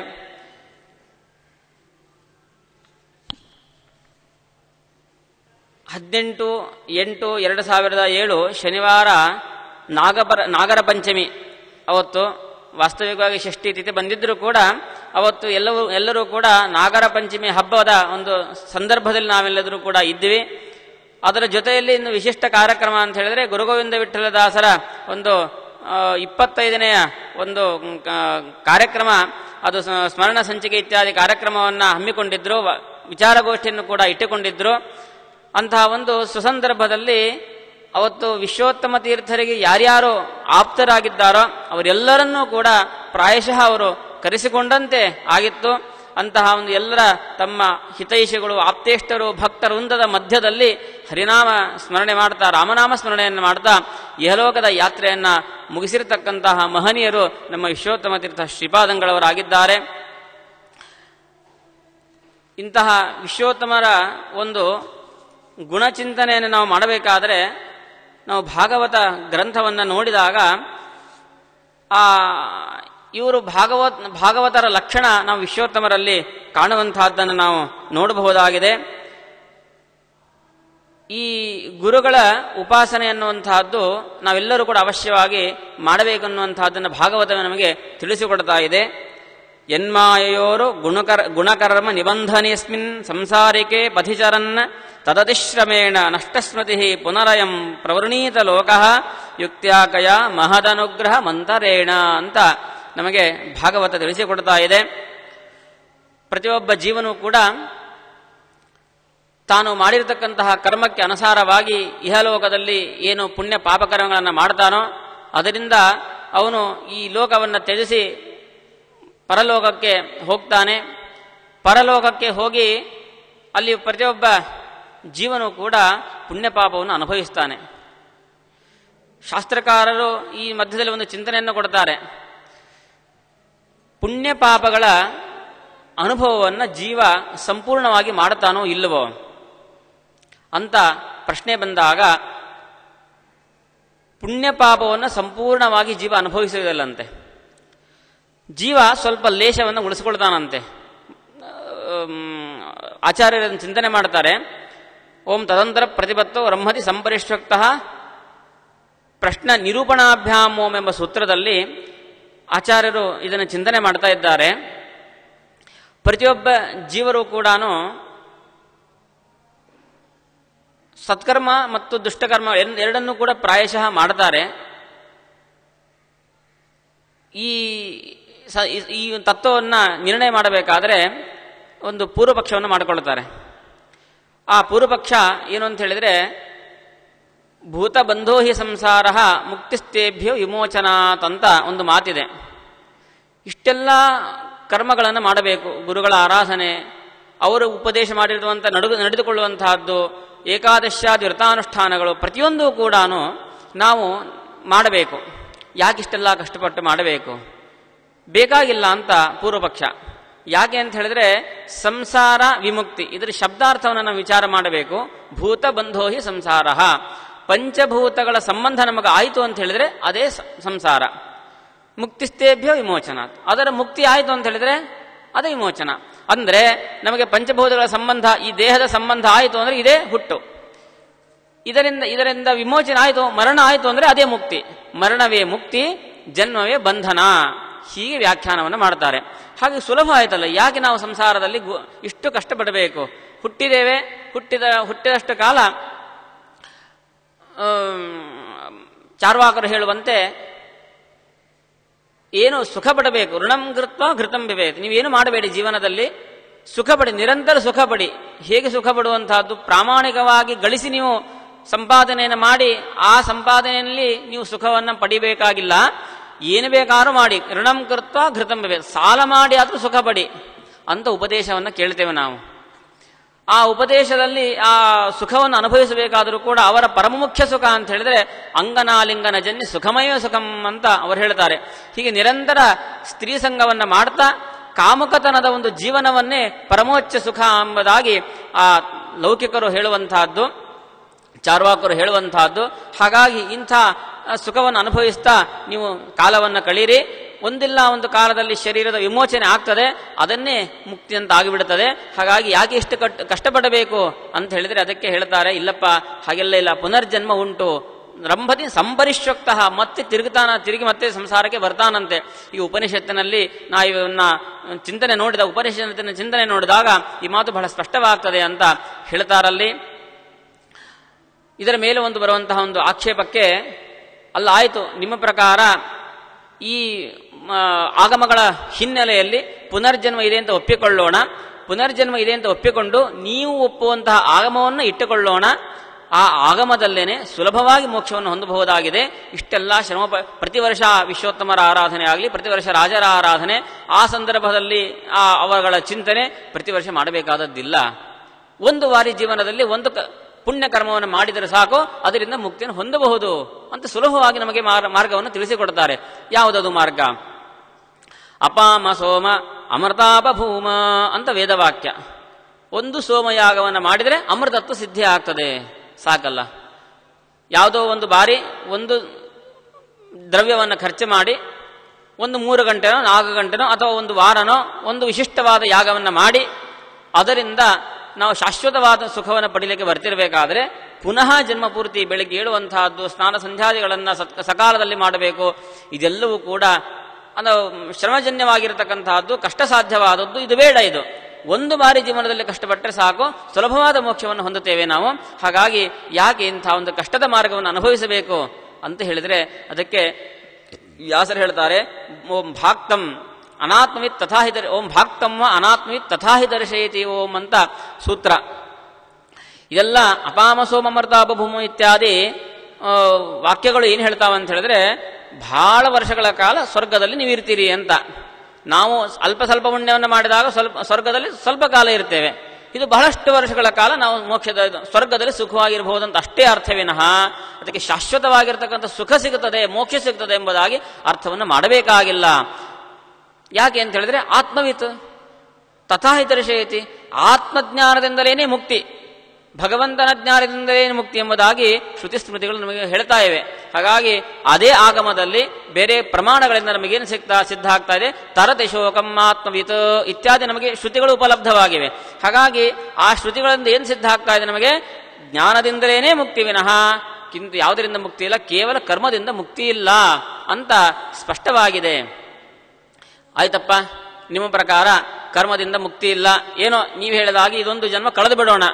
ಹದಿನೆಂಟು ಎಂಟು ಎರಡು ಸಾವಿರದ ಏಳು ಶನಿವಾರ ನಾಗಪರ ನಾಗರ ಪಂಚಮಿ ಅವತ್ತು ವಾಸ್ತವಿಕವಾಗಿ ಷಷ್ಠಿ ತಿಥಿ ಬಂದಿದ್ದರೂ ಕೂಡ ಅವತ್ತು ಎಲ್ಲವೂ ಎಲ್ಲರೂ ಕೂಡ ನಾಗರ ಪಂಚಮಿ ಹಬ್ಬದ ಒಂದು ಸಂದರ್ಭದಲ್ಲಿ ನಾವೆಲ್ಲರೂ ಕೂಡ ಇದ್ವಿ ಅದರ ಜೊತೆಯಲ್ಲಿ ಇನ್ನು ವಿಶಿಷ್ಟ ಕಾರ್ಯಕ್ರಮ ಅಂತ ಹೇಳಿದ್ರೆ ಗುರುಗೋವಿಂದ ವಿಠಲದಾಸರ ಒಂದು ಆ, ಇಪ್ಪತ್ತೈದನೆಯ ಒಂದು ಮ್, ಕಾ- ಕಾರ್ಯಕ್ರಮ ಅದು ಸ- ಸ್ಮರಣ ಸಂಚಿಕೆ ಇತ್ಯಾದಿ ಕಾರ್ಯಕ್ರಮವನ್ನು ಹಮ್ಮಿಕೊಂಡಿದ್ರು ವ- ವಿಚಾರಗೋಷ್ಠಿಯನ್ನು ಕೂಡ ಇಟ್ಟುಕೊಂಡಿದ್ರು ಅಂತಹ ಒಂದು ಸುಸಂದರ್ಭದಲ್ಲಿ ಅವತ್ತು ವಿಶ್ವೋತ್ತಮ ತೀರ್ಥರಿಗೆ ಯಾರ್ಯಾರು ಆಪ್ತರಾಗಿದ್ದಾರೋ ಅವರೆಲ್ಲರನ್ನೂ ಕೂಡ ಪ್ರಾಯಶಃ ಅವರು ಕರೆಸಿಕೊಂಡಂತೆ ಆಗಿತ್ತು ಅಂತಹ ಒಂದು ಎಲ್ಲರ ತಮ್ಮ ಹಿತೈಷಿಗಳು ಆಪ್ತೇಷ್ಟರು ಭಕ್ತ ವೃಂದದ ಮಧ್ಯದಲ್ಲಿ ಹರಿನಾಮ ಸ್ಮರಣೆ ಮಾಡ್ತಾ ರಾಮನಾಮ ಸ್ಮರಣೆಯನ್ನು ಮಾಡ್ತಾ ಇಹಲೋಕದ ಯಾತ್ರೆಯನ್ನ ಮುಗಿಸಿರತಕ್ಕಂತಹ ಮಹನೀಯರು ನಮ್ಮ ವಿಶ್ವೋತ್ತಮ ತೀರ್ಥ ಶ್ರೀಪಾದಂಗಳವರಾಗಿದ್ದಾರೆ ಇಂತಹ ವಿಶ್ವೋತ್ತಮರ ಒಂದು ಗುಣಚಿಂತನೆಯನ್ನು ನಾವು ಮಾಡಬೇಕಾದರೆ ನಾವು ಭಾಗವತ ಗ್ರಂಥವನ್ನು ನೋಡಿದಾಗ ಆ ಇವರು ಭಾಗವತ್ ಭಾಗವತರ ಲಕ್ಷಣ ನಾವು ವಿಶ್ವೋತ್ತಮರಲ್ಲಿ ಕಾಣುವಂತಹದ್ದನ್ನು ನಾವು ನೋಡಬಹುದಾಗಿದೆ ಈ ಗುರುಗಳ ಉಪಾಸನೆ ಅನ್ನುವಂತಹದ್ದು ನಾವೆಲ್ಲರೂ ಕೂಡ ಅವಶ್ಯವಾಗಿ ಮಾಡಬೇಕನ್ನುವಂತಹದ್ದನ್ನು ಭಾಗವತವೇ ನಮಗೆ ತಿಳಿಸಿಕೊಡ್ತಾ ಇದೆ ಯನ್ಮಾಯಯೋರು ಗುಣಕರ ಗುಣಕರ್ಮ ನಿಬಂಧನೆಸ್ಮಿನ್ ಸಂಸಾರಿಕೆ ಪಥಿಚರನ್ ತದತಿಶ್ರಮೇಣ ನಷ್ಟಸ್ಮೃತಿ ಪುನರಯಂ ಪ್ರವೃಣೀತ ಲೋಕ ಯುಕ್ತ್ಯಾಕಯ ಮಹದನುಗ್ರಹ ಮಂತರೇಣ ಅಂತ ನಮಗೆ ಭಾಗವತ ತಿಳಿಸಿಕೊಡ್ತಾ ಇದೆ ಪ್ರತಿಯೊಬ್ಬ ಜೀವನೂ ಕೂಡ ತಾನು ಮಾಡಿರತಕ್ಕಂತಹ ಕರ್ಮಕ್ಕೆ ಅನುಸಾರವಾಗಿ ಇಹಲೋಕದಲ್ಲಿ ಏನು ಪುಣ್ಯ ಪಾಪಕರ್ಮಗಳನ್ನು ಮಾಡ್ತಾನೋ ಅದರಿಂದ ಅವನು ಈ ಲೋಕವನ್ನು ತ್ಯಜಿಸಿ ಪರಲೋಕಕ್ಕೆ ಹೋಗ್ತಾನೆ ಪರಲೋಕಕ್ಕೆ ಹೋಗಿ ಅಲ್ಲಿ ಪ್ರತಿಯೊಬ್ಬ ಜೀವನೂ ಕೂಡ ಪುಣ್ಯ ಪಾಪವನ್ನು ಅನುಭವಿಸ್ತಾನೆ ಶಾಸ್ತ್ರಕಾರರು ಈ ಮಧ್ಯದಲ್ಲಿ ಒಂದು ಚಿಂತನೆಯನ್ನು ಕೊಡ್ತಾರೆ ಪುಣ್ಯ ಪಾಪಗಳ ಅನುಭವವನ್ನು ಜೀವ ಸಂಪೂರ್ಣವಾಗಿ ಮಾಡುತ್ತಾನೋ ಇಲ್ಲವೋ ಅಂತ ಪ್ರಶ್ನೆ ಬಂದಾಗ ಪುಣ್ಯ ಪಾಪವನ್ನು ಸಂಪೂರ್ಣವಾಗಿ ಜೀವ ಅನುಭವಿಸುವುದಿಲ್ಲಂತೆ ಜೀವ ಸ್ವಲ್ಪ ಲೇಷವನ್ನು ಉಳಿಸ್ಕೊಳ್ತಾನಂತೆ ಆಚಾರ್ಯರನ್ನು ಚಿಂತನೆ ಮಾಡ್ತಾರೆ ಓಂ ತದಂತರ ಪ್ರತಿಪತ್ತೋ ಬ್ರಹ್ಮತಿ ಸಂಪರಿಷ್ವಕ್ತ ಪ್ರಶ್ನ ನಿರೂಪಣಾಭ್ಯಾಮ್ ಓಂ ಎಂಬ ಸೂತ್ರದಲ್ಲಿ ಆಚಾರ್ಯರು ಇದನ್ನು ಚಿಂತನೆ ಮಾಡ್ತಾ ಇದ್ದಾರೆ ಪ್ರತಿಯೊಬ್ಬ ಜೀವರು ಕೂಡ ಸತ್ಕರ್ಮ ಮತ್ತು ದುಷ್ಟಕರ್ಮ ಎರ್- ಎರಡನ್ನೂ ಕೂಡ ಪ್ರಾಯಶಃ ಮಾಡ್ತಾರೆ ಈ ಸ- ಈ- ಈ ತತ್ವವನ್ನು ನಿರ್ಣಯ ಮಾಡಬೇಕಾದ್ರೆ ಒಂದು ಪೂರ್ವ ಪಕ್ಷವನ್ನು ಮಾಡಿಕೊಳ್ತಾರೆ ಆ ಪೂರ್ವ ಪಕ್ಷ ಏನು ಅಂತ ಹೇಳಿದ್ರೆ ಭೂತ ಬಂಧೋ ಹಿ ಸಂಸಾರ ಮುಕ್ತಿಸ್ತೇಭ್ಯೋ ವಿಮೋಚನಾತ್ ಅಂತ ಒಂದು ಮಾತಿದೆ ಇಷ್ಟೆಲ್ಲ ಕರ್ಮಗಳನ್ನು ಮಾಡಬೇಕು ಗುರುಗಳ ಆರಾಧನೆ ಅವರು ಉಪದೇಶ ಮಾಡಿರುವಂಥ ನಡು ನಡೆದುಕೊಳ್ಳುವಂತಹದ್ದು ಏಕಾದಶಾದಿ ವ್ರತಾನುಷ್ಠಾನಗಳು ಪ್ರತಿಯೊಂದು ಕೂಡ ನಾವು ಮಾಡಬೇಕು ಯಾಕಿಷ್ಟೆಲ್ಲ ಕಷ್ಟಪಟ್ಟು ಮಾಡಬೇಕು ಬೇಕಾಗಿಲ್ಲ ಅಂತ ಪೂರ್ವಪಕ್ಷ ಯಾಕೆ ಅಂತ ಹೇಳಿದ್ರೆ ಸಂಸಾರ ವಿಮುಕ್ತಿ ಇದರ ಶಬ್ದಾರ್ಥವನ್ನು ನಾವು ವಿಚಾರ ಮಾಡಬೇಕು ಭೂತ ಬಂಧೋಹಿ ಸಂಸಾರ ಪಂಚಭೂತಗಳ ಸಂಬಂಧ ನಮಗೆ ಆಯಿತು ಅಂತ ಹೇಳಿದ್ರೆ ಅದೇ ಸ- ಸಂಸಾರ ಮುಕ್ತಿಸ್ತೇಭ್ಯ ವಿಮೋಚನ ಅದರ ಮುಕ್ತಿ ಆಯಿತು ಅಂತ ಹೇಳಿದ್ರೆ ಅದೇ ವಿಮೋಚನ ಅಂದ್ರೆ ನಮಗೆ ಪಂಚಭೂತಗಳ ಸಂಬಂಧ ಈ ದೇಹದ ಸಂಬಂಧ ಆಯಿತು ಅಂದ್ರೆ ಇದೇ ಹುಟ್ಟು ಇದರಿಂದ ಇದರಿಂದ ವಿಮೋಚನೆ ಆಯಿತು ಮರಣ ಆಯಿತು ಅಂದ್ರೆ ಅದೇ ಮುಕ್ತಿ ಮರಣವೇ ಮುಕ್ತಿ ಜನ್ಮವೇ ಬಂಧನ ಹೀಗೆ ವ್ಯಾಖ್ಯಾನವನ್ನು ಮಾಡ್ತಾರೆ ಹಾಗೆ ಸುಲಭ ಆಯ್ತಲ್ಲ ಯಾಕೆ ನಾವು ಸಂಸಾರದಲ್ಲಿ ಗು- ಇಷ್ಟು ಕಷ್ಟಪಡಬೇಕು ಹುಟ್ಟಿದ್ದೇವೆ ಹುಟ್ಟಿದ ಹುಟ್ಟಿದಷ್ಟು ಕಾಲ ಆಮ್, ಚಾರ್ವಾಕರು ಹೇಳುವಂತೆ ಏನು ಸುಖ ಪಡಬೇಕು ಋಣಂ ಕೃತ್ವ ಘೃತಂ ಬಿಬೇತ್ ನೀವೇನು ಮಾಡಬೇಡಿ ಜೀವನದಲ್ಲಿ ಸುಖ ಪಡಿ ನಿರಂತರ ಸುಖ ಪಡಿ ಹೇಗೆ ಸುಖ ಪಡುವಂತಹದ್ದು ಪ್ರಾಮಾಣಿಕವಾಗಿ ಗಳಿಸಿ ನೀವು ಸಂಪಾದನೆಯನ್ನು ಮಾಡಿ ಆ ಸಂಪಾದನೆಯಲ್ಲಿ ನೀವು ಸುಖವನ್ನು ಪಡಿಬೇಕಾಗಿಲ್ಲ ಏನು ಬೇಕಾದ್ರೂ ಮಾಡಿ ಋಣಂ ಕೃತ್ವ ಘೃತಂ ಬಿಬೇತ್ ಸಾಲ ಮಾಡಿ ಆದರೂ ಸುಖ ಪಡಿ ಅಂತ ಉಪದೇಶವನ್ನು ಕೇಳ್ತೇವೆ ನಾವು ಆ ಉಪದೇಶದಲ್ಲಿ ಆ ಸುಖವನ್ನು ಅನುಭವಿಸಬೇಕಾದರೂ ಕೂಡ ಅವರ ಪರಮ ಮುಖ್ಯ ಸುಖ ಅಂತ ಹೇಳಿದ್ರೆ ಅಂಗನಾಲಿಂಗನ ಜನ್ಯ ಸುಖಮಯ ಸುಖಂ ಅಂತ ಅವರು ಹೇಳ್ತಾರೆ ಹೀಗೆ ನಿರಂತರ ಸ್ತ್ರೀ ಸಂಘವನ್ನ ಮಾಡ್ತಾ ಕಾಮಕತನದ ಒಂದು ಜೀವನವನ್ನೇ ಪರಮೋಚ್ಚ ಸುಖ ಎಂಬುದಾಗಿ ಆ ಲೌಕಿಕರು ಹೇಳುವಂತಹದ್ದು ಚಾರ್ವಾಕರು ಹೇಳುವಂತಹದ್ದು ಹಾಗಾಗಿ ಇಂಥ ಸುಖವನ್ನು ಅನುಭವಿಸ್ತಾ ನೀವು ಕಾಲವನ್ನು ಕಳೀರಿ ಒಂದಿಲ್ಲ ಒಂದು ಕಾಲದಲ್ಲಿ ಶರೀರದ ವಿಮೋಚನೆ ಆಗ್ತದೆ ಅದನ್ನೇ ಮುಕ್ತಿ ಅಂತ ಆಗಿಬಿಡುತ್ತದೆ ಹಾಗಾಗಿ ಯಾಕೆ ಇಷ್ಟು ಕಟ್ ಕಷ್ಟಪಡಬೇಕು ಅಂತ ಹೇಳಿದ್ರೆ ಅದಕ್ಕೆ ಹೇಳ್ತಾರೆ ಇಲ್ಲಪ್ಪ ಹಾಗೆಲ್ಲ ಇಲ್ಲ ಪುನರ್ಜನ್ಮ ಉಂಟು ರಂಭತಿ ಸಂಪರಿಶ್ವಕ್ತ ಮತ್ತೆ ತಿರುಗುತ್ತಾನ ತಿರುಗಿ ಮತ್ತೆ ಸಂಸಾರಕ್ಕೆ ಬರ್ತಾನಂತೆ ಈ ಉಪನಿಷತ್ತಿನಲ್ಲಿ ನಾ ಇವನ್ನ ಚಿಂತನೆ ನೋಡಿದ ಉಪನಿಷತ್ತಿನ ಚಿಂತನೆ ನೋಡಿದಾಗ ಈ ಮಾತು ಬಹಳ ಸ್ಪಷ್ಟವಾಗ್ತದೆ ಅಂತ ಹೇಳ್ತಾರಲ್ಲಿ ಇದರ ಮೇಲೆ ಒಂದು ಬರುವಂತಹ ಒಂದು ಆಕ್ಷೇಪಕ್ಕೆ ಅಲ್ಲ ಆಯಿತು ನಿಮ್ಮ ಪ್ರಕಾರ ಈ ಮ, ಆಗಮಗಳ ಹಿನ್ನೆಲೆಯಲ್ಲಿ ಪುನರ್ಜನ್ಮ ಇದೆ ಅಂತ ಒಪ್ಪಿಕೊಳ್ಳೋಣ ಪುನರ್ಜನ್ಮ ಇದೆ ಅಂತ ಒಪ್ಪಿಕೊಂಡು ನೀವು ಒಪ್ಪುವಂತಹ ಆಗಮವನ್ನು ಇಟ್ಟುಕೊಳ್ಳೋಣ ಆ ಆಗಮದಲ್ಲೇನೆ ಸುಲಭವಾಗಿ ಮೋಕ್ಷವನ್ನು ಹೊಂದಬಹುದಾಗಿದೆ ಇಷ್ಟೆಲ್ಲ ಶ್ರಮ ಪ- ಪ್ರತಿ ವರ್ಷ ವಿಶ್ವೋತ್ತಮರ ಆರಾಧನೆ ಆಗಲಿ ಪ್ರತಿ ವರ್ಷ ರಾಜರ ಆರಾಧನೆ ಆ ಸಂದರ್ಭದಲ್ಲಿ ಆ ಅವಗಳ ಚಿಂತನೆ ಪ್ರತಿ ವರ್ಷ ಮಾಡಬೇಕಾದದ್ದಿಲ್ಲ ಒಂದು ಬಾರಿ ಜೀವನದಲ್ಲಿ ಒಂದು ಕ- ಪುಣ್ಯ ಕರ್ಮವನ್ನು ಮಾಡಿದರೆ ಸಾಕು ಅದರಿಂದ ಮುಕ್ತಿಯನ್ನು ಹೊಂದಬಹುದು ಅಂತ ಸುಲಭವಾಗಿ ನಮಗೆ ಮಾರ್- ಮಾರ್ಗವನ್ನು ತಿಳಿಸಿಕೊಡ್ತಾರೆ ಯಾವುದದು ಮಾರ್ಗ ಅಪಾಮ ಸೋಮ ಅಮೃತಾಪ ಭೂಮ ಅಂತ ವೇದವಾಕ್ಯ ಒಂದು ಸೋಮಯಾಗವನ್ನು ಮಾಡಿದರೆ ಅಮೃತತ್ವ ಸಿದ್ಧಿ ಆಗ್ತದೆ ಸಾಕಲ್ಲ ಯಾವುದೋ ಒಂದು ಬಾರಿ ಒಂದು ದ್ರವ್ಯವನ್ನು ಖರ್ಚು ಮಾಡಿ ಒಂದು ಮೂರು ಗಂಟೆನೋ ನಾಲ್ಕು ಗಂಟೆನೋ ಅಥವಾ ಒಂದು ವಾರನೋ ಒಂದು ವಿಶಿಷ್ಟವಾದ ಯಾಗವನ್ನು ಮಾಡಿ ಅದರಿಂದ ನಾವು ಶಾಶ್ವತವಾದ ಸುಖವನ್ನು ಪಡೀಲಿಕ್ಕೆ ಬರ್ತಿರಬೇಕಾದ್ರೆ ಪುನಃ ಜನ್ಮ ಪೂರ್ತಿ ಬೆಳಿಗ್ಗೆ ಏಳುವಂತಹದ್ದು ಸ್ನಾನ ಸಂಧ್ಯಾದಿಗಳನ್ನು ಸತ್ ಸಕಾಲದಲ್ಲಿ ಮಾಡಬೇಕು ಇದೆಲ್ಲವೂ ಕೂಡ ಅದು ಶ್ರಮಜನ್ಯವಾಗಿರತಕ್ಕಂತಹದ್ದು ಕಷ್ಟ ಸಾಧ್ಯವಾದದ್ದು ಇದು ಬೇಡ ಇದು ಒಂದು ಬಾರಿ ಜೀವನದಲ್ಲಿ ಕಷ್ಟಪಟ್ಟರೆ ಸಾಕು ಸುಲಭವಾದ ಮೋಕ್ಷವನ್ನು ಹೊಂದುತ್ತೇವೆ ನಾವು ಹಾಗಾಗಿ ಯಾಕೆ ಇಂಥ ಒಂದು ಕಷ್ಟದ ಮಾರ್ಗವನ್ನು ಅನುಭವಿಸಬೇಕು ಅಂತ ಹೇಳಿದ್ರೆ ಅದಕ್ಕೆ ವ್ಯಾಸರು ಹೇಳ್ತಾರೆ ಓಂ ಭಾಕ್ತಂ ಅನಾತ್ಮವಿತ್ ತಥಾಹಿ ದರ್ ಓಂ ಭಾಕ್ತಮ್ಮ ಅನಾತ್ಮವಿತ್ ತಥಾಹಿ ದರ್ಶಯತಿ ಓಂ ಅಂತ ಸೂತ್ರ ಇದೆಲ್ಲ ಅಪಾಮಸೋಮಮರ್ತಾಪಭೂಮ ಇತ್ಯಾದಿ ಆ, ವಾಕ್ಯಗಳು ಏನು ಹೇಳ್ತಾವ ಅಂತ ಹೇಳಿದ್ರೆ ಬಹಳ ವರ್ಷಗಳ ಕಾಲ ಸ್ವರ್ಗದಲ್ಲಿ ನೀವು ಇರ್ತೀರಿ ಅಂತ ನಾವು ಅಲ್ಪ ಸ್ವಲ್ಪ ಪುಣ್ಯವನ್ನು ಮಾಡಿದಾಗ ಸ್ವಲ್ಪ ಸ್ವರ್ಗದಲ್ಲಿ ಸ್ವಲ್ಪ ಕಾಲ ಇರ್ತೇವೆ ಇದು ಬಹಳಷ್ಟು ವರ್ಷಗಳ ಕಾಲ ನಾವು ಮೋಕ್ಷದ ಇದು ಸ್ವರ್ಗದಲ್ಲಿ ಸುಖವಾಗಿರಬಹುದು ಅಂತ ಅಷ್ಟೇ ಅರ್ಥವಿನಃ ಅದಕ್ಕೆ ಶಾಶ್ವತವಾಗಿರ್ತಕ್ಕಂಥ ಸುಖ ಸಿಗುತ್ತದೆ ಮೋಕ್ಷ ಸಿಗುತ್ತದೆ ಎಂಬುದಾಗಿ ಅರ್ಥವನ್ನು ಮಾಡಬೇಕಾಗಿಲ್ಲ ಯಾಕೆ ಅಂತ ಹೇಳಿದ್ರೆ ಆತ್ಮವಿತ್ ತಥಾಹಿತರಿಶಯತಿ ಆತ್ಮಜ್ಞಾನದಿಂದಲೇನೆ ಮುಕ್ತಿ ಭಗವಂತನ ಜ್ಞಾನದಿಂದಲೇ ಮುಕ್ತಿ ಎಂಬುದಾಗಿ ಶ್ರುತಿ ಸ್ಮೃತಿಗಳು ನಮಗೆ ಹೇಳ್ತಾ ಇವೆ ಹಾಗಾಗಿ ಅದೇ ಆಗಮದಲ್ಲಿ ಬೇರೆ ಪ್ರಮಾಣಗಳಿಂದ ನಮಗೇನು ಸಿಗ್ತಾ ಸಿದ್ಧ ಆಗ್ತಾ ಇದೆ ತರತಿ ಶೋಕಂ ಆತ್ಮವಿತ್ ಇತ್ಯಾದಿ ನಮಗೆ ಶ್ರುತಿಗಳು ಉಪಲಬ್ಧವಾಗಿವೆ ಹಾಗಾಗಿ ಆ ಶ್ರುತಿಗಳಿಂದ ಏನು ಸಿದ್ಧ ಆಗ್ತಾ ಇದೆ ನಮಗೆ ಜ್ಞಾನದಿಂದಲೇನೆ ಮುಕ್ತಿ ವಿನಃ ಕಿಂತ ಯಾವುದರಿಂದ ಮುಕ್ತಿ ಇಲ್ಲ ಕೇವಲ ಕರ್ಮದಿಂದ ಮುಕ್ತಿ ಇಲ್ಲ ಅಂತ ಸ್ಪಷ್ಟವಾಗಿದೆ ಆಯ್ತಪ್ಪ ನಿಮ್ಮ ಪ್ರಕಾರ ಕರ್ಮದಿಂದ ಮುಕ್ತಿ ಇಲ್ಲ ಏನೋ ನೀವು ಹೇಳಿದಾಗಿ ಇದೊಂದು ಜನ್ಮ ಕಳೆದು ಬಿಡೋಣ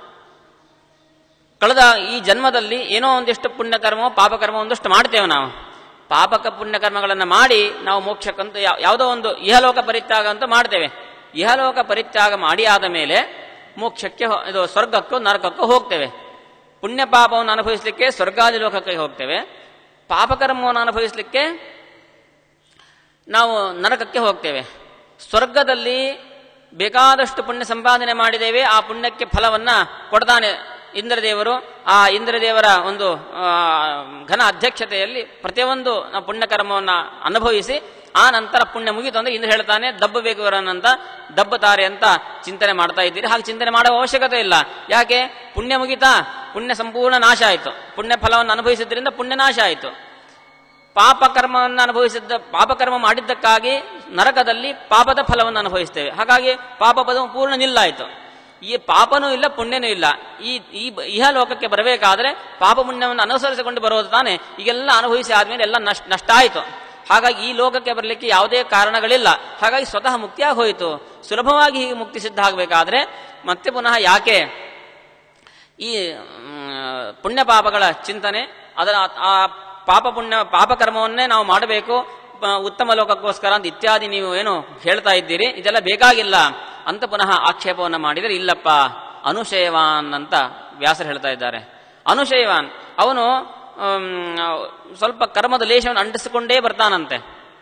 ಕಳೆದ ಈ ಜನ್ಮದಲ್ಲಿ ಏನೋ ಒಂದಿಷ್ಟು ಪುಣ್ಯಕರ್ಮ ಪಾಪಕರ್ಮ ಒಂದಷ್ಟು ಮಾಡ್ತೇವೆ ನಾವು ಪಾಪಕ ಪುಣ್ಯಕರ್ಮಗಳನ್ನು ಮಾಡಿ ನಾವು ಮೋಕ್ಷಕ್ಕಂತೂ ಯಾ- ಯಾವುದೋ ಒಂದು ಇಹಲೋಕ ಪರಿತ್ಯಾಗ ಅಂತ ಮಾಡ್ತೇವೆ ಇಹಲೋಕ ಪರಿತ್ಯಾಗ ಮಾಡಿ ಆದ ಮೇಲೆ ಮೋಕ್ಷಕ್ಕೆ ಹೋ- ಇದು ಸ್ವರ್ಗಕ್ಕೂ ನರಕಕ್ಕೂ ಹೋಗ್ತೇವೆ ಪುಣ್ಯ ಪಾಪವನ್ನು ಅನುಭವಿಸಲಿಕ್ಕೆ ಸ್ವರ್ಗಾದಿ ಲೋಕಕ್ಕೆ ಹೋಗ್ತೇವೆ ಪಾಪಕರ್ಮವನ್ನು ಅನುಭವಿಸಲಿಕ್ಕೆ ನಾವು ನರಕಕ್ಕೆ ಹೋಗ್ತೇವೆ ಸ್ವರ್ಗದಲ್ಲಿ ಬೇಕಾದಷ್ಟು ಪುಣ್ಯ ಸಂಪಾದನೆ ಮಾಡಿದ್ದೇವೆ ಆ ಪುಣ್ಯಕ್ಕೆ ಫಲವನ್ನ ಕೊಡ್ತಾನೆ ಇಂದ್ರದೇವರು ಆ ಇಂದ್ರದೇವರ ಒಂದು ಆ, ಘನ ಅಧ್ಯಕ್ಷತೆಯಲ್ಲಿ ಪ್ರತಿಯೊಂದು ನಾವು ಪುಣ್ಯಕರ್ಮವನ್ನು ಅನುಭವಿಸಿ ಆ ನಂತರ ಪುಣ್ಯ ಮುಗಿತು ಅಂದ್ರೆ ಇಂದ್ರ ಹೇಳ್ತಾನೆ ದಬ್ಬಬೇಕು ಇವರನ್ನಂತ ದಬ್ಬತಾರೆ ಅಂತ ಚಿಂತನೆ ಮಾಡ್ತಾ ಇದ್ದೀರಿ ಹಾಗೆ ಚಿಂತನೆ ಮಾಡುವ ಅವಶ್ಯಕತೆ ಇಲ್ಲ ಯಾಕೆ ಪುಣ್ಯ ಮುಗಿತಾ ಪುಣ್ಯ ಸಂಪೂರ್ಣ ನಾಶ ಆಯಿತು ಪುಣ್ಯ ಫಲವನ್ನು ಅನುಭವಿಸಿದ್ರಿಂದ ಪುಣ್ಯ ನಾಶ ಆಯಿತು ಪಾಪಕರ್ಮವನ್ನು ಅನುಭವಿಸಿದ್ದ ಪಾಪಕರ್ಮ ಮಾಡಿದ್ದಕ್ಕಾಗಿ ನರಕದಲ್ಲಿ ಪಾಪದ ಫಲವನ್ನು ಅನುಭವಿಸ್ತೇವೆ ಹಾಗಾಗಿ ಪಾಪ ಪದ ಪೂರ್ಣ ನಿಲ್ಲಾಯಿತು ಈ ಪಾಪನೂ ಇಲ್ಲ ಪುಣ್ಯನೂ ಇಲ್ಲ ಈ ಈ ಬ- ಇಹ ಲೋಕಕ್ಕೆ ಬರಬೇಕಾದ್ರೆ ಪಾಪ ಪುಣ್ಯವನ್ನು ಅನುಸರಿಸಿಕೊಂಡು ಬರೋದು ತಾನೆ ಈಗೆಲ್ಲ ಅನುಭವಿಸಿ ಆದ್ಮೇಲೆ ಎಲ್ಲ ನಷ್ಟ ನಷ್ಟ ಆಯಿತು ಹಾಗಾಗಿ ಈ ಲೋಕಕ್ಕೆ ಬರಲಿಕ್ಕೆ ಯಾವುದೇ ಕಾರಣಗಳಿಲ್ಲ ಹಾಗಾಗಿ ಸ್ವತಃ ಮುಕ್ತಿಯಾಗಿ ಹೋಯಿತು ಸುಲಭವಾಗಿ ಹೀಗೆ ಮುಕ್ತಿ ಸಿದ್ಧ ಆಗಬೇಕಾದ್ರೆ ಮತ್ತೆ ಪುನಃ ಯಾಕೆ ಈ ಮ್, ಪುಣ್ಯ ಪಾಪಗಳ ಚಿಂತನೆ ಅದರ ಆ ಪಾಪ ಪುಣ್ಯ ಪಾಪಕರ್ಮವನ್ನೇ ನಾವು ಮಾಡಬೇಕು ಪ- ಉತ್ತಮ ಲೋಕಕ್ಕೋಸ್ಕರ ಅಂತ ಇತ್ಯಾದಿ ನೀವು ಏನು ಹೇಳ್ತಾ ಇದ್ದೀರಿ ಇದೆಲ್ಲ ಬೇಕಾಗಿಲ್ಲ ಅಂತ ಪುನಃ ಆಕ್ಷೇಪವನ್ನು ಮಾಡಿದರೆ ಇಲ್ಲಪ್ಪ ಅನುಶಯವಾನ್ ಅಂತ ವ್ಯಾಸರು ಹೇಳ್ತಾ ಇದ್ದಾರೆ ಅನುಶಯವಾನ್ ಅವನು ಆಮ್, ಸ್ವಲ್ಪ ಕರ್ಮದ ಲೇಷವನ್ನು ಅಂಟಿಸಿಕೊಂಡೇ ಬರ್ತಾನಂತೆ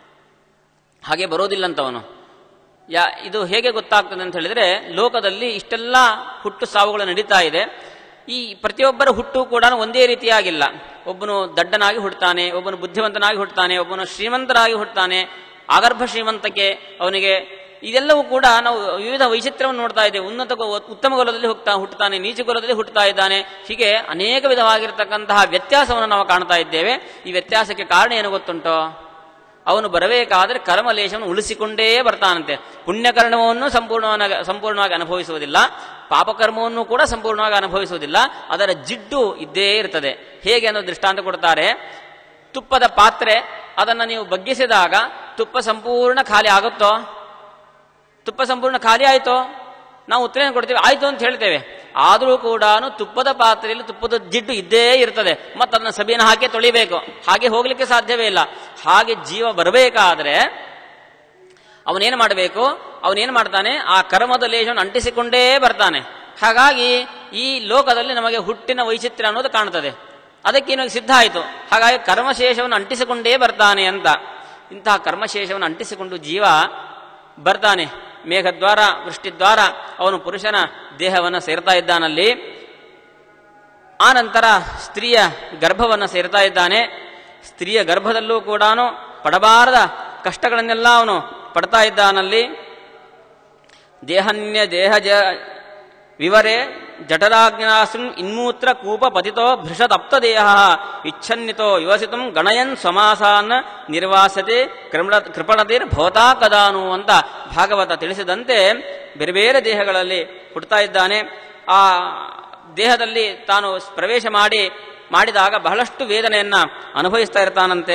ಹಾಗೆ ಬರೋದಿಲ್ಲಂತವನು ಯಾ ಇದು ಹೇಗೆ ಗೊತ್ತಾಗ್ತದೆ ಅಂತ ಹೇಳಿದ್ರೆ ಲೋಕದಲ್ಲಿ ಇಷ್ಟೆಲ್ಲ ಹುಟ್ಟು ಸಾವುಗಳು ನಡೀತಾ ಇದೆ ಈ ಪ್ರತಿಯೊಬ್ಬರ ಹುಟ್ಟು ಕೂಡ ಒಂದೇ ರೀತಿಯಾಗಿಲ್ಲ ಒಬ್ಬನು ದಡ್ಡನಾಗಿ ಹುಟ್ಟುತ್ತಾನೆ ಒಬ್ಬನು ಬುದ್ಧಿವಂತನಾಗಿ ಹುಟ್ಟುತ್ತಾನೆ ಒಬ್ಬನು ಶ್ರೀಮಂತನಾಗಿ ಹುಟ್ಟುತ್ತಾನೆ ಆಗರ್ಭ ಶ್ರೀಮಂತಕ್ಕೆ ಅವನಿಗೆ ಇದೆಲ್ಲವೂ ಕೂಡ ನಾವು ವಿವಿಧ ವೈಚಿತ್ರ್ಯವನ್ನು ನೋಡ್ತಾ ಇದ್ದೇವೆ ಉನ್ನತ ಗೊ- ಉತ್ತಮ ಕುಲದಲ್ಲಿ ಹುಟ್ಟುತ್ತಾ ಹುಟ್ಟುತ್ತಾನೆ ನೀಚ ಕುಲದಲ್ಲಿ ಹುಟ್ಟುತ್ತಾ ಇದ್ದಾನೆ ಹೀಗೆ ಅನೇಕ ವಿಧವಾಗಿರತಕ್ಕಂತಹ ವ್ಯತ್ಯಾಸವನ್ನು ನಾವು ಕಾಣ್ತಾ ಇದ್ದೇವೆ ಈ ವ್ಯತ್ಯಾಸಕ್ಕೆ ಕಾರಣ ಏನು ಗೊತ್ತುಂಟೋ ಅವನು ಬರಬೇಕಾದ್ರೆ ಕರ್ಮಲೇಶವನ್ನು ಉಳಿಸಿಕೊಂಡೇ ಬರ್ತಾನಂತೆ ಪುಣ್ಯಕರ್ಮವನ್ನು ಸಂಪೂರ್ಣವಾಗಿ ಸಂಪೂರ್ಣವಾಗಿ ಅನುಭವಿಸುವುದಿಲ್ಲ ಪಾಪಕರ್ಮವನ್ನು ಕೂಡ ಸಂಪೂರ್ಣವಾಗಿ ಅನುಭವಿಸುವುದಿಲ್ಲ ಅದರ ಜಿಡ್ಡು ಇದ್ದೇ ಇರ್ತದೆ ಹೇಗೆ ಅನ್ನೋ ದೃಷ್ಟಾಂತ ಕೊಡ್ತಾರೆ ತುಪ್ಪದ ಪಾತ್ರೆ ಅದನ್ನು ನೀವು ಬಗ್ಗಿಸಿದಾಗ ತುಪ್ಪ ಸಂಪೂರ್ಣ ಖಾಲಿ ಆಗುತ್ತೋ ತುಪ್ಪ ಸಂಪೂರ್ಣ ಖಾಲಿ ಆಯಿತೋ ನಾವು ಉತ್ತರ ಕೊಡ್ತೇವೆ ಆಯಿತು ಅಂತ ಹೇಳ್ತೇವೆ ಆದರೂ ಕೂಡ ತುಪ್ಪದ ಪಾತ್ರೆಯಲ್ಲಿ ತುಪ್ಪದ ಜಿಡ್ಡು ಇದ್ದೇ ಇರ್ತದೆ ಮತ್ತು ಅದನ್ನ ಸಬೀನ ಹಾಕಿ ತೊಳಿಬೇಕು ಹಾಗೆ ಹೋಗ್ಲಿಕ್ಕೆ ಸಾಧ್ಯವೇ ಇಲ್ಲ ಹಾಗೆ ಜೀವ ಬರಬೇಕಾದ್ರೆ ಅವನೇನು ಮಾಡಬೇಕು ಅವನೇನು ಮಾಡ್ತಾನೆ ಆ ಕರ್ಮದ ಲೇಷವನ್ನು ಅಂಟಿಸಿಕೊಂಡೇ ಬರ್ತಾನೆ ಹಾಗಾಗಿ ಈ ಲೋಕದಲ್ಲಿ ನಮಗೆ ಹುಟ್ಟಿನ ವೈಚಿತ್ರ್ಯ ಅನ್ನೋದು ಕಾಣ್ತದೆ ಅದಕ್ಕೆ ನಿಮಗೆ ಸಿದ್ಧ ಆಯಿತು ಹಾಗಾಗಿ ಕರ್ಮಶೇಷವನ್ನು ಅಂಟಿಸಿಕೊಂಡೇ ಬರ್ತಾನೆ ಅಂತ ಇಂತಹ ಕರ್ಮಶೇಷವನ್ನು ಅಂಟಿಸಿಕೊಂಡು ಜೀವ ಬರ್ತಾನೆ ಮೇಘದ್ವಾರ ವೃಷ್ಟಿದ್ವಾರ ಅವನು ಪುರುಷನ ದೇಹವನ್ನು ಸೇರ್ತಾ ಇದ್ದಾನಲ್ಲಿ ಆ ನಂತರ ಸ್ತ್ರೀಯ ಗರ್ಭವನ್ನು ಸೇರ್ತಾ ಇದ್ದಾನೆ ಸ್ತ್ರೀಯ ಗರ್ಭದಲ್ಲೂ ಕೂಡ ಪಡಬಾರದ ಕಷ್ಟಗಳನ್ನೆಲ್ಲ ಅವನು ಪಡ್ತಾ ಇದ್ದಾನಲ್ಲಿ ದೇಹನ್ಯ ದೇಹ ಜ ವಿವರೆ ಜಠರಾಜ್ಞಾಸುನ್ ಇನ್ಮೂತ್ರ ಕೂಪ ಪತಿತೋ ಭೃಷತಪ್ತ ದೇಹ ಇಚ್ಛನ್ನಿತೋ ಯೋಸಿತು ಗಣಯನ್ ಸಮಾಸಾನ್ ನಿರ್ವಾಸತೆ ಕೃಮಣ ಕೃಪಣತಿರ್ ಭವತಾ ಕದಾನು ಅಂತ ಭಾಗವತ ತಿಳಿಸಿದಂತೆ ಬೇರೆ ಬೇರೆ ದೇಹಗಳಲ್ಲಿ ಹುಡ್ತಾ ಇದ್ದಾನೆ ಆ ದೇಹದಲ್ಲಿ ತಾನು ಪ್ರವೇಶ ಮಾಡಿ ಮಾಡಿದಾಗ ಬಹಳಷ್ಟು ವೇದನೆಯನ್ನ ಅನುಭವಿಸ್ತಾ ಇರ್ತಾನಂತೆ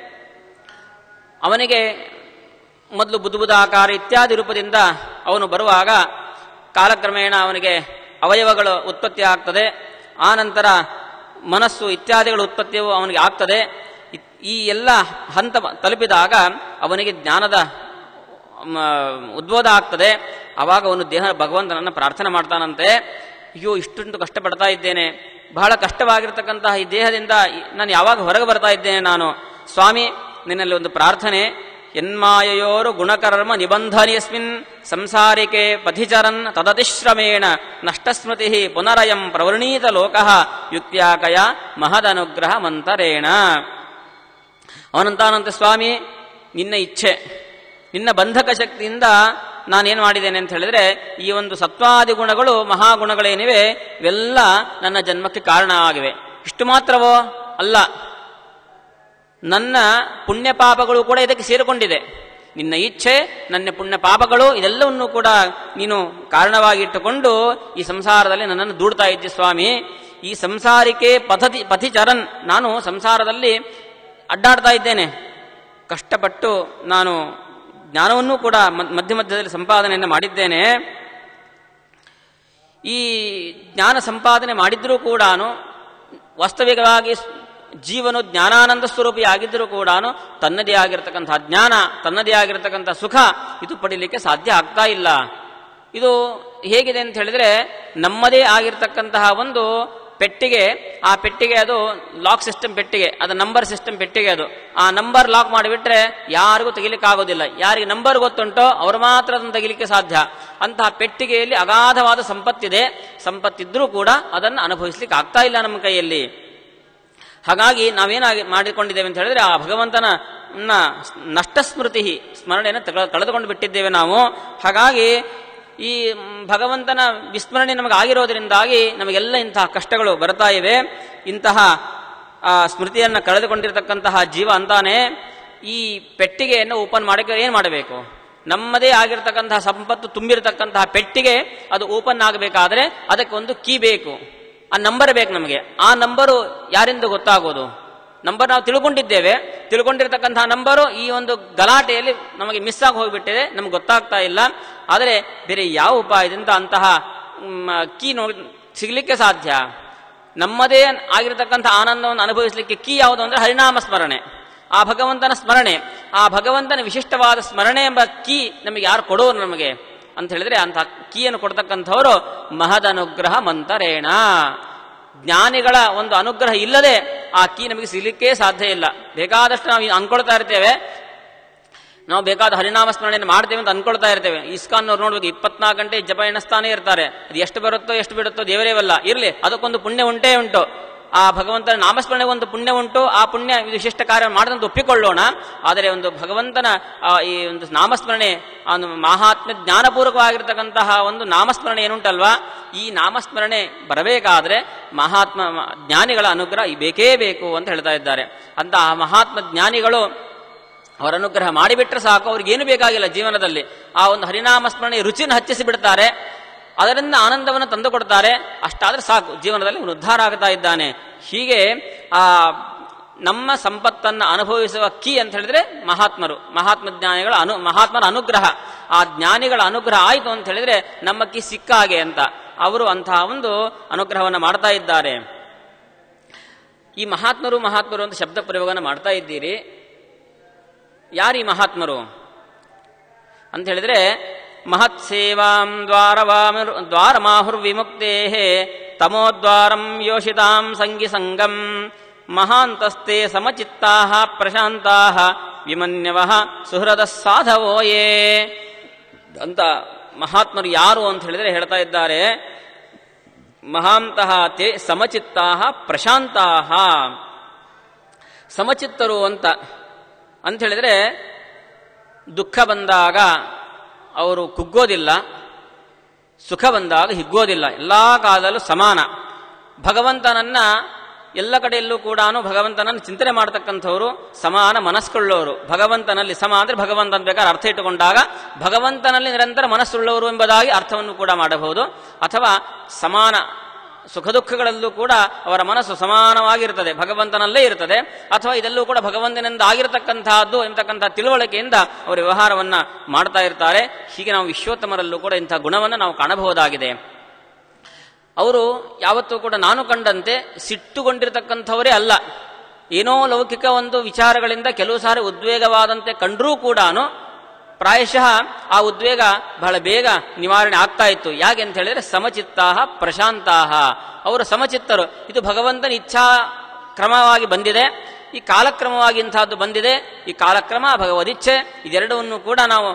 ಅವನಿಗೆ ಮೊದಲು ಬುದ್ಧುಬುಧಾಕಾರ ಇತ್ಯಾದಿ ರೂಪದಿಂದ ಅವನು ಬರುವಾಗ ಕಾಲಕ್ರಮೇಣ ಅವನಿಗೆ ಅವಯವಗಳು ಉತ್ಪತ್ತಿ ಆಗ್ತದೆ ಆ ನಂತರ ಮನಸ್ಸು ಇತ್ಯಾದಿಗಳ ಉತ್ಪತ್ತಿಯು ಅವನಿಗೆ ಆಗ್ತದೆ ಇ- ಈ ಎಲ್ಲ ಹಂತ ತಲುಪಿದಾಗ ಅವನಿಗೆ ಜ್ಞಾನದ ಮ, ಉದ್ಬೋಧ ಆಗ್ತದೆ ಆವಾಗ ಅವನು ದೇಹ ಭಗವಂತನನ್ನು ಪ್ರಾರ್ಥನೆ ಮಾಡ್ತಾನಂತೆ ಅಯ್ಯೋ ಇಷ್ಟೊಂದು ಕಷ್ಟಪಡ್ತಾ ಇದ್ದೇನೆ ಬಹಳ ಕಷ್ಟವಾಗಿರ್ತಕ್ಕಂತಹ ಈ ದೇಹದಿಂದ ಈ- ನಾನು ಯಾವಾಗ ಹೊರಗೆ ಬರ್ತಾ ಇದ್ದೇನೆ ನಾನು ಸ್ವಾಮಿ ನಿನ್ನಲ್ಲಿ ಒಂದು ಪ್ರಾರ್ಥನೆ ಯನ್ಮಾಯಯೋರು ಗುಣಕರ್ಮ ನಿಬಂಧನೆಯಸ್ಮಿನ್ ಸಂಸಾರಿಕೆ ಪಥಿಚರನ್ ತದತಿಶ್ರಮೇಣ ನಷ್ಟಸ್ಮೃತಿ ಪುನರಯಂ ಪ್ರವೃಣೀತ ಲೋಕಃ ಯುಕ್ತ್ಯಾಕಯ ಮಹದನುಗ್ರಹ ಮಂತರೇಣ ಅವನಂತಾನಂತೆ ಸ್ವಾಮಿ ನಿನ್ನ ಇಚ್ಛೆ ನಿನ್ನ ಬಂಧಕ ಶಕ್ತಿಯಿಂದ ನಾನೇನು ಮಾಡಿದ್ದೇನೆ ಅಂತ ಹೇಳಿದ್ರೆ ಈ ಒಂದು ಸತ್ವಾದಿ ಗುಣಗಳು ಮಹಾಗುಣಗಳೇನಿವೆ ಇವೆಲ್ಲ ನನ್ನ ಜನ್ಮಕ್ಕೆ ಕಾರಣ ಆಗಿವೆ ಇಷ್ಟು ಮಾತ್ರವೋ ಅಲ್ಲ ನನ್ನ ಪುಣ್ಯ ಪಾಪಗಳು ಕೂಡ ಇದಕ್ಕೆ ಸೇರಿಕೊಂಡಿದೆ ನಿನ್ನ ಇಚ್ಛೆ ನನ್ನ ಪುಣ್ಯ ಪಾಪಗಳು ಇದೆಲ್ಲವನ್ನು ಕೂಡ ನೀನು ಕಾರಣವಾಗಿಟ್ಟುಕೊಂಡು ಈ ಸಂಸಾರದಲ್ಲಿ ನನ್ನನ್ನು ದೂಡ್ತಾ ಇದ್ದೆ ಸ್ವಾಮಿ ಈ ಸಂಸಾರಿಕೆ ಪಥತಿ ಪಥಿಚರನ್ ನಾನು ಸಂಸಾರದಲ್ಲಿ ಅಡ್ಡಾಡ್ತಾ ಇದ್ದೇನೆ ಕಷ್ಟಪಟ್ಟು ನಾನು ಜ್ಞಾನವನ್ನೂ ಕೂಡ ಮ- ಮಧ್ಯ ಮಧ್ಯದಲ್ಲಿ ಸಂಪಾದನೆಯನ್ನು ಮಾಡಿದ್ದೇನೆ ಈ ಜ್ಞಾನ ಸಂಪಾದನೆ ಮಾಡಿದ್ರೂ ಕೂಡ ವಾಸ್ತವಿಕವಾಗಿ ಸ್- ಜೀವನು ಜ್ಞಾನಾನಂದ ಸ್ವರೂಪಿ ಆಗಿದ್ದರೂ ಕೂಡ ತನ್ನದೇ ಆಗಿರತಕ್ಕಂತಹ ಜ್ಞಾನ ತನ್ನದೇ ಆಗಿರತಕ್ಕಂತಹ ಸುಖ ಇದು ಪಡಿಲಿಕ್ಕೆ ಸಾಧ್ಯ ಆಗ್ತಾ ಇಲ್ಲ ಇದು ಹೇಗಿದೆ ಅಂತ ಹೇಳಿದ್ರೆ ನಮ್ಮದೇ ಆಗಿರ್ತಕ್ಕಂತಹ ಒಂದು ಪೆಟ್ಟಿಗೆ ಆ ಪೆಟ್ಟಿಗೆ ಅದು ಲಾಕ್ ಸಿಸ್ಟಮ್ ಪೆಟ್ಟಿಗೆ ಅದು ನಂಬರ್ ಸಿಸ್ಟಮ್ ಪೆಟ್ಟಿಗೆ ಅದು ಆ ನಂಬರ್ ಲಾಕ್ ಮಾಡಿಬಿಟ್ರೆ ಯಾರಿಗೂ ತೆಗಿಲಿಕ್ಕೆ ಆಗೋದಿಲ್ಲ ಯಾರಿಗೆ ನಂಬರ್ ಗೊತ್ತುಂಟೋ ಅವರು ಮಾತ್ರ ಅದನ್ನು ತೆಗಿಲಿಕ್ಕೆ ಸಾಧ್ಯ ಅಂತಹ ಪೆಟ್ಟಿಗೆಯಲ್ಲಿ ಅಗಾಧವಾದ ಸಂಪತ್ತಿದೆ ಸಂಪತ್ತಿದ್ರೂ ಕೂಡ ಅದನ್ನು ಅನುಭವಿಸ್ಲಿಕ್ಕೆ ಆಗ್ತಾ ಇಲ್ಲ ನಮ್ಮ ಕೈಯಲ್ಲಿ ಹಾಗಾಗಿ ನಾವೇನಾಗಿ ಮಾಡಿಕೊಂಡಿದ್ದೇವೆ ಅಂತ ಹೇಳಿದ್ರೆ ಆ ಭಗವಂತನ ನ ನಷ್ಟ ಸ್ಮೃತಿ ಸ್ಮರಣೆಯನ್ನು ತೆಗೆದು- ಕಳೆದುಕೊಂಡು ಬಿಟ್ಟಿದ್ದೇವೆ ನಾವು ಹಾಗಾಗಿ ಈ ಮ್, ಭಗವಂತನ ವಿಸ್ಮರಣೆ ನಮಗೆ ಆಗಿರೋದ್ರಿಂದಾಗಿ ನಮಗೆಲ್ಲ ಇಂತಹ ಕಷ್ಟಗಳು ಬರ್ತಾ ಇವೆ ಇಂತಹ ಆ ಸ್ಮೃತಿಯನ್ನು ಕಳೆದುಕೊಂಡಿರತಕ್ಕಂತಹ ಜೀವ ಅಂತಾನೆ ಈ ಪೆಟ್ಟಿಗೆಯನ್ನು ಓಪನ್ ಮಾಡಕ್ಕೆ ಏನು ಮಾಡಬೇಕು ನಮ್ಮದೇ ಆಗಿರತಕ್ಕಂತಹ ಸಂಪತ್ತು ತುಂಬಿರತಕ್ಕಂತಹ ಪೆಟ್ಟಿಗೆ ಅದು ಓಪನ್ ಆಗಬೇಕಾದ್ರೆ ಅದಕ್ಕೆ ಒಂದು ಕೀ ಬೇಕು ಆ ನಂಬರ್ ಬೇಕು ನಮಗೆ ಆ ನಂಬರು ಯಾರಿಂದ ಗೊತ್ತಾಗೋದು ನಂಬರ್ ನಾವು ತಿಳ್ಕೊಂಡಿದ್ದೇವೆ ತಿಳ್ಕೊಂಡಿರ್ತಕ್ಕಂತಹ ನಂಬರು ಈ ಒಂದು ಗಲಾಟೆಯಲ್ಲಿ ನಮಗೆ ಮಿಸ್ ಆಗಿ ಹೋಗಿಬಿಟ್ಟಿದೆ ನಮ್ಗೆ ಗೊತ್ತಾಗ್ತಾ ಇಲ್ಲ ಆದರೆ ಬೇರೆ ಯಾವ ಉಪಾಯದಿಂದ ಅಂತಹ ಕೀ ನೋ ಸಿಗ್ಲಿಕ್ಕೆ ಸಾಧ್ಯ ನಮ್ಮದೇ ಆಗಿರತಕ್ಕಂಥ ಆನಂದವನ್ನು ಅನುಭವಿಸಲಿಕ್ಕೆ ಕೀ ಯಾವುದು ಅಂದ್ರೆ ಹರಿನಾಮ ಸ್ಮರಣೆ ಆ ಭಗವಂತನ ಸ್ಮರಣೆ ಆ ಭಗವಂತನ ವಿಶಿಷ್ಟವಾದ ಸ್ಮರಣೆ ಎಂಬ ಕೀ ನಮಗೆ ಯಾರು ಕೊಡೋರು ನಮಗೆ ಅಂತ ಹೇಳಿದ್ರೆ ಅಂತಹ ಕೀಯನ್ನು ಕೊಡ್ತಕ್ಕಂಥವರು ಮಹದ್ ಅನುಗ್ರಹ ಮಂತರೇಣ ಜ್ಞಾನಿಗಳ ಒಂದು ಅನುಗ್ರಹ ಇಲ್ಲದೆ ಆ ಕೀ ನಮಗೆ ಸಿಗಲಿಕ್ಕೆ ಸಾಧ್ಯ ಇಲ್ಲ ಬೇಕಾದಷ್ಟು ನಾವು ಅನ್ಕೊಳ್ತಾ ಇರ್ತೇವೆ ನಾವು ಬೇಕಾದ ಹರಿನಾಮ ಸ್ಮರಣೆಯನ್ನು ಮಾಡ್ತೇವೆ ಅಂತ ಅನ್ಕೊಳ್ತಾ ಇರ್ತೇವೆ ಇಸ್ಕಾನ್ ಅವ್ರು ನೋಡ್ಬೇಕು ಇಪ್ಪತ್ನಾಲ್ಕು ಗಂಟೆ ಜಪ ಎಣಿಸ್ತಾನೆ ಇರ್ತಾರೆ ಅದು ಎಷ್ಟು ಬರುತ್ತೋ ಎಷ್ಟು ಬಿಡುತ್ತೋ ದೇವರೇವಲ್ಲ ಇರಲಿ ಅದಕ್ಕೊಂದು ಪುಣ್ಯ ಉಂಟೇ ಉಂಟು ಆ ಭಗವಂತನ ನಾಮಸ್ಮರಣೆಗೆ ಒಂದು ಪುಣ್ಯ ಉಂಟು ಆ ಪುಣ್ಯ ವಿಶಿಷ್ಟ ಕಾರ್ಯ ಮಾಡದಂತ ಒಪ್ಪಿಕೊಳ್ಳೋಣ ಆದರೆ ಒಂದು ಭಗವಂತನ ಆ, ಈ ಒಂದು ನಾಮಸ್ಮರಣೆ ಆ ಒಂದು ಮಹಾತ್ಮ ಜ್ಞಾನಪೂರ್ವಕವಾಗಿರ್ತಕ್ಕಂತಹ ಒಂದು ನಾಮಸ್ಮರಣೆ ಏನುಂಟಲ್ವಾ ಈ ನಾಮಸ್ಮರಣೆ ಬರಬೇಕಾದ್ರೆ ಮಹಾತ್ಮ ಜ್ಞಾನಿಗಳ ಅನುಗ್ರಹ ಬೇಕೇ ಬೇಕು ಅಂತ ಹೇಳ್ತಾ ಇದ್ದಾರೆ ಅಂತ ಆ ಮಹಾತ್ಮ ಜ್ಞಾನಿಗಳು ಅವರ ಅನುಗ್ರಹ ಮಾಡಿಬಿಟ್ರೆ ಸಾಕು ಅವ್ರಿಗೆ ಏನು ಬೇಕಾಗಿಲ್ಲ ಜೀವನದಲ್ಲಿ ಆ ಒಂದು ಹರಿನಾಮ ಸ್ಮರಣೆ ರುಚಿನ ಹಚ್ಚಿಸಿ ಬಿಡ್ತಾರೆ ಅದರಿಂದ ಆನಂದವನ್ನು ತಂದು ಕೊಡ್ತಾರೆ ಅಷ್ಟಾದ್ರೆ ಸಾಕು ಜೀವನದಲ್ಲಿ ಅವನು ಉದ್ಧಾರ ಆಗ್ತಾ ಇದ್ದಾನೆ ಹೀಗೆ ಆ ನಮ್ಮ ಸಂಪತ್ತನ್ನು ಅನುಭವಿಸುವ ಕೀ ಅಂತ ಹೇಳಿದ್ರೆ ಮಹಾತ್ಮರು ಮಹಾತ್ಮ ಜ್ಞಾನಿಗಳ ಅನು ಮಹಾತ್ಮರ ಅನುಗ್ರಹ ಆ ಜ್ಞಾನಿಗಳ ಅನುಗ್ರಹ ಆಯಿತು ಅಂತ ಹೇಳಿದ್ರೆ ನಮ್ಮ ಕೀ ಸಿಕ್ಕ ಹಾಗೆ ಅಂತ ಅವರು ಅಂತಹ ಒಂದು ಅನುಗ್ರಹವನ್ನು ಮಾಡ್ತಾ ಇದ್ದಾರೆ ಈ ಮಹಾತ್ಮರು ಮಹಾತ್ಮರು ಅಂತ ಶಬ್ದ ಪ್ರಯೋಗನ ಮಾಡ್ತಾ ಇದ್ದೀರಿ ಯಾರೀ ಮಹಾತ್ಮರು ಅಂತ ಹೇಳಿದ್ರೆ ಮಹತ್ ಸೇವಾಂ ದ್ವಾರವಾಮಿರ್ ದ್ವಾರಮಾಹುರ್ವಿಮುಕ್ತೇ ತಮೋದ್ವಾರಂ ಯೋಷಿತಾಂ ಸಂಗಿ ಸಂಗಂ ಮಹಾಂತಸ್ತೆ ಸಮಚಿತ್ತಾ ಪ್ರಶಾಂತಾ ವಿಮನ್ಯವ ಸುಹೃದ ಸಾಧವೋಯೇ ಅಂತ ಮಹಾತ್ಮರು ಯಾರು ಅಂತ ಹೇಳಿದ್ರೆ ಹೇಳ್ತಾ ಇದ್ದಾರೆ ಮಹಾಂತಹ ತೇ ಸಮಚಿತ್ತಾ ಪ್ರಶಾಂತಾ ಸಮಚಿತ್ತರು ಅಂತ ಅಂತ ಹೇಳಿದ್ರೆ ದುಃಖ ಬಂದಾಗ ಅವರು ಕುಗ್ಗೋದಿಲ್ಲ ಸುಖ ಬಂದಾಗ ಹಿಗ್ಗೋದಿಲ್ಲ ಎಲ್ಲ ಕಾಲದಲ್ಲೂ ಸಮಾನ ಭಗವಂತನನ್ನ ಎಲ್ಲ ಕಡೆಯಲ್ಲೂ ಕೂಡ ಭಗವಂತನನ್ನು ಚಿಂತನೆ ಮಾಡತಕ್ಕಂಥವರು ಸಮಾನ ಮನಸ್ಸುಳ್ಳವರು ಭಗವಂತನಲ್ಲಿ ಸಮ ಅಂದ್ರೆ ಭಗವಂತ ಅಂತ ಬೇಕಾದ್ರೆ ಅರ್ಥ ಇಟ್ಟುಕೊಂಡಾಗ ಭಗವಂತನಲ್ಲಿ ನಿರಂತರ ಮನಸ್ಸುಳ್ಳವರು ಎಂಬುದಾಗಿ ಅರ್ಥವನ್ನು ಕೂಡ ಮಾಡಬಹುದು ಅಥವಾ ಸಮಾನ ಸುಖ ದುಃಖಗಳಲ್ಲೂ ಕೂಡ ಅವರ ಮನಸ್ಸು ಸಮಾನವಾಗಿರ್ತದೆ ಭಗವಂತನಲ್ಲೇ ಇರ್ತದೆ ಅಥವಾ ಇದೆಲ್ಲೂ ಕೂಡ ಭಗವಂತನಿಂದ ಆಗಿರತಕ್ಕಂತಹದ್ದು ಎಂಬತಕ್ಕಂಥ ತಿಳುವಳಿಕೆಯಿಂದ ಅವರು ವ್ಯವಹಾರವನ್ನ ಮಾಡ್ತಾ ಇರ್ತಾರೆ ಹೀಗೆ ನಾವು ವಿಶ್ವೋತ್ತಮರಲ್ಲೂ ಕೂಡ ಇಂಥ ಗುಣವನ್ನು ನಾವು ಕಾಣಬಹುದಾಗಿದೆ ಅವರು ಯಾವತ್ತೂ ಕೂಡ ನಾನು ಕಂಡಂತೆ ಸಿಟ್ಟುಗೊಂಡಿರತಕ್ಕಂಥವರೇ ಅಲ್ಲ ಏನೋ ಲೌಕಿಕ ಒಂದು ವಿಚಾರಗಳಿಂದ ಕೆಲವು ಸಾರಿ ಉದ್ವೇಗವಾದಂತೆ ಕಂಡರೂ ಕೂಡ ಪ್ರಾಯಶಃ ಆ ಉದ್ವೇಗ ಬಹಳ ಬೇಗ ನಿವಾರಣೆ ಆಗ್ತಾ ಇತ್ತು ಯಾಕೆ ಅಂತ ಹೇಳಿದ್ರೆ ಸಮಚಿತ್ತಾ ಪ್ರಶಾಂತಾಹ ಅವರು ಸಮಚಿತ್ತರು ಇದು ಭಗವಂತನ ಇಚ್ಛಾ ಕ್ರಮವಾಗಿ ಬಂದಿದೆ ಈ ಕಾಲಕ್ರಮವಾಗಿ ಇಂತಹದ್ದು ಬಂದಿದೆ ಈ ಕಾಲಕ್ರಮ ಭಗವದಿಚ್ಛೆ ಇದೆರಡವನ್ನು ಕೂಡ ನಾವು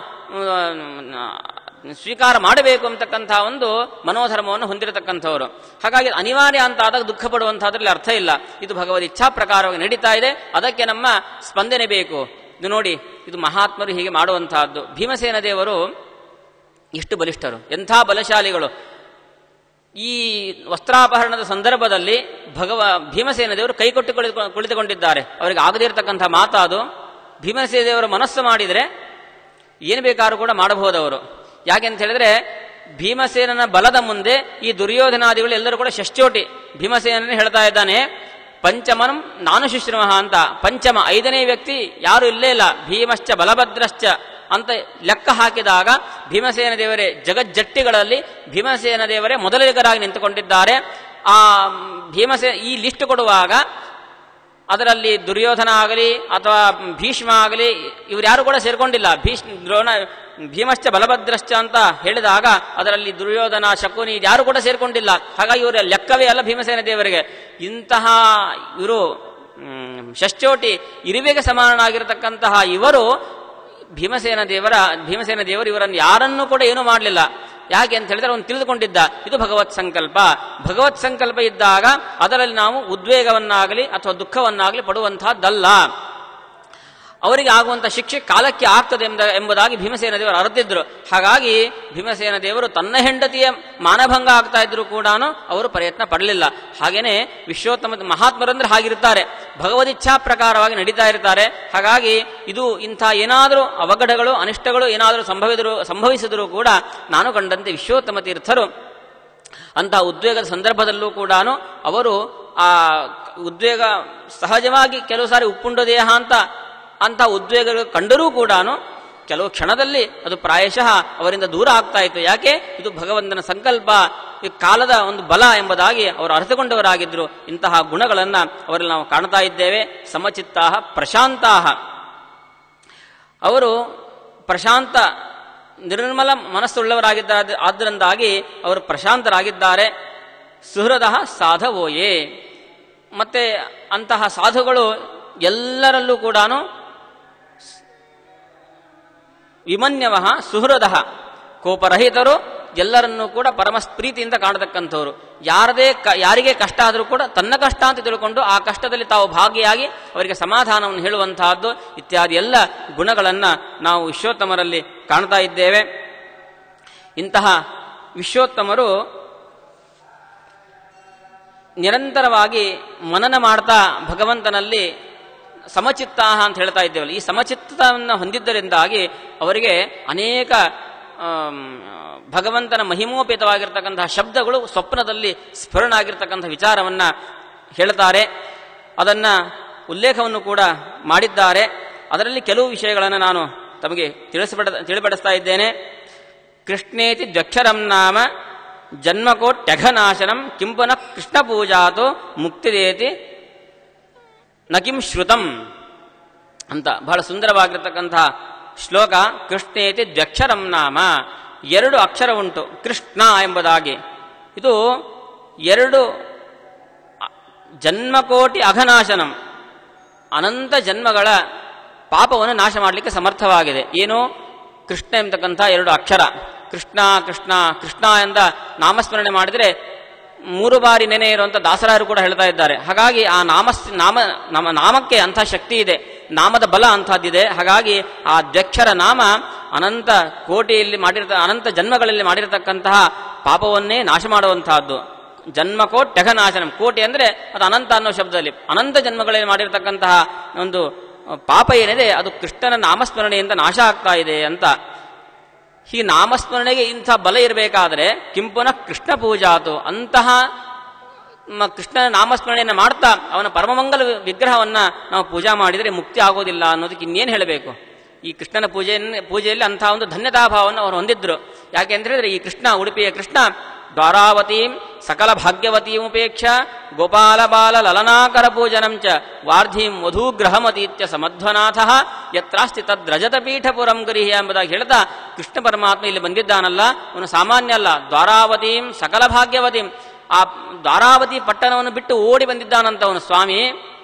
ಸ್ವೀಕಾರ ಮಾಡಬೇಕು ಅಂತಕ್ಕಂತಹ ಒಂದು ಮನೋಧರ್ಮವನ್ನು ಹೊಂದಿರತಕ್ಕಂಥವರು ಹಾಗಾಗಿ ಅನಿವಾರ್ಯ ಅಂತ ಆದಾಗ ದುಃಖ ಪಡುವಂತಹದ್ರಲ್ಲಿ ಅರ್ಥ ಇಲ್ಲ ಇದು ಭಗವದ್ ಇಚ್ಛಾ ಪ್ರಕಾರವಾಗಿ ನಡೀತಾ ಇದೆ ಅದಕ್ಕೆ ನಮ್ಮ ಸ್ಪಂದನೆ ಬೇಕು ಇದು ನೋಡಿ ಇದು ಮಹಾತ್ಮರು ಹೀಗೆ ಮಾಡುವಂತಹದ್ದು ಭೀಮಸೇನ ದೇವರು ಎಷ್ಟು ಬಲಿಷ್ಠರು ಎಂಥ ಬಲಶಾಲಿಗಳು ಈ ವಸ್ತ್ರಾಪಹರಣದ ಸಂದರ್ಭದಲ್ಲಿ ಭಗವ ಭೀಮಸೇನ ದೇವರು ಕೈಕೊಟ್ಟು ಕುಳಿತು ಕುಳಿತುಕೊಂಡಿದ್ದಾರೆ ಅವರಿಗೆ ಆಗದೇ ಇರತಕ್ಕಂಥ ಮಾತಾದು ಭೀಮಸೇನ ದೇವರ ಮನಸ್ಸು ಮಾಡಿದರೆ ಏನು ಬೇಕಾದ್ರೂ ಕೂಡ ಮಾಡಬಹುದು ಅವರು ಯಾಕೆ ಅಂತ ಹೇಳಿದ್ರೆ ಭೀಮಸೇನನ ಬಲದ ಮುಂದೆ ಈ ದುರ್ಯೋಧನಾದಿಗಳು ಎಲ್ಲರೂ ಕೂಡ ಷಷ್ಠೋಟಿ ಭೀಮಸೇನನೇ ಹೇಳ್ತಾ ಇದ್ದಾನೆ ಪಂಚಮನಂ ನಾನು ಶುಶ್ರಮಃ ಅಂತ ಪಂಚಮ ಐದನೇ ವ್ಯಕ್ತಿ ಯಾರು ಇಲ್ಲೇ ಇಲ್ಲ ಭೀಮಶ್ಚ ಬಲಭದ್ರಶ್ಚ ಅಂತ ಲೆಕ್ಕ ಹಾಕಿದಾಗ ಭೀಮಸೇನ ದೇವರೇ ಜಗಜ್ಜಟ್ಟಿಗಳಲ್ಲಿ ಭೀಮಸೇನ ದೇವರೇ ಮೊದಲಿಗರಾಗಿ ನಿಂತುಕೊಂಡಿದ್ದಾರೆ ಆ ಭೀಮಸೇ ಈ ಲಿಸ್ಟ್ ಕೊಡುವಾಗ ಅದರಲ್ಲಿ ದುರ್ಯೋಧನ ಆಗಲಿ ಅಥವಾ ಭೀಷ್ಮ ಆಗಲಿ ಇವ್ರು ಯಾರು ಕೂಡ ಸೇರ್ಕೊಂಡಿಲ್ಲ ಭೀಷ್ ದ್ರೋಣ ಭೀಮಶ್ಚ ಬಲಭದ್ರಶ್ಚ ಅಂತ ಹೇಳಿದಾಗ ಅದರಲ್ಲಿ ದುರ್ಯೋಧನ ಶಕುನಿ ಯಾರು ಕೂಡ ಸೇರ್ಕೊಂಡಿಲ್ಲ ಹಾಗಾಗಿ ಇವರ ಲೆಕ್ಕವೇ ಅಲ್ಲ ಭೀಮಸೇನ ದೇವರಿಗೆ ಇಂತಹ ಇವರು ಷಷ್ಠೋಟಿ ಇರುವೆಗೆ ಸಮಾನನಾಗಿರತಕ್ಕಂತಹ ಇವರು ಭೀಮಸೇನ ದೇವರ ಭೀಮಸೇನ ದೇವರು ಇವರನ್ನು ಯಾರನ್ನೂ ಕೂಡ ಏನೂ ಮಾಡಲಿಲ್ಲ ಯಾಕೆ ಅಂತ ಹೇಳಿದ್ರೆ ಅವನು ತಿಳಿದುಕೊಂಡಿದ್ದ ಇದು ಭಗವತ್ ಸಂಕಲ್ಪ ಭಗವತ್ ಸಂಕಲ್ಪ ಇದ್ದಾಗ ಅದರಲ್ಲಿ ನಾವು ಉದ್ವೇಗವನ್ನಾಗಲಿ ಅಥವಾ ದುಃಖವನ್ನಾಗಲಿ ಪಡುವಂತಹದ್ದಲ್ಲ ಅವರಿಗೆ ಆಗುವಂತಹ ಶಿಕ್ಷೆ ಕಾಲಕ್ಕೆ ಆಗ್ತದೆ ಎಂಬ ಎಂಬುದಾಗಿ ಭೀಮಸೇನ ದೇವರು ಅರ್ಧಿದ್ರು ಹಾಗಾಗಿ ಭೀಮಸೇನ ದೇವರು ತನ್ನ ಹೆಂಡತಿಯ ಮಾನಭಂಗ ಆಗ್ತಾ ಇದ್ರು ಕೂಡ ಅವರು ಪ್ರಯತ್ನ ಪಡಲಿಲ್ಲ ಹಾಗೇನೆ ವಿಶ್ವೋತ್ತಮ ಮಹಾತ್ಮರಂದ್ರೆ ಹಾಗಿರ್ತಾರೆ ಭಗವದಿಚ್ಛಾ ಪ್ರಕಾರವಾಗಿ ನಡೀತಾ ಇರ್ತಾರೆ ಹಾಗಾಗಿ ಇದು ಇಂಥ ಏನಾದರೂ ಅವಘಡಗಳು ಅನಿಷ್ಟಗಳು ಏನಾದರೂ ಸಂಭವಿದ್ರು ಸಂಭವಿಸಿದರೂ ಕೂಡ ನಾನು ಕಂಡಂತೆ ವಿಶ್ವೋತ್ತಮ ತೀರ್ಥರು ಅಂತಹ ಉದ್ವೇಗದ ಸಂದರ್ಭದಲ್ಲೂ ಕೂಡ ಅವರು ಆ ಉದ್ವೇಗ ಸಹಜವಾಗಿ ಕೆಲವು ಸಾರಿ ಉಪ್ಪುಂಡ ದೇಹ ಅಂತ ಅಂತ ಉದ್ವೇಗಗಳು ಕಂಡರೂ ಕೂಡ ಕೆಲವು ಕ್ಷಣದಲ್ಲಿ ಅದು ಪ್ರಾಯಶಃ ಅವರಿಂದ ದೂರ ಆಗ್ತಾ ಇತ್ತು ಯಾಕೆ ಇದು ಭಗವಂತನ ಸಂಕಲ್ಪ ಈ ಕಾಲದ ಒಂದು ಬಲ ಎಂಬುದಾಗಿ ಅವರು ಅರ್ಥಕೊಂಡವರಾಗಿದ್ದರು ಇಂತಹ ಗುಣಗಳನ್ನು ಅವರಲ್ಲಿ ನಾವು ಕಾಣ್ತಾ ಇದ್ದೇವೆ ಸಮಚಿತ್ತಾ ಪ್ರಶಾಂತಾ ಅವರು ಪ್ರಶಾಂತ ನಿರ್ಮಲ ಮನಸ್ಸುಳ್ಳವರಾಗಿದ್ದಾರೆ ಆದ್ದರಿಂದಾಗಿ ಅವರು ಪ್ರಶಾಂತರಾಗಿದ್ದಾರೆ ಸುಹೃದ ಸಾಧವೋಯೇ ಮತ್ತೆ ಅಂತಹ ಸಾಧುಗಳು ಎಲ್ಲರಲ್ಲೂ ಕೂಡ ವಿಮನ್ಯವ ಸುಹೃದ ಕೋಪರಹಿತರು ಎಲ್ಲರನ್ನೂ ಕೂಡ ಪರಮ ಪ್ರೀತಿಯಿಂದ ಕಾಣತಕ್ಕಂಥವ್ರು ಯಾರದೇ ಕ ಯಾರಿಗೆ ಕಷ್ಟ ಆದರೂ ಕೂಡ ತನ್ನ ಕಷ್ಟ ಅಂತ ತಿಳ್ಕೊಂಡು ಆ ಕಷ್ಟದಲ್ಲಿ ತಾವು ಭಾಗಿಯಾಗಿ ಅವರಿಗೆ ಸಮಾಧಾನವನ್ನು ಹೇಳುವಂತಹದ್ದು ಇತ್ಯಾದಿ ಎಲ್ಲ ಗುಣಗಳನ್ನು ನಾವು ವಿಶ್ವೋತ್ತಮರಲ್ಲಿ ಕಾಣ್ತಾ ಇದ್ದೇವೆ ಇಂತಹ ವಿಶ್ವೋತ್ತಮರು ನಿರಂತರವಾಗಿ ಮನನ ಮಾಡ್ತಾ ಭಗವಂತನಲ್ಲಿ ಸಮಚಿತ್ತಾಹ ಅಂತ ಹೇಳ್ತಾ ಇದ್ದೇವಲ್ಲ ಈ ಸಮಚಿತ್ತವನ್ನು ಹೊಂದಿದ್ದರಿಂದಾಗಿ ಅವರಿಗೆ ಅನೇಕ ಭಗವಂತನ ಮಹಿಮೋಪೇತವಾಗಿರ್ತಕ್ಕಂತಹ ಶಬ್ದಗಳು ಸ್ವಪ್ನದಲ್ಲಿ ಸ್ಫುರಣ ಆಗಿರ್ತಕ್ಕಂಥ ವಿಚಾರವನ್ನ ಹೇಳ್ತಾರೆ ಅದನ್ನ ಉಲ್ಲೇಖವನ್ನು ಕೂಡ ಮಾಡಿದ್ದಾರೆ ಅದರಲ್ಲಿ ಕೆಲವು ವಿಷಯಗಳನ್ನು ನಾನು ತಮಗೆ ತಿಳಿಸಬಡ ತಿಳಿಪಡಿಸ್ತಾ ಇದ್ದೇನೆ ಕೃಷ್ಣೇತಿ ದ್ವಕ್ಷರಂ ನಾಮ ಜನ್ಮಕೋಟ್ಯಘನಾಶನಂ ಕಿಂಪುನ ಕೃಷ್ಣ ಪೂಜಾತು ಮುಕ್ತಿದೇತಿ ನಕಿಂ ಶ್ರುತಂ ಅಂತ ಬಹಳ ಸುಂದರವಾಗಿರ್ತಕ್ಕಂತಹ ಶ್ಲೋಕ ಕೃಷ್ಣೇತಿ ದ್ವಕ್ಷರಂ ನಾಮ ಎರಡು ಅಕ್ಷರ ಉಂಟು ಕೃಷ್ಣ ಎಂಬುದಾಗಿ ಇದು ಎರಡು ಅ- ಜನ್ಮಕೋಟಿ ಅಘನಾಶನಂ ಅನಂತ ಜನ್ಮಗಳ ಪಾಪವನ್ನು ನಾಶ ಮಾಡಲಿಕ್ಕೆ ಸಮರ್ಥವಾಗಿದೆ ಏನು ಕೃಷ್ಣ ಎಂಬತಕ್ಕಂಥ ಎರಡು ಅಕ್ಷರ ಕೃಷ್ಣ ಕೃಷ್ಣ ಕೃಷ್ಣ ಎಂದ ನಾಮಸ್ಮರಣೆ ಮಾಡಿದರೆ ಮೂರು ಬಾರಿ ನೆನೆ ಇರುವಂತ ದಾಸರಾಯರು ಕೂಡ ಹೇಳ್ತಾ ಇದ್ದಾರೆ ಹಾಗಾಗಿ ಆ ನಾಮ ನಾಮ ನಮ್ಮ ನಾಮಕ್ಕೆ ಅಂಥ ಶಕ್ತಿ ಇದೆ ನಾಮದ ಬಲ ಅಂಥದ್ದಿದೆ ಹಾಗಾಗಿ ಆ ದ್ವಕ್ಷರ ನಾಮ ಅನಂತ ಕೋಟಿಯಲ್ಲಿ ಮಾಡಿರ್ತ ಅನಂತ ಜನ್ಮಗಳಲ್ಲಿ ಮಾಡಿರತಕ್ಕಂತಹ ಪಾಪವನ್ನೇ ನಾಶ ಮಾಡುವಂತಹದ್ದು ಜನ್ಮ ಕೋಟ್ಯಘನಾಶನಂ ಕೋಟಿ ಅಂದ್ರೆ ಅದು ಅನಂತ ಅನ್ನೋ ಶಬ್ದದಲ್ಲಿ ಅನಂತ ಜನ್ಮಗಳಲ್ಲಿ ಮಾಡಿರತಕ್ಕಂತಹ ಒಂದು ಪಾಪ ಏನಿದೆ ಅದು ಕೃಷ್ಣನ ನಾಮಸ್ಮರಣೆಯಿಂದ ನಾಶ ಆಗ್ತಾ ಇದೆ ಅಂತ ಈ ನಾಮಸ್ಮರಣೆಗೆ ಇಂಥ ಬಲ ಇರಬೇಕಾದ್ರೆ ಕಿಂಪುನ ಕೃಷ್ಣ ಪೂಜಾತು ಅಂತಹ ಮ- ಕೃಷ್ಣನ ನಾಮಸ್ಮರಣೆಯನ್ನು ಮಾಡ್ತಾ ಅವನ ಪರಮಮಂಗಲ ವಿಗ್ರಹವನ್ನ ನಾವು ಪೂಜಾ ಮಾಡಿದರೆ ಮುಕ್ತಿ ಆಗೋದಿಲ್ಲ ಅನ್ನೋದಕ್ಕೆ ಇನ್ನೇನು ಹೇಳಬೇಕು ಈ ಕೃಷ್ಣನ ಪೂಜೆಯನ್ನು ಪೂಜೆಯಲ್ಲಿ ಅಂತಹ ಒಂದು ಧನ್ಯತಾಭಾವವನ್ನು ಅವರು ಹೊಂದಿದ್ರು ಯಾಕೆ ಅಂತ ಹೇಳಿದ್ರೆ ಈ ಕೃಷ್ಣ ಉಡುಪಿಯ ಕೃಷ್ಣ ದ್ವಾರಾವತೀಂ ಸಕಲ ಭಾಗ್ಯವತೀಂ ಉಪೇಕ್ಷ ಗೋಪಾಲ ಬಾಲ ಲಲನಾಕರ ಪೂಜನಂ ಚ ವಾರ್ಧೀಂ ವಧೂಗ್ರಹಮತೀತ್ಯ ಸಮಧ್ವನಾಥ ಯತ್ರಾಸ್ತಿ ತದ್ರಜತ ಪೀಠಪುರಂ ಗರಿಹಿ ಎಂಬುದಾಗಿ ಹೇಳ್ತಾ ಕೃಷ್ಣ ಪರಮಾತ್ಮ ಇಲ್ಲಿ ಬಂದಿದ್ದಾನಲ್ಲ ಅವನು ಸಾಮಾನ್ಯ ಅಲ್ಲ ದ್ವಾರಾವತೀಂ ಸಕಲ ಭಾಗ್ಯವತೀಂ ಆ ದ್ವಾರಾವತಿ ಪಟ್ಟಣವನ್ನು ಬಿಟ್ಟು ಓಡಿ ಬಂದಿದ್ದಾನಂತ ಅವನು ಸ್ವಾಮಿ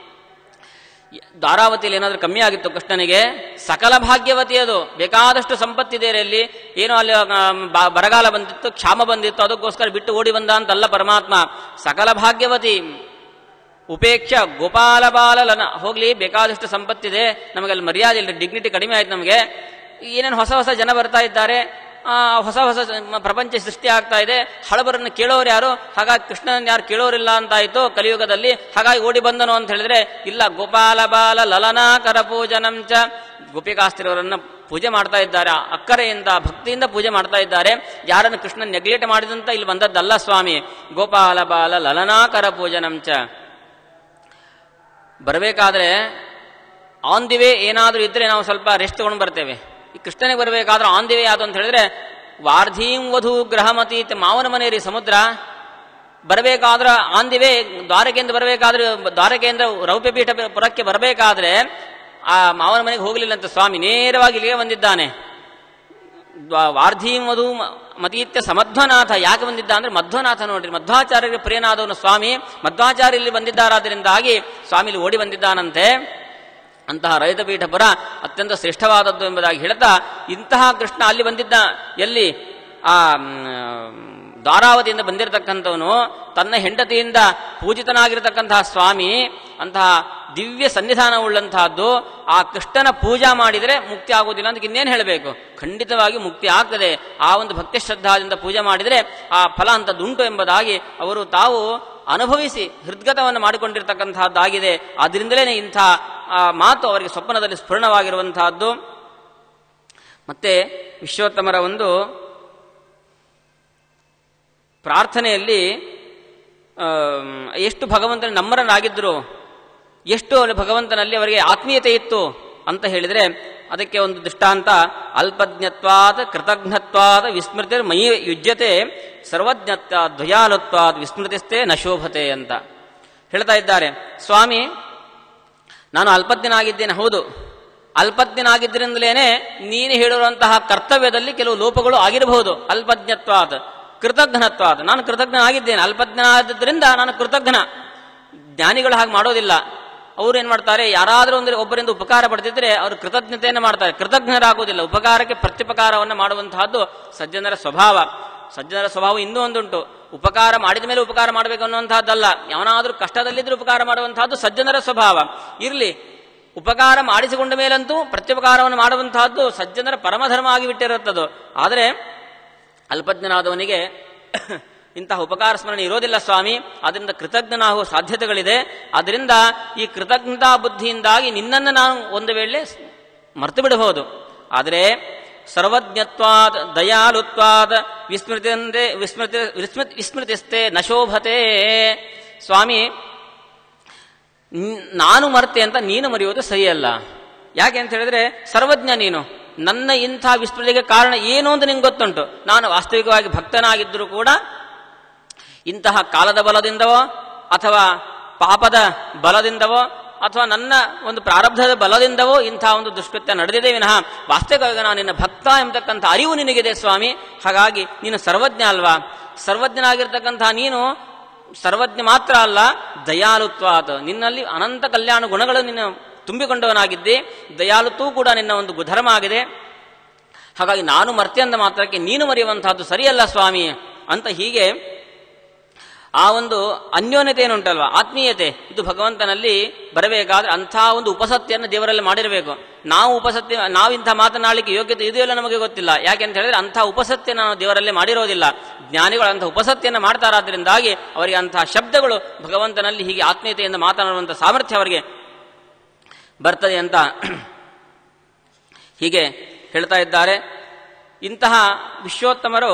ಧಾರಾವತಿಯಲ್ಲಿ ಏನಾದರೂ ಕಮ್ಮಿ ಆಗಿತ್ತು ಕೃಷ್ಣನಿಗೆ ಸಕಲ ಭಾಗ್ಯವತಿ ಅದು ಬೇಕಾದಷ್ಟು ಸಂಪತ್ತಿದೆ ಅಲ್ಲಿ ಏನೋ ಅಲ್ಲಿ ಆ, ಬ- ಬರಗಾಲ ಬಂದಿತ್ತು ಕ್ಷಾಮ ಬಂದಿತ್ತು ಅದಕ್ಕೋಸ್ಕರ ಬಿಟ್ಟು ಓಡಿ ಬಂದ ಅಂತಲ್ಲ ಪರಮಾತ್ಮ ಸಕಲ ಭಾಗ್ಯವತಿ ಉಪೇಕ್ಷ ಗೋಪಾಲ ಬಾಲ ಲನ ಹೋಗ್ಲಿ ಬೇಕಾದಷ್ಟು ಸಂಪತ್ತಿದೆ ನಮಗೆ ಅಲ್ಲಿ ಮರ್ಯಾದೆ ಇಲ್ಲ ಡಿಗ್ನಿಟಿ ಕಡಿಮೆ ಆಯ್ತು ನಮಗೆ ಏನೇನು ಹೊಸ ಹೊಸ ಜನ ಬರ್ತಾ ಇದ್ದಾರೆ ಆ, ಹೊಸ ಹೊಸ ಸ- ಪ್ರಪಂಚ ಸೃಷ್ಟಿ ಆಗ್ತಾ ಇದೆ ಹಳಬರನ್ನು ಕೇಳೋರು ಯಾರು ಹಾಗಾಗಿ ಕೃಷ್ಣನ ಯಾರು ಕೇಳೋರಿಲ್ಲ ಅಂತಾಯ್ತು ಕಲಿಯುಗದಲ್ಲಿ ಹಾಗಾಗಿ ಓಡಿ ಬಂದನು ಅಂತ ಹೇಳಿದ್ರೆ ಇಲ್ಲ ಗೋಪಾಲ ಬಾಲ ಲಲನಾಕರ ಪೂಜನಂಚ ಗೋಪಿಕಾಸ್ತಿರವರನ್ನ ಪೂಜೆ ಮಾಡ್ತಾ ಇದ್ದಾರೆ ಆ ಅಕ್ಕರೆಯಿಂದ ಭಕ್ತಿಯಿಂದ ಪೂಜೆ ಮಾಡ್ತಾ ಇದ್ದಾರೆ ಯಾರನ್ನು ಕೃಷ್ಣನ್ ನೆಗ್ಲೆಕ್ಟ್ ಮಾಡಿದಂತ ಇಲ್ಲಿ ಬಂದದ್ದಲ್ಲ ಸ್ವಾಮಿ ಗೋಪಾಲ ಬಾಲ ಲಲನಾಕರ ಪೂಜನಂಚ ಬರಬೇಕಾದ್ರೆ ಆನ್ ದಿ ವೇ ಏನಾದರೂ ಇದ್ರೆ ನಾವು ಸ್ವಲ್ಪ ರೆಸ್ಟ್ ತಗೊಂಡು ಬರ್ತೇವೆ ಈ ಕೃಷ್ಣನಿಗೆ ಬರಬೇಕಾದ್ರೆ ಆನ್ ದಿ ವೇ ಯಾವುದು ಅಂತ ಹೇಳಿದ್ರೆ ವಾರ್ಧೀಂ ವಧು ಗ್ರಹಮತಿ ಇತ್ತ ಮಾವನ ಮನೆ ರೀ ಸಮುದ್ರ ಬರಬೇಕಾದ್ರೆ ಆನ್ ದಿ ವೇ ದ್ವಾರಕೆಯಿಂದ ಬರಬೇಕಾದ್ರೆ ದ್ವಾರಕೆಯಿಂದ ರೌಪ್ಯಪೀಠ ಪುರಕ್ಕೆ ಬರಬೇಕಾದ್ರೆ ಆ ಮಾವನ ಮನೆಗೆ ಹೋಗಲಿಲ್ಲಂತ ಸ್ವಾಮಿ ನೇರವಾಗಿ ಇಲ್ಲಿಗೆ ಬಂದಿದ್ದಾನೆ ದ್ವಾ- ವಾರ್ಧೀಂ ಮಧು ಮ- ಮತೀತ್ಯ ಸಮಧ್ವನಾಥ ಯಾಕೆ ಬಂದಿದ್ದ ಅಂದ್ರೆ ಮಧ್ವನಾಥ ನೋಡ್ರಿ ಮಧ್ವಾಚಾರ್ಯರಿಗೆ ಪ್ರಿಯನಾದವನು ಸ್ವಾಮಿ ಮಧ್ವಾಚಾರ್ಯ ಇಲ್ಲಿ ಬಂದಿದ್ದಾರಾದ್ರಿಂದಾಗಿ ಸ್ವಾಮಿ ಇಲ್ಲಿ ಓಡಿ ಬಂದಿದ್ದಾನಂತೆ ಅಂತಹ ರೈತಪೀಠಪುರ ಅತ್ಯಂತ ಶ್ರೇಷ್ಠವಾದದ್ದು ಎಂಬುದಾಗಿ ಹೇಳ್ತಾ ಇಂತಹ ಕೃಷ್ಣ ಅಲ್ಲಿ ಬಂದಿದ್ದ ಎಲ್ಲಿ ಆ ಮ್, ಧಾರಾವತಿಯಿಂದ ಬಂದಿರತಕ್ಕಂಥವನು ತನ್ನ ಹೆಂಡತಿಯಿಂದ ಪೂಜಿತನಾಗಿರತಕ್ಕಂತಹ ಸ್ವಾಮಿ ಅಂತಹ ದಿವ್ಯ ಸನ್ನಿಧಾನವುಳ್ಳಂತಹದ್ದು ಆ ಕೃಷ್ಣನ ಪೂಜಾ ಮಾಡಿದರೆ ಮುಕ್ತಿ ಆಗುವುದಿಲ್ಲ ಅಂತ ಇನ್ನೇನು ಹೇಳಬೇಕು ಖಂಡಿತವಾಗಿ ಮುಕ್ತಿ ಆಗ್ತದೆ ಆ ಒಂದು ಭಕ್ತಿ ಶ್ರದ್ಧಾದಿಂದ ಪೂಜೆ ಮಾಡಿದರೆ ಆ ಫಲ ಅಂತದ್ದುಂಟು ಎಂಬುದಾಗಿ ಅವರು ತಾವು ಅನುಭವಿಸಿ ಹೃದ್ಗತವನ್ನು ಮಾಡಿಕೊಂಡಿರ್ತಕ್ಕಂತಹದ್ದಾಗಿದೆ ಆದ್ರಿಂದಲೇ ಇಂಥ ಆ ಮಾತು ಅವರಿಗೆ ಸ್ವಪ್ನದಲ್ಲಿ ಸ್ಫುರಣವಾಗಿರುವಂತಹದ್ದು ಮತ್ತೆ ವಿಶ್ವೋತ್ತಮರ ಒಂದು ಪ್ರಾರ್ಥನೆಯಲ್ಲಿ ಆಮ್, ಎಷ್ಟು ಭಗವಂತನ ನಮ್ಮರನಾಗಿದ್ದರು ಎಷ್ಟು ಅಲ್ಲಿ ಭಗವಂತನಲ್ಲಿ ಅವರಿಗೆ ಆತ್ಮೀಯತೆ ಇತ್ತು ಅಂತ ಹೇಳಿದರೆ ಅದಕ್ಕೆ ಒಂದು ದೃಷ್ಟಾಂತ ಅಲ್ಪಜ್ಞತ್ವಾದ ಕೃತಜ್ಞತ್ವಾದ ವಿಸ್ಮೃತಿ ಮೈ ಯುಜ್ಯತೆ ಸರ್ವಜ್ಞತ್ವ ದ್ವಯಾಲತ್ವಾದ ವಿಸ್ಮೃತಿಸ್ತೇ ನಶೋಭತೆ ಅಂತ ಹೇಳ್ತಾ ಇದ್ದಾರೆ ಸ್ವಾಮಿ ನಾನು ಅಲ್ಪಜ್ಞನಾಗಿದ್ದೇನೆ ಹೌದು ಅಲ್ಪಜ್ಞನಾಗಿದ್ದರಿಂದಲೇನೆ ನೀನು ಹೇಳಿರುವಂತಹ ಕರ್ತವ್ಯದಲ್ಲಿ ಕೆಲವು ಲೋಪಗಳು ಆಗಿರಬಹುದು ಅಲ್ಪಜ್ಞತ್ವಾದ ಕೃತಜ್ಞತ್ವಾದ ನಾನು ಕೃತಜ್ಞನಾಗಿದ್ದೇನೆ ಅಲ್ಪಜ್ಞನಾದ್ದರಿಂದ ನಾನು ಕೃತಜ್ಞ ಜ್ಞಾನಿಗಳು ಹಾಗೆ ಮಾಡೋದಿಲ್ಲ ಅವ್ರು ಏನ್ ಮಾಡ್ತಾರೆ ಯಾರಾದರೂ ಒಂದು ಒಬ್ಬರಿಂದ ಉಪಕಾರ ಪಡೆದಿದ್ರೆ ಅವರು ಕೃತಜ್ಞತೆಯನ್ನು ಮಾಡ್ತಾರೆ ಕೃತಜ್ಞರಾಗುವುದಿಲ್ಲ ಉಪಕಾರಕ್ಕೆ ಪ್ರತ್ಯುಪಕಾರವನ್ನು ಮಾಡುವಂತಹದ್ದು ಸಜ್ಜನರ ಸ್ವಭಾವ ಸಜ್ಜನರ ಸ್ವಭಾವ ಇನ್ನೂ ಒಂದುಂಟು ಉಪಕಾರ ಮಾಡಿದ ಮೇಲೆ ಉಪಕಾರ ಮಾಡಬೇಕು ಅನ್ನುವಂತಹದ್ದಲ್ಲ ಯಾವನಾದ್ರೂ ಕಷ್ಟದಲ್ಲಿದ್ರೆ ಉಪಕಾರ ಮಾಡುವಂತಹದ್ದು ಸಜ್ಜನರ ಸ್ವಭಾವ ಇರ್ಲಿ ಉಪಕಾರ ಮಾಡಿಸಿಕೊಂಡ ಮೇಲಂತೂ ಪ್ರತ್ಯುಪಕಾರವನ್ನು ಮಾಡುವಂತಹದ್ದು ಸಜ್ಜನರ ಪರಮಧರ್ಮ ಆಗಿಬಿಟ್ಟಿರುತ್ತದು ಆದರೆ ಅಲ್ಪಜ್ಞನಾದವನಿಗೆ ಇಂತಹ ಉಪಕಾರ ಸ್ಮರಣೆ ಇರೋದಿಲ್ಲ ಸ್ವಾಮಿ ಅದರಿಂದ ಕೃತಜ್ಞನಾಗುವ ಸಾಧ್ಯತೆಗಳಿದೆ ಅದರಿಂದ ಈ ಕೃತಜ್ಞತಾ ಬುದ್ಧಿಯಿಂದಾಗಿ ನಿನ್ನನ್ನು ನಾನು ಒಂದು ವೇಳೆ ಮರ್ತು ಬಿಡಬಹುದು ಆದರೆ ಸರ್ವಜ್ಞತ್ವಾದ ದಯಾಲುತ್ವಾದ ವಿಸ್ಮೃತಿಯಂತೆ ವಿಸ್ಮೃತಿ ವಿಸ್ಮೃತಿ ವಿಸ್ಮೃತಿಸ್ತೆ ನಶೋಭತೆ ಸ್ವಾಮಿ ನ್- ನಾನು ಮರ್ತೆ ಅಂತ ನೀನು ಮರೆಯೋದು ಸರಿಯಲ್ಲ ಯಾಕೆ ಅಂತ ಹೇಳಿದ್ರೆ ಸರ್ವಜ್ಞ ನೀನು ನನ್ನ ಇಂಥ ವಿಸ್ಮೃತಿಗೆ ಕಾರಣ ಏನು ಅಂತ ನಿಂಗೆ ಗೊತ್ತುಂಟು ನಾನು ವಾಸ್ತವಿಕವಾಗಿ ಭಕ್ತನಾಗಿದ್ದರೂ ಕೂಡ ಇಂತಹ ಕಾಲದ ಬಲದಿಂದವೋ ಅಥವಾ ಪಾಪದ ಬಲದಿಂದವೋ ಅಥವಾ ನನ್ನ ಒಂದು ಪ್ರಾರಬ್ಧದ ಬಲದಿಂದವೋ ಇಂತಹ ಒಂದು ದುಷ್ಕೃತ್ಯ ನಡೆದಿದೆ ವಿನಃ ವಾಸ್ತವಿಕವಾಗಿ ನಾನು ನಿನ್ನ ಭಕ್ತ ಎಂಬತಕ್ಕಂಥ ಅರಿವು ನಿನಗಿದೆ ಸ್ವಾಮಿ ಹಾಗಾಗಿ ನೀನು ಸರ್ವಜ್ಞ ಅಲ್ವಾ ಸರ್ವಜ್ಞನಾಗಿರ್ತಕ್ಕಂತಹ ನೀನು ಸರ್ವಜ್ಞ ಮಾತ್ರ ಅಲ್ಲ ದಯಾಳುತ್ವಾತ್ ನಿನ್ನಲ್ಲಿ ಅನಂತ ಕಲ್ಯಾಣ ಗುಣಗಳು ನಿನ್ನ ತುಂಬಿಕೊಂಡವನಾಗಿದ್ದೆ ದಯಾಳುತ್ವೂ ಕೂಡ ನಿನ್ನ ಒಂದು ಧರ್ಮ ಆಗಿದೆ ಹಾಗಾಗಿ ನಾನು ಮರ್ತೆ ಅಂದ ಮಾತ್ರಕ್ಕೆ ನೀನು ಮರೆಯುವಂತಹದ್ದು ಸರಿಯಲ್ಲ ಸ್ವಾಮಿ ಅಂತ ಹೀಗೆ ಆ ಒಂದು ಅನ್ಯೋನ್ಯತೆ ಏನುಂಟಲ್ವಾ ಆತ್ಮೀಯತೆ ಇದು ಭಗವಂತನಲ್ಲಿ ಬರಬೇಕಾದ್ರೆ ಅಂಥ ಒಂದು ಉಪಸತ್ಯನ್ನು ದೇವರಲ್ಲಿ ಮಾಡಿರಬೇಕು ನಾವು ಉಪಸತ್ಯ ನಾವು ಇಂಥ ಮಾತನಾಡಲಿಕ್ಕೆ ಯೋಗ್ಯತೆ ಇದೆಯೋ ಇಲ್ಲ ನಮಗೆ ಗೊತ್ತಿಲ್ಲ ಯಾಕೆ ಅಂತ ಹೇಳಿದ್ರೆ ಅಂಥ ಉಪಸತ್ಯ ನಾವು ದೇವರಲ್ಲಿ ಮಾಡಿರೋದಿಲ್ಲ ಜ್ಞಾನಿಗಳು ಅಂಥ ಉಪಸತ್ಯವನ್ನು ಮಾಡ್ತಾರಾದ್ರಿಂದಾಗಿ ಅವರಿಗೆ ಅಂತಹ ಶಬ್ದಗಳು ಭಗವಂತನಲ್ಲಿ ಹೀಗೆ ಆತ್ಮೀಯತೆಯಿಂದ ಮಾತನಾಡುವಂಥ ಸಾಮರ್ಥ್ಯ ಅವರಿಗೆ ಬರ್ತದೆ ಅಂತ ಹೀಗೆ ಹೇಳ್ತಾ ಇದ್ದಾರೆ ಇಂತಹ ವಿಶ್ವೋತ್ತಮರು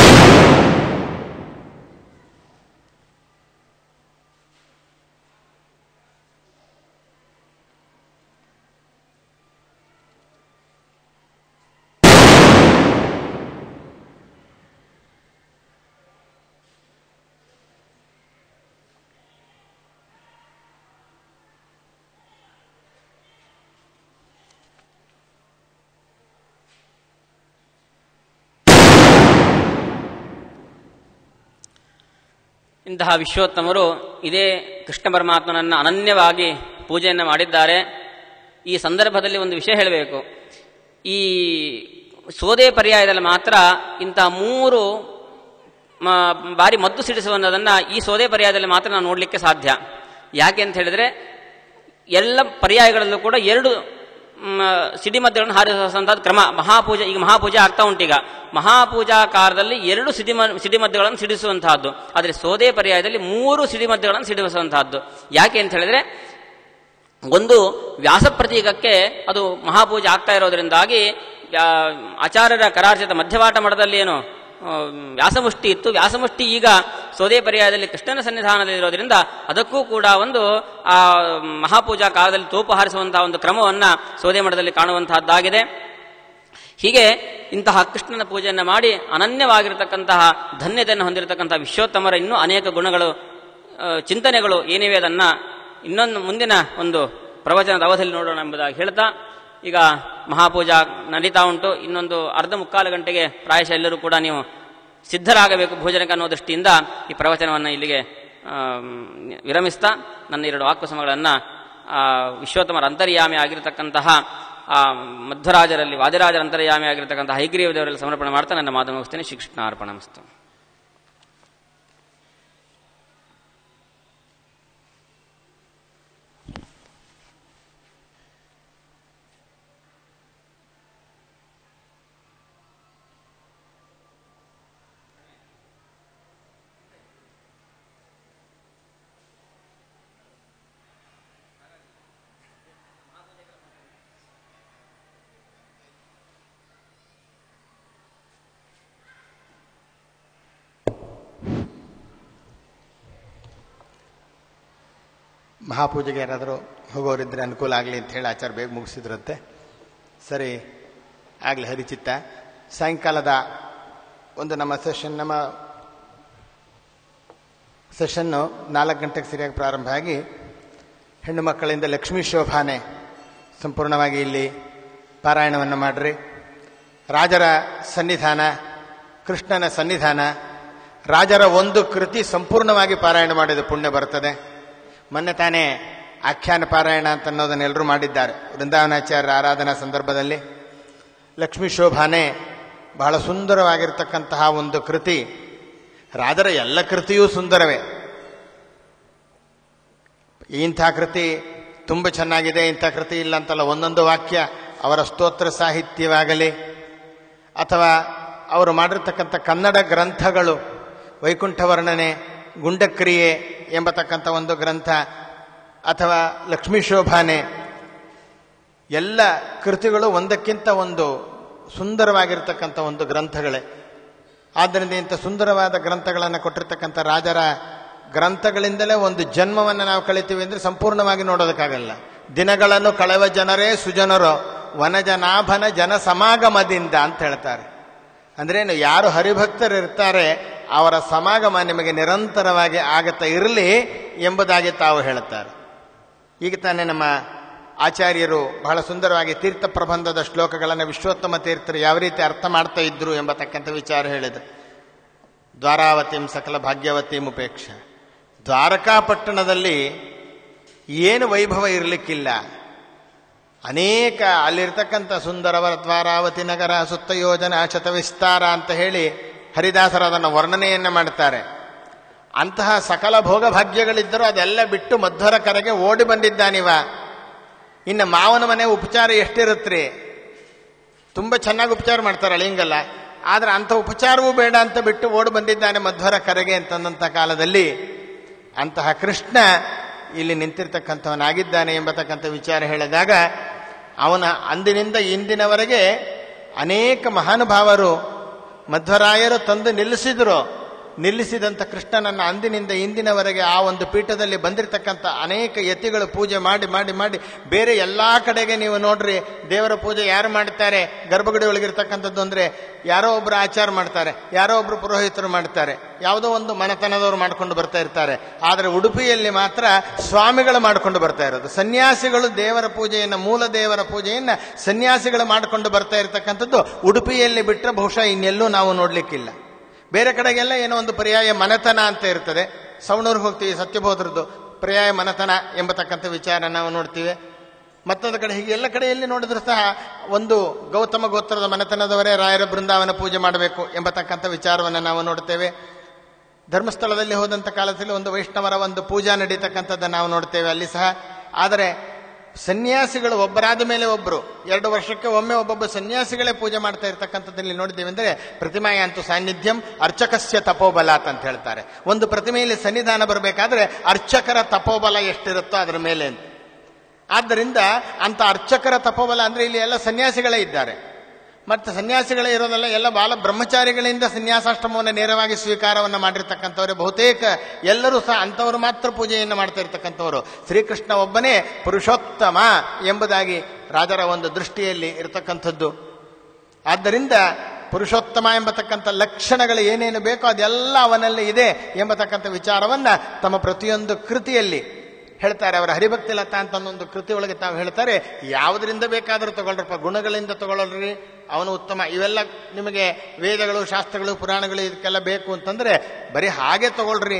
ಇಂತಹ ವಿಶ್ವೋತ್ತಮರು ಇದೇ ಕೃಷ್ಣ ಪರಮಾತ್ಮನನ್ನು ಅನನ್ಯವಾಗಿ ಪೂಜೆಯನ್ನು ಮಾಡಿದ್ದಾರೆ ಈ ಸಂದರ್ಭದಲ್ಲಿ ಒಂದು ವಿಷಯ ಹೇಳಬೇಕು ಈ ಸೋದೆ ಪರ್ಯಾಯದಲ್ಲಿ ಮಾತ್ರ ಇಂತಹ ಮೂರು ಮ- ಬಾರಿ ಮದ್ದು ಸಿಡಿಸುವುದನ್ನು ಈ ಸೋದೆ ಪರ್ಯಾಯದಲ್ಲಿ ಮಾತ್ರ ನಾವು ನೋಡಲಿಕ್ಕೆ ಸಾಧ್ಯ ಯಾಕೆ ಅಂತ ಹೇಳಿದ್ರೆ ಎಲ್ಲ ಪರ್ಯಾಯಗಳಲ್ಲೂ ಕೂಡ ಎರಡು ಮ್, ಸಿಡಿಮದ್ದುಗಳನ್ನು ಹಾರಿಸುವಂತಹದ್ದು ಕ್ರಮ ಮಹಾಪೂಜೆ ಈಗ ಮಹಾಪೂಜೆ ಆಗ್ತಾ ಉಂಟೀಗ ಮಹಾಪೂಜಾ ಕಾಲದಲ್ಲಿ ಎರಡು ಸಿಡಿಮ ಸಿಡಿಮದ್ದುಗಳನ್ನು ಸಿಡಿಸುವಂತಹದ್ದು ಆದರೆ ಸೋದೆ ಪರ್ಯಾಯದಲ್ಲಿ ಮೂರು ಸಿಡಿಮದ್ದುಗಳನ್ನು ಸಿಡಿಸುವಂತಹದ್ದು ಯಾಕೆ ಅಂತ ಹೇಳಿದ್ರೆ ಒಂದು ವ್ಯಾಸ ಪ್ರತೀಕಕ್ಕೆ ಅದು ಮಹಾಪೂಜೆ ಆಗ್ತಾ ಇರೋದ್ರಿಂದಾಗಿ ವ್ಯಾ- ಆಚಾರ್ಯರ ಕರಾರ್ಚಿತ ಮಧ್ಯವಾಟ ಮಠದಲ್ಲಿ ಏನು ಆ, ವ್ಯಾಸಮುಷ್ಟಿ ಇತ್ತು ವ್ಯಾಸಮುಷ್ಟಿ ಈಗ ಸೋದೆ ಪರ್ಯಾಯದಲ್ಲಿ ಕೃಷ್ಣನ ಸನ್ನಿಧಾನದಲ್ಲಿ ಇರೋದ್ರಿಂದ ಅದಕ್ಕೂ ಕೂಡ ಒಂದು ಆ ಮಹಾಪೂಜಾ ಕಾಲದಲ್ಲಿ ತೋಪು ಹಾರಿಸುವಂತಹ ಒಂದು ಕ್ರಮವನ್ನ ಸೋದೆ ಮಠದಲ್ಲಿ ಕಾಣುವಂತಹದ್ದಾಗಿದೆ ಹೀಗೆ ಇಂತಹ ಕೃಷ್ಣನ ಪೂಜೆಯನ್ನು ಮಾಡಿ ಅನನ್ಯವಾಗಿರತಕ್ಕಂತಹ ಧನ್ಯತೆಯನ್ನು ಹೊಂದಿರತಕ್ಕಂತಹ ವಿಶ್ವೋತ್ತಮರ ಇನ್ನೂ ಅನೇಕ ಗುಣಗಳು ಆ, ಚಿಂತನೆಗಳು ಏನಿವೆ ಅದನ್ನ ಇನ್ನೊಂದು ಮುಂದಿನ ಒಂದು ಪ್ರವಚನದ ಅವಧಿಯಲ್ಲಿ ನೋಡೋಣ ಎಂಬುದಾಗಿ ಹೇಳ್ತಾ ಈಗ ಮಹಾಪೂಜಾ ನಡೀತಾ ಉಂಟು ಇನ್ನೊಂದು ಅರ್ಧ ಮುಕ್ಕಾಲು ಗಂಟೆಗೆ ಪ್ರಾಯಶಃ ಎಲ್ಲರೂ ಕೂಡ ನೀವು ಸಿದ್ಧರಾಗಬೇಕು ಭೋಜನಕ್ಕೆ ಅನ್ನೋ ದೃಷ್ಟಿಯಿಂದ ಈ ಪ್ರವಚನವನ್ನು ಇಲ್ಲಿಗೆ ಆ, ವಿರಮಿಸ್ತಾ ನನ್ನ ಎರಡು ವಾಕ್ಯಸಮಗಳನ್ನು ವಿಶ್ವೋತ್ತಮರ ಅಂತರ್ಯಾಮಿ ಆಗಿರತಕ್ಕಂತಹ ಆ ಮಧ್ವರಾಜರಲ್ಲಿ ವಾದಿರಾಜರ ಅಂತರ್ಯಾಮಿ ಆಗಿರತಕ್ಕಂತಹ ಹೈಗ್ರೀವ ದೇವರಲ್ಲಿ ಸಮರ್ಪಣೆ ಮಾಡ್ತಾ ನನ್ನ ಮಾತು ಮುಗಿಸ್ತೇನೆ ಶ್ರೀಕೃಷ್ಣ ಅರ್ಪಣಮಸ್ತು ಮಹಾಪೂಜೆಗೆ ಯಾರಾದರೂ ಹೋಗೋರಿದ್ರೆ ಅನುಕೂಲ ಆಗಲಿ ಅಂತ ಹೇಳಿ ಆಚಾರ ಬೇಗ ಮುಗಿಸಿದ್ರಂತೆ ಸರಿ ಆಗಲಿ ಹರಿಚಿತ್ತ ಸಾಯಂಕಾಲದ ಒಂದು ನಮ್ಮ ಸೆಷನ್ ನಮ್ಮ ಸೆಷನ್ನು ನಾಲ್ಕು ಗಂಟೆಗೆ ಸರಿಯಾಗಿ ಪ್ರಾರಂಭ ಆಗಿ ಹೆಣ್ಣು ಮಕ್ಕಳಿಂದ ಲಕ್ಷ್ಮೀ ಶೋಭಾನೆ ಸಂಪೂರ್ಣವಾಗಿ ಇಲ್ಲಿ ಪಾರಾಯಣವನ್ನು ಮಾಡ್ರಿ ರಾಜರ ಸನ್ನಿಧಾನ ಕೃಷ್ಣನ ಸನ್ನಿಧಾನ ರಾಜರ ಒಂದು ಕೃತಿ ಸಂಪೂರ್ಣವಾಗಿ ಪಾರಾಯಣ ಮಾಡಿದ ಪುಣ್ಯ ಬರ್ತದೆ ಮೊನ್ನೆ ತಾನೇ ಆಖ್ಯಾನ ಪಾರಾಯಣ ಅಂತ ಅನ್ನೋದನ್ನ ಎಲ್ಲರೂ ಮಾಡಿದ್ದಾರೆ ವೃಂದಾವನಾಚಾರ್ಯರ ಆರಾಧನಾ ಸಂದರ್ಭದಲ್ಲಿ ಲಕ್ಷ್ಮೀ ಶೋಭಾನೆ ಬಹಳ ಸುಂದರವಾಗಿರ್ತಕ್ಕಂತಹ ಒಂದು ಕೃತಿ ರಾಜರ ಎಲ್ಲ ಕೃತಿಯೂ ಸುಂದರವೇ ಇಂಥ ಕೃತಿ ತುಂಬ ಚೆನ್ನಾಗಿದೆ ಇಂಥ ಕೃತಿ ಇಲ್ಲ ಅಂತಲ್ಲ ಒಂದೊಂದು ವಾಕ್ಯ ಅವರ ಸ್ತೋತ್ರ ಸಾಹಿತ್ಯವಾಗಲಿ ಅಥವಾ ಅವರು ಮಾಡಿರ್ತಕ್ಕಂಥ ಕನ್ನಡ ಗ್ರಂಥಗಳು ವೈಕುಂಠ ವರ್ಣನೆ ಗುಂಡಕ್ರಿಯೆ ಎಂಬತಕ್ಕಂಥ ಒಂದು ಗ್ರಂಥ ಅಥವಾ ಲಕ್ಷ್ಮೀ ಶೋಭಾನೆ ಎಲ್ಲ ಕೃತಿಗಳು ಒಂದಕ್ಕಿಂತ ಒಂದು ಸುಂದರವಾಗಿರ್ತಕ್ಕಂಥ ಒಂದು ಗ್ರಂಥಗಳೇ ಆದ್ದರಿಂದ ಇಂಥ ಸುಂದರವಾದ ಗ್ರಂಥಗಳನ್ನು ಕೊಟ್ಟಿರ್ತಕ್ಕಂಥ ರಾಜರ ಗ್ರಂಥಗಳಿಂದಲೇ ಒಂದು ಜನ್ಮವನ್ನು ನಾವು ಕಳಿತೀವಿ ಅಂದರೆ ಸಂಪೂರ್ಣವಾಗಿ ನೋಡೋದಕ್ಕಾಗಲ್ಲ ದಿನಗಳನ್ನು ಕಳೆವ ಜನರೇ ಸುಜನರು ವನಜನಾಭನ ಜನ ಸಮಾಗಮದಿಂದ ಅಂತ ಹೇಳ್ತಾರೆ ಅಂದ್ರೇನು ಯಾರು ಹರಿಭಕ್ತರು ಇರ್ತಾರೆ ಅವರ ಸಮಾಗಮ ನಿಮಗೆ ನಿರಂತರವಾಗಿ ಆಗತ್ತಾ ಇರಲಿ ಎಂಬುದಾಗಿ ತಾವು ಹೇಳುತ್ತಾರೆ ಈಗ ತಾನೇ ನಮ್ಮ ಆಚಾರ್ಯರು ಬಹಳ ಸುಂದರವಾಗಿ ತೀರ್ಥ ಪ್ರಬಂಧದ ಶ್ಲೋಕಗಳನ್ನು ವಿಶ್ವೋತ್ತಮ ತೀರ್ಥರು ಯಾವ ರೀತಿ ಅರ್ಥ ಮಾಡ್ತಾ ಇದ್ರು ಎಂಬತಕ್ಕಂಥ ವಿಚಾರ ಹೇಳಿದರು ದ್ವಾರಾವತಿಂ ಸಕಲ ಭಾಗ್ಯವತಿಂ ಉಪೇಕ್ಷ ದ್ವಾರಕಾಪಟ್ಟಣದಲ್ಲಿ ಏನು ವೈಭವ ಇರಲಿಕ್ಕಿಲ್ಲ ಅನೇಕ ಅಲ್ಲಿರ್ತಕ್ಕಂಥ ಸುಂದರವರ ದ್ವಾರಾವತಿ ನಗರ ಸುತ್ತ ಯೋಜನ ಶತ ವಿಸ್ತಾರ ಅಂತ ಹೇಳಿ ಹರಿದಾಸರು ಅದನ್ನು ವರ್ಣನೆಯನ್ನ ಮಾಡ್ತಾರೆ ಅಂತಹ ಸಕಲ ಭೋಗ ಭಾಗ್ಯಗಳಿದ್ದರೂ ಅದೆಲ್ಲ ಬಿಟ್ಟು ಮಧ್ವರ ಕರೆಗೆ ಓಡಿ ಬಂದಿದ್ದಾನಿವ ಇನ್ನು ಮಾವನ ಮನೆ ಉಪಚಾರ ಎಷ್ಟಿರುತ್ರಿ ತುಂಬ ಚೆನ್ನಾಗಿ ಉಪಚಾರ ಮಾಡ್ತಾರೆ ಅಳಿಂಗಲ್ಲ ಆದ್ರೆ ಅಂಥ ಉಪಚಾರವೂ ಬೇಡ ಅಂತ ಬಿಟ್ಟು ಓಡಿ ಬಂದಿದ್ದಾನೆ ಮಧ್ವರ ಕರೆಗೆ ಅಂತಂದಂಥ ಕಾಲದಲ್ಲಿ ಅಂತಹ ಕೃಷ್ಣ ಇಲ್ಲಿ ನಿಂತಿರ್ತಕ್ಕಂಥವನಾಗಿದ್ದಾನೆ ಎಂಬತಕ್ಕಂಥ ವಿಚಾರ ಹೇಳಿದಾಗ ಅವನ ಅಂದಿನಿಂದ ಇಂದಿನವರೆಗೆ ಅನೇಕ ಮಹಾನುಭಾವರು ಮಧ್ವರಾಯರು ತಂದು ನಿಲ್ಲಿಸಿದ್ರು ನಿಲ್ಲಿಸಿದಂಥ ಕೃಷ್ಣನನ್ನ ಅಂದಿನಿಂದ ಇಂದಿನವರೆಗೆ ಆ ಒಂದು ಪೀಠದಲ್ಲಿ ಬಂದಿರತಕ್ಕಂಥ ಅನೇಕ ಯತಿಗಳು ಪೂಜೆ ಮಾಡಿ ಮಾಡಿ ಮಾಡಿ ಬೇರೆ ಎಲ್ಲಾ ಕಡೆಗೆ ನೀವು ನೋಡ್ರಿ ದೇವರ ಪೂಜೆ ಯಾರು ಮಾಡ್ತಾರೆ ಗರ್ಭಗುಡಿ ಒಳಗಿರ್ತಕ್ಕಂಥದ್ದು ಅಂದ್ರೆ ಯಾರೋ ಒಬ್ರು ಆಚಾರ ಮಾಡ್ತಾರೆ ಯಾರೋ ಒಬ್ರು ಪುರೋಹಿತರು ಮಾಡ್ತಾರೆ ಯಾವುದೋ ಒಂದು ಮನೆತನದವರು ಮಾಡ್ಕೊಂಡು ಬರ್ತಾ ಇರ್ತಾರೆ ಆದರೆ ಉಡುಪಿಯಲ್ಲಿ ಮಾತ್ರ ಸ್ವಾಮಿಗಳು ಮಾಡ್ಕೊಂಡು ಬರ್ತಾ ಇರೋದು ಸನ್ಯಾಸಿಗಳು ದೇವರ ಪೂಜೆಯನ್ನು ಮೂಲ ದೇವರ ಪೂಜೆಯನ್ನ ಸನ್ಯಾಸಿಗಳು ಮಾಡ್ಕೊಂಡು ಬರ್ತಾ ಇರತಕ್ಕಂಥದ್ದು ಉಡುಪಿಯಲ್ಲಿ ಬಿಟ್ಟರೆ ಬಹುಶಃ ಇನ್ನೆಲ್ಲೂ ನಾವು ನೋಡ್ಲಿಕ್ಕಿಲ್ಲ ಬೇರೆ ಕಡೆಗೆಲ್ಲ ಏನೋ ಒಂದು ಪರ್ಯಾಯ ಮನೆತನ ಅಂತ ಇರ್ತದೆ ಸವಣೂರಿಗೆ ಹೋಗ್ತೀವಿ ಸತ್ಯಬೋಧರದ್ದು ಪರ್ಯಾಯ ಮನೆತನ ಎಂಬತಕ್ಕಂಥ ವಿಚಾರ ನಾವು ನೋಡ್ತೀವಿ ಮತ್ತೊಂದು ಕಡೆ ಹೀಗೆ ಎಲ್ಲ ಕಡೆಯಲ್ಲಿ ನೋಡಿದ್ರು ಸಹ ಒಂದು ಗೌತಮ ಗೋತ್ರದ ಮನೆತನದವರೇ ರಾಯರ ಬೃಂದಾವನ ಪೂಜೆ ಮಾಡಬೇಕು ಎಂಬತಕ್ಕಂಥ ವಿಚಾರವನ್ನು ನಾವು ನೋಡ್ತೇವೆ ಧರ್ಮಸ್ಥಳದಲ್ಲಿ ಹೋದಂಥ ಕಾಲದಲ್ಲಿ ಒಂದು ವೈಷ್ಣವರ ಒಂದು ಪೂಜಾ ನಡೀತಕ್ಕಂಥದ್ದನ್ನು ನಾವು ನೋಡ್ತೇವೆ ಅಲ್ಲಿ ಸಹ ಆದರೆ ಸನ್ಯಾಸಿಗಳು ಒಬ್ಬರಾದ ಮೇಲೆ ಒಬ್ಬರು ಎರಡು ವರ್ಷಕ್ಕೆ ಒಮ್ಮೆ ಒಬ್ಬೊಬ್ಬ ಸನ್ಯಾಸಿಗಳೇ ಪೂಜೆ ಮಾಡ್ತಾ ಇರ್ತಕ್ಕಂಥದ್ದಲ್ಲಿ ನೋಡಿದ್ದೇವೆ ಅಂದರೆ ಪ್ರತಿಮಾಯಾಂತು ಸಾನ್ನಿಧ್ಯಂ ಅರ್ಚಕಸ್ಯ ತಪೋಬಲಾತ್ ಅಂತ ಹೇಳ್ತಾರೆ ಒಂದು ಪ್ರತಿಮೆಯಲ್ಲಿ ಸನ್ನಿಧಾನ ಬರಬೇಕಾದ್ರೆ ಅರ್ಚಕರ ತಪೋಬಲ ಎಷ್ಟಿರುತ್ತೋ ಅದರ ಮೇಲೆ ಅಂತ ಆದ್ದರಿಂದ ಅಂತ ಅರ್ಚಕರ ತಪೋಬಲ ಅಂದ್ರೆ ಇಲ್ಲಿ ಎಲ್ಲ ಸನ್ಯಾಸಿಗಳೇ ಇದ್ದಾರೆ ಮತ್ತೆ ಸನ್ಯಾಸಿಗಳೇ ಇರೋದಲ್ಲ ಎಲ್ಲ ಬಾಲ ಬ್ರಹ್ಮಚಾರಿಗಳಿಂದ ಸನ್ಯಾಸಾಶ್ರಮವನ್ನು ನೇರವಾಗಿ ಸ್ವೀಕಾರವನ್ನು ಮಾಡಿರ್ತಕ್ಕಂಥವ್ರೆ ಬಹುತೇಕ ಎಲ್ಲರೂ ಸಹ ಅಂಥವರು ಮಾತ್ರ ಪೂಜೆಯನ್ನು ಮಾಡ್ತಾ ಇರ್ತಕ್ಕಂಥವರು ಶ್ರೀಕೃಷ್ಣ ಒಬ್ಬನೇ ಪುರುಷೋತ್ತಮ ಎಂಬುದಾಗಿ ರಾಜರ ಒಂದು ದೃಷ್ಟಿಯಲ್ಲಿ ಇರತಕ್ಕಂಥದ್ದು ಆದ್ದರಿಂದ ಪುರುಷೋತ್ತಮ ಎಂಬತಕ್ಕಂಥ ಲಕ್ಷಣಗಳು ಏನೇನು ಬೇಕೋ ಅದೆಲ್ಲ ಅವನಲ್ಲಿ ಇದೆ ಎಂಬತಕ್ಕಂಥ ವಿಚಾರವನ್ನ ತಮ್ಮ ಪ್ರತಿಯೊಂದು ಕೃತಿಯಲ್ಲಿ ಹೇಳ್ತಾರೆ ಅವರ ಹರಿಭಕ್ತಿ ಲತಾ ಅಂತ ಒಂದು ಕೃತಿ ಒಳಗೆ ತಾವು ಹೇಳ್ತಾರೆ ಯಾವುದರಿಂದ ಬೇಕಾದರೂ ತಗೊಳ್ರಪ್ಪ ಗುಣಗಳಿಂದ ತಗೊಳ್ರಿ ಅವನು ಉತ್ತಮ ಇವೆಲ್ಲ ನಿಮಗೆ ವೇದಗಳು ಶಾಸ್ತ್ರಗಳು ಪುರಾಣಗಳು ಇದಕ್ಕೆಲ್ಲ ಬೇಕು ಅಂತಂದ್ರೆ ಬರೀ ಹಾಗೆ ತಗೊಳ್ರಿ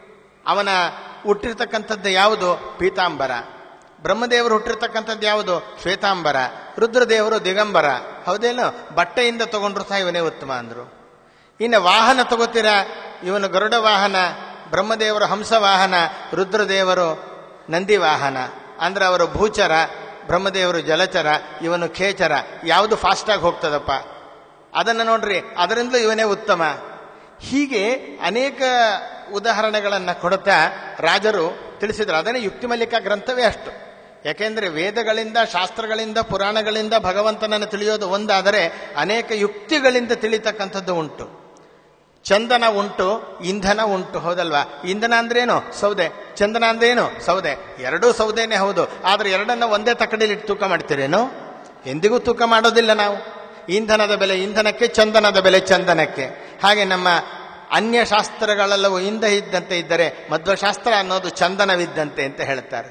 ಅವನ ಹುಟ್ಟಿರ್ತಕ್ಕಂಥದ್ದು ಯಾವುದು ಪೀತಾಂಬರ ಬ್ರಹ್ಮದೇವರು ಹುಟ್ಟಿರ್ತಕ್ಕಂಥದ್ದು ಯಾವುದು ಶ್ವೇತಾಂಬರ ರುದ್ರದೇವರು ದಿಗಂಬರ ಹೌದೇನೋ ಬಟ್ಟೆಯಿಂದ ತಗೊಂಡ್ರು ಸಹ ಇವನೇ ಉತ್ತಮ ಅಂದ್ರು ಇನ್ನು ವಾಹನ ತಗೋತೀರಾ ಇವನು ಗರುಡ ವಾಹನ ಬ್ರಹ್ಮದೇವರು ಹಂಸ ವಾಹನ ರುದ್ರದೇವರು ನಂದಿ ವಾಹನ ಅಂದ್ರೆ ಅವರು ಭೂಚರ ಬ್ರಹ್ಮದೇವರು ಜಲಚರ ಇವನು ಖೇಚರ ಯಾವುದು ಫಾಸ್ಟಾಗಿ ಹೋಗ್ತದಪ್ಪ ಅದನ್ನು ನೋಡ್ರಿ ಅದರಿಂದಲೂ ಇವನೇ ಉತ್ತಮ ಹೀಗೆ ಅನೇಕ ಉದಾಹರಣೆಗಳನ್ನು ಕೊಡುತ್ತಾ ರಾಜರು ತಿಳಿಸಿದ್ರು ಅದನ್ನೇ ಯುಕ್ತಿಮಲ್ಲಿಕ ಗ್ರಂಥವೇ ಅಷ್ಟು ಯಾಕೆಂದ್ರೆ ವೇದಗಳಿಂದ ಶಾಸ್ತ್ರಗಳಿಂದ ಪುರಾಣಗಳಿಂದ ಭಗವಂತನನ್ನು ತಿಳಿಯೋದು ಒಂದಾದರೆ ಅನೇಕ ಯುಕ್ತಿಗಳಿಂದ ತಿಳಿತಕ್ಕಂಥದ್ದು ಉಂಟು ಚಂದನ ಉಂಟು ಇಂಧನ ಉಂಟು ಹೌದಲ್ವಾ ಇಂಧನ ಅಂದ್ರೇನು ಸೌದೆ ಚಂದನ ಅಂದ್ರೇನು ಸೌದೆ ಎರಡೂ ಸೌದೆನೇ ಹೌದು ಆದ್ರೆ ಎರಡನ್ನ ಒಂದೇ ತಕ್ಕಡಿಲಿ ಇಟ್ಟು ತೂಕ ಮಾಡ್ತೀರೇನು ಎಂದಿಗೂ ತೂಕ ಮಾಡೋದಿಲ್ಲ ನಾವು ಇಂಧನದ ಬೆಲೆ ಇಂಧನಕ್ಕೆ ಚಂದನದ ಬೆಲೆ ಚಂದನಕ್ಕೆ ಹಾಗೆ ನಮ್ಮ ಅನ್ಯ ಶಾಸ್ತ್ರಗಳೆಲ್ಲವೂ ಇಂಧ ಇದ್ದಂತೆ ಇದ್ದರೆ ಮಧ್ವಶಾಸ್ತ್ರ ಅನ್ನೋದು ಚಂದನವಿದ್ದಂತೆ ಅಂತ ಹೇಳ್ತಾರೆ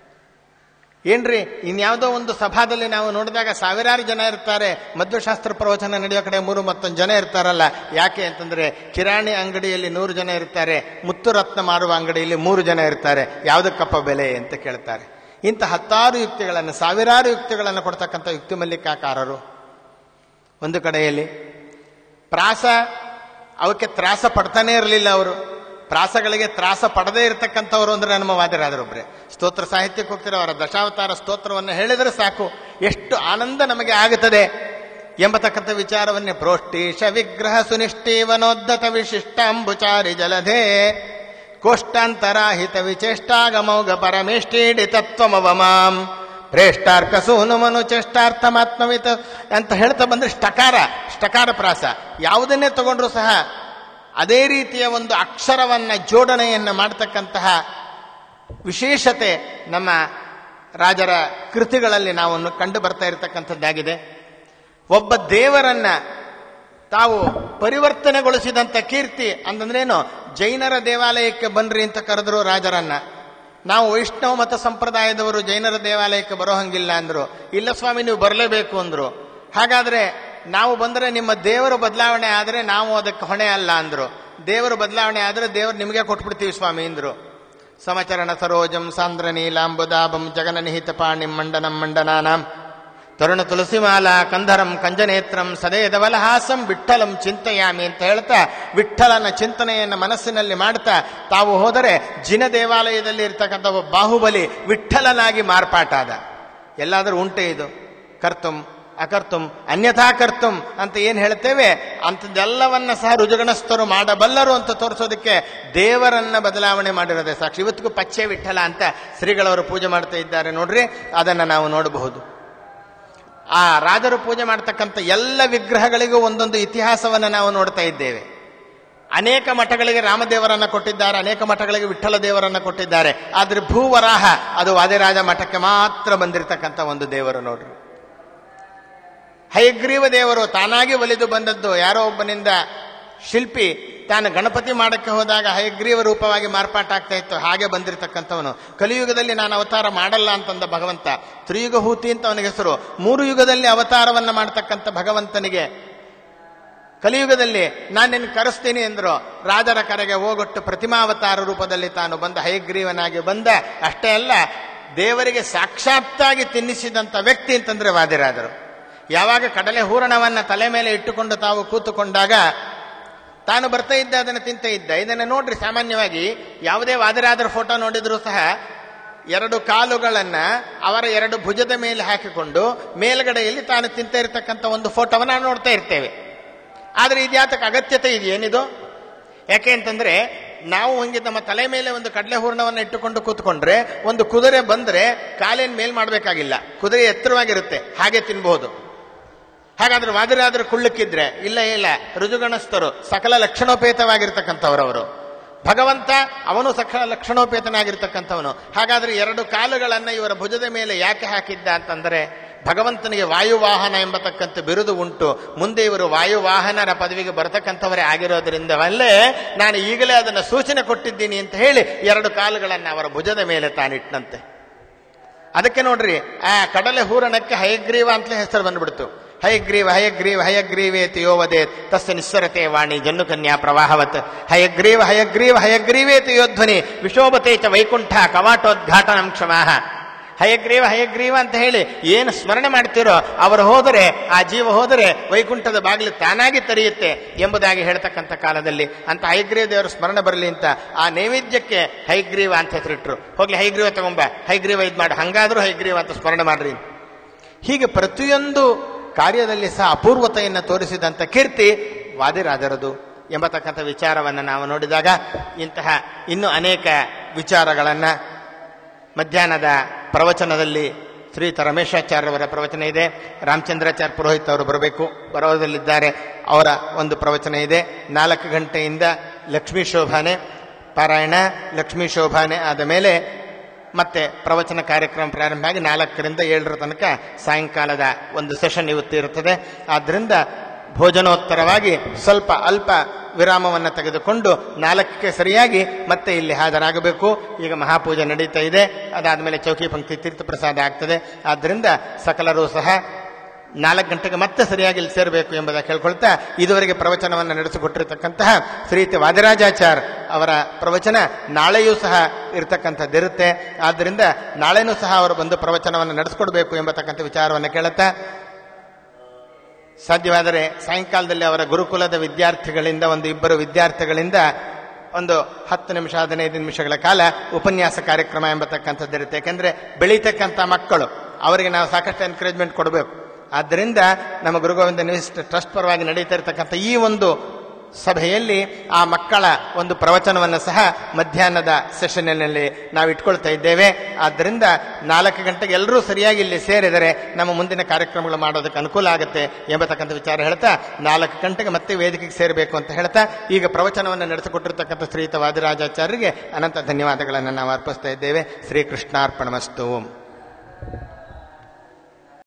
ಏನ್ರಿ ಇನ್ಯಾವುದೋ ಒಂದು ಸಭಾದಲ್ಲಿ ನಾವು ನೋಡಿದಾಗ ಸಾವಿರಾರು ಜನ ಇರ್ತಾರೆ ಮಧ್ವಶಾಸ್ತ್ರ ಪ್ರವಚನ ನಡೆಯೋ ಕಡೆ ಮೂರು ಮತ್ತೊಂದು ಜನ ಇರ್ತಾರಲ್ಲ ಯಾಕೆ ಅಂತಂದ್ರೆ ಕಿರಾಣಿ ಅಂಗಡಿಯಲ್ಲಿ ನೂರು ಜನ ಇರ್ತಾರೆ ಮುತ್ತು ರತ್ನ ಮಾರುವ ಅಂಗಡಿಯಲ್ಲಿ ಮೂರು ಜನ ಇರ್ತಾರೆ ಯಾವುದಕ್ಕಪ್ಪ ಬೆಲೆ ಅಂತ ಕೇಳ್ತಾರೆ ಇಂಥ ಹತ್ತಾರು ಯುಕ್ತಿಗಳನ್ನು ಸಾವಿರಾರು ಯುಕ್ತಿಗಳನ್ನು ಕೊಡ್ತಕ್ಕಂಥ ಯುಕ್ತಿ ಮಲ್ಲಿಕಾಕಾರರು ಒಂದು ಕಡೆಯಲ್ಲಿ ಪ್ರಾಸ ಅವಕ್ಕೆ ತ್ರಾಸ ಪಡ್ತಾನೆ ಇರಲಿಲ್ಲ ಅವರು ಪ್ರಾಸಗಳಿಗೆ ತ್ರಾಸ ಪಡದೇ ಇರತಕ್ಕಂಥವ್ರು ಅಂದ್ರೆ ನಮ್ಮ ವಾದಿರಾದರೊಬ್ರೆ ಸ್ತೋತ್ರ ಸಾಹಿತ್ಯಕ್ಕೆ ಹೋಗ್ತಾರೆ ಅವರ ದಶಾವತಾರ ಸ್ತೋತ್ರವನ್ನು ಹೇಳಿದರೆ ಸಾಕು ಎಷ್ಟು ಆನಂದ ನಮಗೆ ಆಗುತ್ತದೆ ಎಂಬತಕ್ಕಂಥ ವಿಚಾರವನ್ನೇ ಪ್ರೋಷ್ಟೀಶ ವಿಗ್ರಹ ಸುನಿಷ್ಠೀವನೋದ್ದತ ವಿಶಿಷ್ಟಾಂಬುಚಾರಿ ಜಲಧೇ ಕೋಷ್ಟಾಂತರಾಹಿತ ವಿಚೇಷ್ಟಾಗಮೌಗ ಪರಮೇಷ್ಟೀಡಿ ತತ್ವಮವಮಾಂ ಪ್ರೇಷ್ಟಾರ್ಕ ಸೂನುಮನು ಚೇಷ್ಟಾರ್ಥಮಾತ್ಮವಿತ ಅಂತ ಹೇಳ್ತಾ ಬಂದ್ರೆ ಷ್ಟಕಾರ ಷ್ಟಕಾರ ಪ್ರಾಸ ಯಾವುದನ್ನೇ ತಗೊಂಡ್ರು ಸಹ ಅದೇ ರೀತಿಯ ಒಂದು ಅಕ್ಷರವನ್ನ ಜೋಡಣೆಯನ್ನು ಮಾಡತಕ್ಕಂತಹ ವಿಶೇಷತೆ ನಮ್ಮ ರಾಜರ ಕೃತಿಗಳಲ್ಲಿ ನಾವು ಕಂಡು ಬರ್ತಾ ಇರತಕ್ಕಂಥದ್ದಾಗಿದೆ ಒಬ್ಬ ದೇವರನ್ನ ತಾವು ಪರಿವರ್ತನೆಗೊಳಿಸಿದಂಥ ಕೀರ್ತಿ ಅಂತಂದ್ರೇನು ಜೈನರ ದೇವಾಲಯಕ್ಕೆ ಬನ್ರಿ ಅಂತ ಕರೆದ್ರು ರಾಜರನ್ನ ನಾವು ವೈಷ್ಣವ ಮತ ಸಂಪ್ರದಾಯದವರು ಜೈನರ ದೇವಾಲಯಕ್ಕೆ ಬರೋ ಹಂಗಿಲ್ಲ ಅಂದ್ರು ಇಲ್ಲ ಸ್ವಾಮಿ ನೀವು ಬರಲೇಬೇಕು ಅಂದ್ರು ಹಾಗಾದ್ರೆ ನಾವು ಬಂದರೆ ನಿಮ್ಮ ದೇವರು ಬದಲಾವಣೆ ಆದರೆ ನಾವು ಅದಕ್ಕೆ ಹೊಣೆ ಅಲ್ಲ ಅಂದ್ರು ದೇವರು ಬದಲಾವಣೆ ಆದರೆ ದೇವರು ನಿಮಗೆ ಕೊಟ್ಬಿಡ್ತೀವಿ ಸ್ವಾಮಿ ಅಂದ್ರು ಸಮಚರಣ ಸರೋಜಂ ಸಾಂದ್ರ ನೀಲಾಂಬುದಾಭಂ ಜಗನ ನಿಹಿತ ಪಾಣಿಂ ಮಂಡನಂ ಮಂಡನಾನಾಂ ತರುಣ ತುಳಸಿಮಾಲ ಕಂಧರಂ ಕಂಜನೇತ್ರಂ ಸದೇದವಲಹಾಸಂ ವಿಠಲಂ ಚಿಂತೆಯಾಮಿ ಅಂತ ಹೇಳ್ತಾ ವಿಠಲನ ಚಿಂತನೆಯನ್ನು ಮನಸ್ಸಿನಲ್ಲಿ ಮಾಡ್ತಾ ತಾವು ಹೋದರೆ ಜಿನ ದೇವಾಲಯದಲ್ಲಿ ಇರ್ತಕ್ಕಂಥ ಒಬ್ಬ ಬಾಹುಬಲಿ ವಿಠಲನಾಗಿ ಮಾರ್ಪಾಟಾದ ಎಲ್ಲಾದರೂ ಉಂಟೆ ಇದು ಕರ್ತುಂ ಅಕರ್ತುಂ ಅನ್ಯಥಾ ಕರ್ತುಂ ಅಂತ ಏನು ಹೇಳ್ತೇವೆ ಅಂಥದ್ದೆಲ್ಲವನ್ನ ಸಹ ರುಜುಗಣಸ್ಥರು ಮಾಡಬಲ್ಲರು ಅಂತ ತೋರಿಸೋದಕ್ಕೆ ದೇವರನ್ನ ಬದಲಾವಣೆ ಮಾಡಿರೋದೆ ಸಾಕ್ಷಿ ಇವತ್ತಿಗೂ ಪಚ್ಚೆ ವಿಠಲ ಅಂತ ಶ್ರೀಗಳವರು ಪೂಜೆ ಮಾಡ್ತಾ ಇದ್ದಾರೆ ನೋಡ್ರಿ ಅದನ್ನು ನಾವು ನೋಡಬಹುದು ಆ ರಾಜರು ಪೂಜೆ ಮಾಡ್ತಕ್ಕಂಥ ಎಲ್ಲ ವಿಗ್ರಹಗಳಿಗೂ ಒಂದೊಂದು ಇತಿಹಾಸವನ್ನು ನಾವು ನೋಡ್ತಾ ಇದ್ದೇವೆ ಅನೇಕ ಮಠಗಳಿಗೆ ರಾಮದೇವರನ್ನ ಕೊಟ್ಟಿದ್ದಾರೆ ಅನೇಕ ಮಠಗಳಿಗೆ ವಿಠಲ ದೇವರನ್ನ ಕೊಟ್ಟಿದ್ದಾರೆ ಆದ್ರೆ ಭೂವರಾಹ ಅದು ವಾದಿರಾಜ ಮಠಕ್ಕೆ ಮಾತ್ರ ಬಂದಿರತಕ್ಕಂಥ ಒಂದು ದೇವರು ನೋಡ್ರಿ ಹಯಗ್ರೀವ ದೇವರು ತಾನಾಗಿ ಒಲಿದು ಬಂದದ್ದು ಯಾರೋ ಒಬ್ಬನಿಂದ ಶಿಲ್ಪಿ ತಾನು ಗಣಪತಿ ಮಾಡಕ್ಕೆ ಹೋದಾಗ ಹಯಗ್ರೀವ ರೂಪವಾಗಿ ಮಾರ್ಪಾಟಾಗ್ತಾ ಇತ್ತು ಹಾಗೆ ಬಂದಿರತಕ್ಕಂಥವನು ಕಲಿಯುಗದಲ್ಲಿ ನಾನು ಅವತಾರ ಮಾಡಲ್ಲ ಅಂತಂದ ಭಗವಂತ ತ್ರಿಯುಗ ಹೂತಿ ಅಂತ ಅವನಿಗೆ ಹೆಸರು ಮೂರು ಯುಗದಲ್ಲಿ ಅವತಾರವನ್ನ ಮಾಡ್ತಕ್ಕಂಥ ಭಗವಂತನಿಗೆ ಕಲಿಯುಗದಲ್ಲಿ ನಾನು ನಿನ್ನ ಕರೆಸ್ತೀನಿ ಎಂದ್ರು ರಾಜರ ಕರೆಗೆ ಹೋಗೊಟ್ಟು ಪ್ರತಿಮಾವತಾರ ರೂಪದಲ್ಲಿ ತಾನು ಬಂದ ಹಯಗ್ರೀವನಾಗಿ ಬಂದ ಅಷ್ಟೇ ಅಲ್ಲ ದೇವರಿಗೆ ಸಾಕ್ಷಾತ್ತಾಗಿ ತಿನ್ನಿಸಿದಂಥ ವ್ಯಕ್ತಿ ಅಂತಂದ್ರೆ ವಾದಿರಾದರು ಯಾವಾಗ ಕಡಲೆ ಹೂರಣವನ್ನ ತಲೆ ಮೇಲೆ ಇಟ್ಟುಕೊಂಡು ತಾವು ಕೂತುಕೊಂಡಾಗ ತಾನು ಬರ್ತಾ ಇದ್ದ ಅದನ್ನು ತಿಂತ ಇದ್ದ ಇದನ್ನು ನೋಡ್ರಿ ಸಾಮಾನ್ಯವಾಗಿ ಯಾವುದೇ ವಾದಿರಾದರ ಫೋಟೋ ನೋಡಿದ್ರು ಸಹ ಎರಡು ಕಾಲುಗಳನ್ನ ಅವರ ಎರಡು ಭುಜದ ಮೇಲೆ ಹಾಕಿಕೊಂಡು ಮೇಲ್ಗಡೆಯಲ್ಲಿ ತಾನು ತಿಂತ ಇರತಕ್ಕಂಥ ಒಂದು ಫೋಟೋವನ್ನು ನಾವು ನೋಡ್ತಾ ಇರ್ತೇವೆ ಆದರೆ ಇದ್ಯಾತಕ್ಕೆ ಅಗತ್ಯತೆ ಇದೆಯೇನಿದು ಯಾಕೆ ಅಂತಂದ್ರೆ ನಾವು ಹಂಗೆ ನಮ್ಮ ತಲೆ ಮೇಲೆ ಒಂದು ಕಡಲೆ ಹೂರ್ಣವನ್ನು ಇಟ್ಟುಕೊಂಡು ಕೂತ್ಕೊಂಡ್ರೆ ಒಂದು ಕುದುರೆ ಬಂದ್ರೆ ಕಾಲಿನ ಮೇಲ್ ಮಾಡಬೇಕಾಗಿಲ್ಲ ಕುದುರೆ ಎತ್ತರವಾಗಿರುತ್ತೆ ಹಾಗೆ ತಿನ್ಬಹುದು ಹಾಗಾದ್ರೆ ವಾದಿರಾದ್ರೆ ಕುಳ್ಳಕ್ಕಿದ್ರೆ ಇಲ್ಲ ಇಲ್ಲ ರುಜುಗಣಸ್ಥರು ಸಕಲ ಲಕ್ಷಣೋಪೇತವಾಗಿರ್ತಕ್ಕಂಥವರವರು ಭಗವಂತ ಅವನು ಸಕಲ ಲಕ್ಷಣೋಪೇತನಾಗಿರ್ತಕ್ಕಂಥವನು ಹಾಗಾದ್ರೆ ಎರಡು ಕಾಲುಗಳನ್ನ ಇವರ ಭುಜದ ಮೇಲೆ ಯಾಕೆ ಹಾಕಿದ್ದ ಅಂತಂದರೆ ಭಗವಂತನಿಗೆ ವಾಯುವಾಹನ ಎಂಬತಕ್ಕಂಥ ಬಿರುದು ಉಂಟು ಮುಂದೆ ಇವರು ವಾಯುವಾಹನರ ಪದವಿಗೆ ಬರತಕ್ಕಂಥವರೇ ಆಗಿರೋದ್ರಿಂದವಲ್ಲೇ ನಾನು ಈಗಲೇ ಅದನ್ನು ಸೂಚನೆ ಕೊಟ್ಟಿದ್ದೀನಿ ಅಂತ ಹೇಳಿ ಎರಡು ಕಾಲುಗಳನ್ನು ಅವರ ಭುಜದ ಮೇಲೆ ತಾನಿಟ್ಟಂತೆ ಅದಕ್ಕೆ ನೋಡ್ರಿ ಆ ಕಡಲೆ ಹೂರಣಕ್ಕೆ ಹಯಗ್ರೀವ ಅಂತಲೇ ಹೆಸರು ಬಂದ್ಬಿಡ್ತು ಹಯಗ್ರೀವ ಹಯಗ್ರೀವ ಹಯಗ್ರೀವೇತಿ ಯೋವದೇತ್ ತಸ್ಯ ನಿಸ್ಸರತೆ ವಾಣಿ ಜನ್ನು ಕನ್ಯಾ ಪ್ರವಾಹವತ್ ಹಯಗ್ರೀವ ಹಯಗ್ರೀವ ಹಯಗ್ರೀವೇತಿ ಯೋಧ್ವನಿ ವಿಶೋಭತೆ ಚ ವೈಕುಂಠ ಕವಾಟೋದ್ಘಾಟನಂ ಕ್ಷಮಾಹ ಹಯಗ್ರೀವ ಹಯಗ್ರೀವ ಅಂತ ಹೇಳಿ ಏನು ಸ್ಮರಣೆ ಮಾಡ್ತೀರೋ ಅವರು ಹೋದರೆ ಆ ಜೀವ ಹೋದರೆ ವೈಕುಂಠದ ಬಾಗಿಲು ತಾನಾಗಿ ತೆರೆಯುತ್ತೆ ಎಂಬುದಾಗಿ ಹೇಳ್ತಕ್ಕಂಥ ಕಾಲದಲ್ಲಿ ಅಂತ ಹೈಗ್ರೀವ ದೇವರ ಸ್ಮರಣೆ ಬರಲಿ ಅಂತ ಆ ನೈವೇದ್ಯಕ್ಕೆ ಹೈಗ್ರೀವ ಅಂತ ಹೆಸರಿಟ್ರು ಹೋಗ್ಲಿ ಹೈಗ್ರೀವ ತಗೊಂಬ ಹೈಗ್ರೀವ ಇದು ಮಾಡಿ ಹಂಗಾದ್ರೂ ಹೈಗ್ರೀವ ಅಂತ ಸ್ಮರಣೆ ಮಾಡ್ರಿ ಹೀಗೆ ಪ್ರತಿಯೊಂದು ಕಾರ್ಯದಲ್ಲಿ ಸಹ ಅಪೂರ್ವತೆಯನ್ನು ತೋರಿಸಿದಂಥ ಕೀರ್ತಿ ವಾದಿರಾಜರದು ಎಂಬತಕ್ಕಂಥ ವಿಚಾರವನ್ನು ನಾವು ನೋಡಿದಾಗ ಇಂತಹ ಇನ್ನೂ ಅನೇಕ ವಿಚಾರಗಳನ್ನು ಮಧ್ಯಾಹ್ನದ ಪ್ರವಚನದಲ್ಲಿ ಶ್ರೀಯುತ ರಮೇಶಾಚಾರ್ಯವರ ಪ್ರವಚನ ಇದೆ ರಾಮಚಂದ್ರಾಚಾರ್ಯ ಪುರೋಹಿತ್ ಅವರು ಬರಬೇಕು ಬರೋದಲ್ಲಿದ್ದಾರೆ ಅವರ ಒಂದು ಪ್ರವಚನ ಇದೆ ನಾಲ್ಕು ಗಂಟೆಯಿಂದ ಲಕ್ಷ್ಮೀ ಶೋಭಾನೆ ಪಾರಾಯಣ ಲಕ್ಷ್ಮೀ ಶೋಭಾನೆ ಆದ ಮೇಲೆ ಮತ್ತೆ ಪ್ರವಚನ ಕಾರ್ಯಕ್ರಮ ಪ್ರಾರಂಭ ಆಗಿ ನಾಲ್ಕರಿಂದ ಏಳರ ತನಕ ಸಾಯಂಕಾಲದ ಒಂದು ಸೆಷನ್ ಇವತ್ತು ಇರುತ್ತದೆ ಆದ್ದರಿಂದ ಭೋಜನೋತ್ತರವಾಗಿ ಸ್ವಲ್ಪ ಅಲ್ಪ ವಿರಾಮವನ್ನು ತೆಗೆದುಕೊಂಡು ನಾಲ್ಕಕ್ಕೆ ಸರಿಯಾಗಿ ಮತ್ತೆ ಇಲ್ಲಿ ಹಾಜರಾಗಬೇಕು ಈಗ ಮಹಾಪೂಜೆ ನಡೀತಾ ಇದೆ ಅದಾದಮೇಲೆ ಚೌಕಿ ಪಂಕ್ತಿ ತೀರ್ಥ ಪ್ರಸಾದ ಆಗ್ತದೆ ಆದ್ದರಿಂದ ಸಕಲರು ಸಹ ನಾಲ್ಕು ಗಂಟೆಗೆ ಮತ್ತೆ ಸರಿಯಾಗಿ ಇಲ್ಲಿ ಸೇರಬೇಕು ಎಂಬುದಾಗಿ ಕೇಳ್ಕೊಳ್ತಾ ಇದುವರೆಗೆ ಪ್ರವಚನವನ್ನು ನಡೆಸಿಕೊಟ್ಟಿರತಕ್ಕಂತಹ ಶ್ರೀಯುತ ವಾದಿರಾಜಾಚಾರ್ ಅವರ ಪ್ರವಚನ ನಾಳೆಯೂ ಸಹ ಇರತಕ್ಕಂಥದ್ದಿರುತ್ತೆ ಆದ್ದರಿಂದ ನಾಳೆನೂ ಸಹ ಅವರು ಬಂದು ಪ್ರವಚನವನ್ನು ನಡೆಸಿಕೊಡ್ಬೇಕು ಎಂಬತಕ್ಕಂಥ ವಿಚಾರವನ್ನು ಕೇಳುತ್ತಾ ಸಾಧ್ಯವಾದರೆ ಸಾಯಂಕಾಲದಲ್ಲಿ ಅವರ ಗುರುಕುಲದ ವಿದ್ಯಾರ್ಥಿಗಳಿಂದ ಒಂದು ಇಬ್ಬರು ವಿದ್ಯಾರ್ಥಿಗಳಿಂದ ಒಂದು ಹತ್ತು ನಿಮಿಷ ಹದಿನೈದು ನಿಮಿಷಗಳ ಕಾಲ ಉಪನ್ಯಾಸ ಕಾರ್ಯಕ್ರಮ ಎಂಬತಕ್ಕಂಥದ್ದಿರುತ್ತೆ ಯಾಕೆಂದ್ರೆ ಬೆಳೀತಕ್ಕಂಥ ಮಕ್ಕಳು ಅವರಿಗೆ ನಾವು ಸಾಕಷ್ಟು ಎನ್ಕರೇಜ್ಮೆಂಟ್ ಕೊಡಬೇಕು ಆದ್ದರಿಂದ ನಮ್ಮ ಗುರುಗೋವಿಂದ ನ್ಯೂಸ್ ಟ್ರಸ್ಟ್ ಪರವಾಗಿ ನಡೀತಾ ಇರತಕ್ಕಂಥ ಈ ಒಂದು ಸಭೆಯಲ್ಲಿ ಆ ಮಕ್ಕಳ ಒಂದು ಪ್ರವಚನವನ್ನು ಸಹ ಮಧ್ಯಾಹ್ನದ ಸೆಷನ್ನಲ್ಲಿ ನಾವು ಇಟ್ಕೊಳ್ತಾ ಇದ್ದೇವೆ ಆದ್ದರಿಂದ ನಾಲ್ಕು ಗಂಟೆಗೆ ಎಲ್ಲರೂ ಸರಿಯಾಗಿ ಇಲ್ಲಿ ಸೇರಿದರೆ ನಮ್ಮ ಮುಂದಿನ ಕಾರ್ಯಕ್ರಮಗಳು ಮಾಡೋದಕ್ಕೆ ಅನುಕೂಲ ಆಗುತ್ತೆ ಎಂಬತಕ್ಕಂಥ ವಿಚಾರ ಹೇಳ್ತಾ ನಾಲ್ಕು ಗಂಟೆಗೆ ಮತ್ತೆ ವೇದಿಕೆಗೆ ಸೇರಬೇಕು ಅಂತ ಹೇಳ್ತಾ ಈಗ ಪ್ರವಚನವನ್ನು ನಡೆಸಿಕೊಟ್ಟಿರ್ತಕ್ಕಂಥ ಶ್ರೀಯುತ ವಾದಿರಾಜಾಚಾರ್ಯರಿಗೆ ಅನಂತ ಧನ್ಯವಾದಗಳನ್ನು ನಾವು ಅರ್ಪಿಸ್ತಾ ಇದ್ದೇವೆ ಶ್ರೀಕೃಷ್ಣಾರ್ಪಣಮಸ್ತು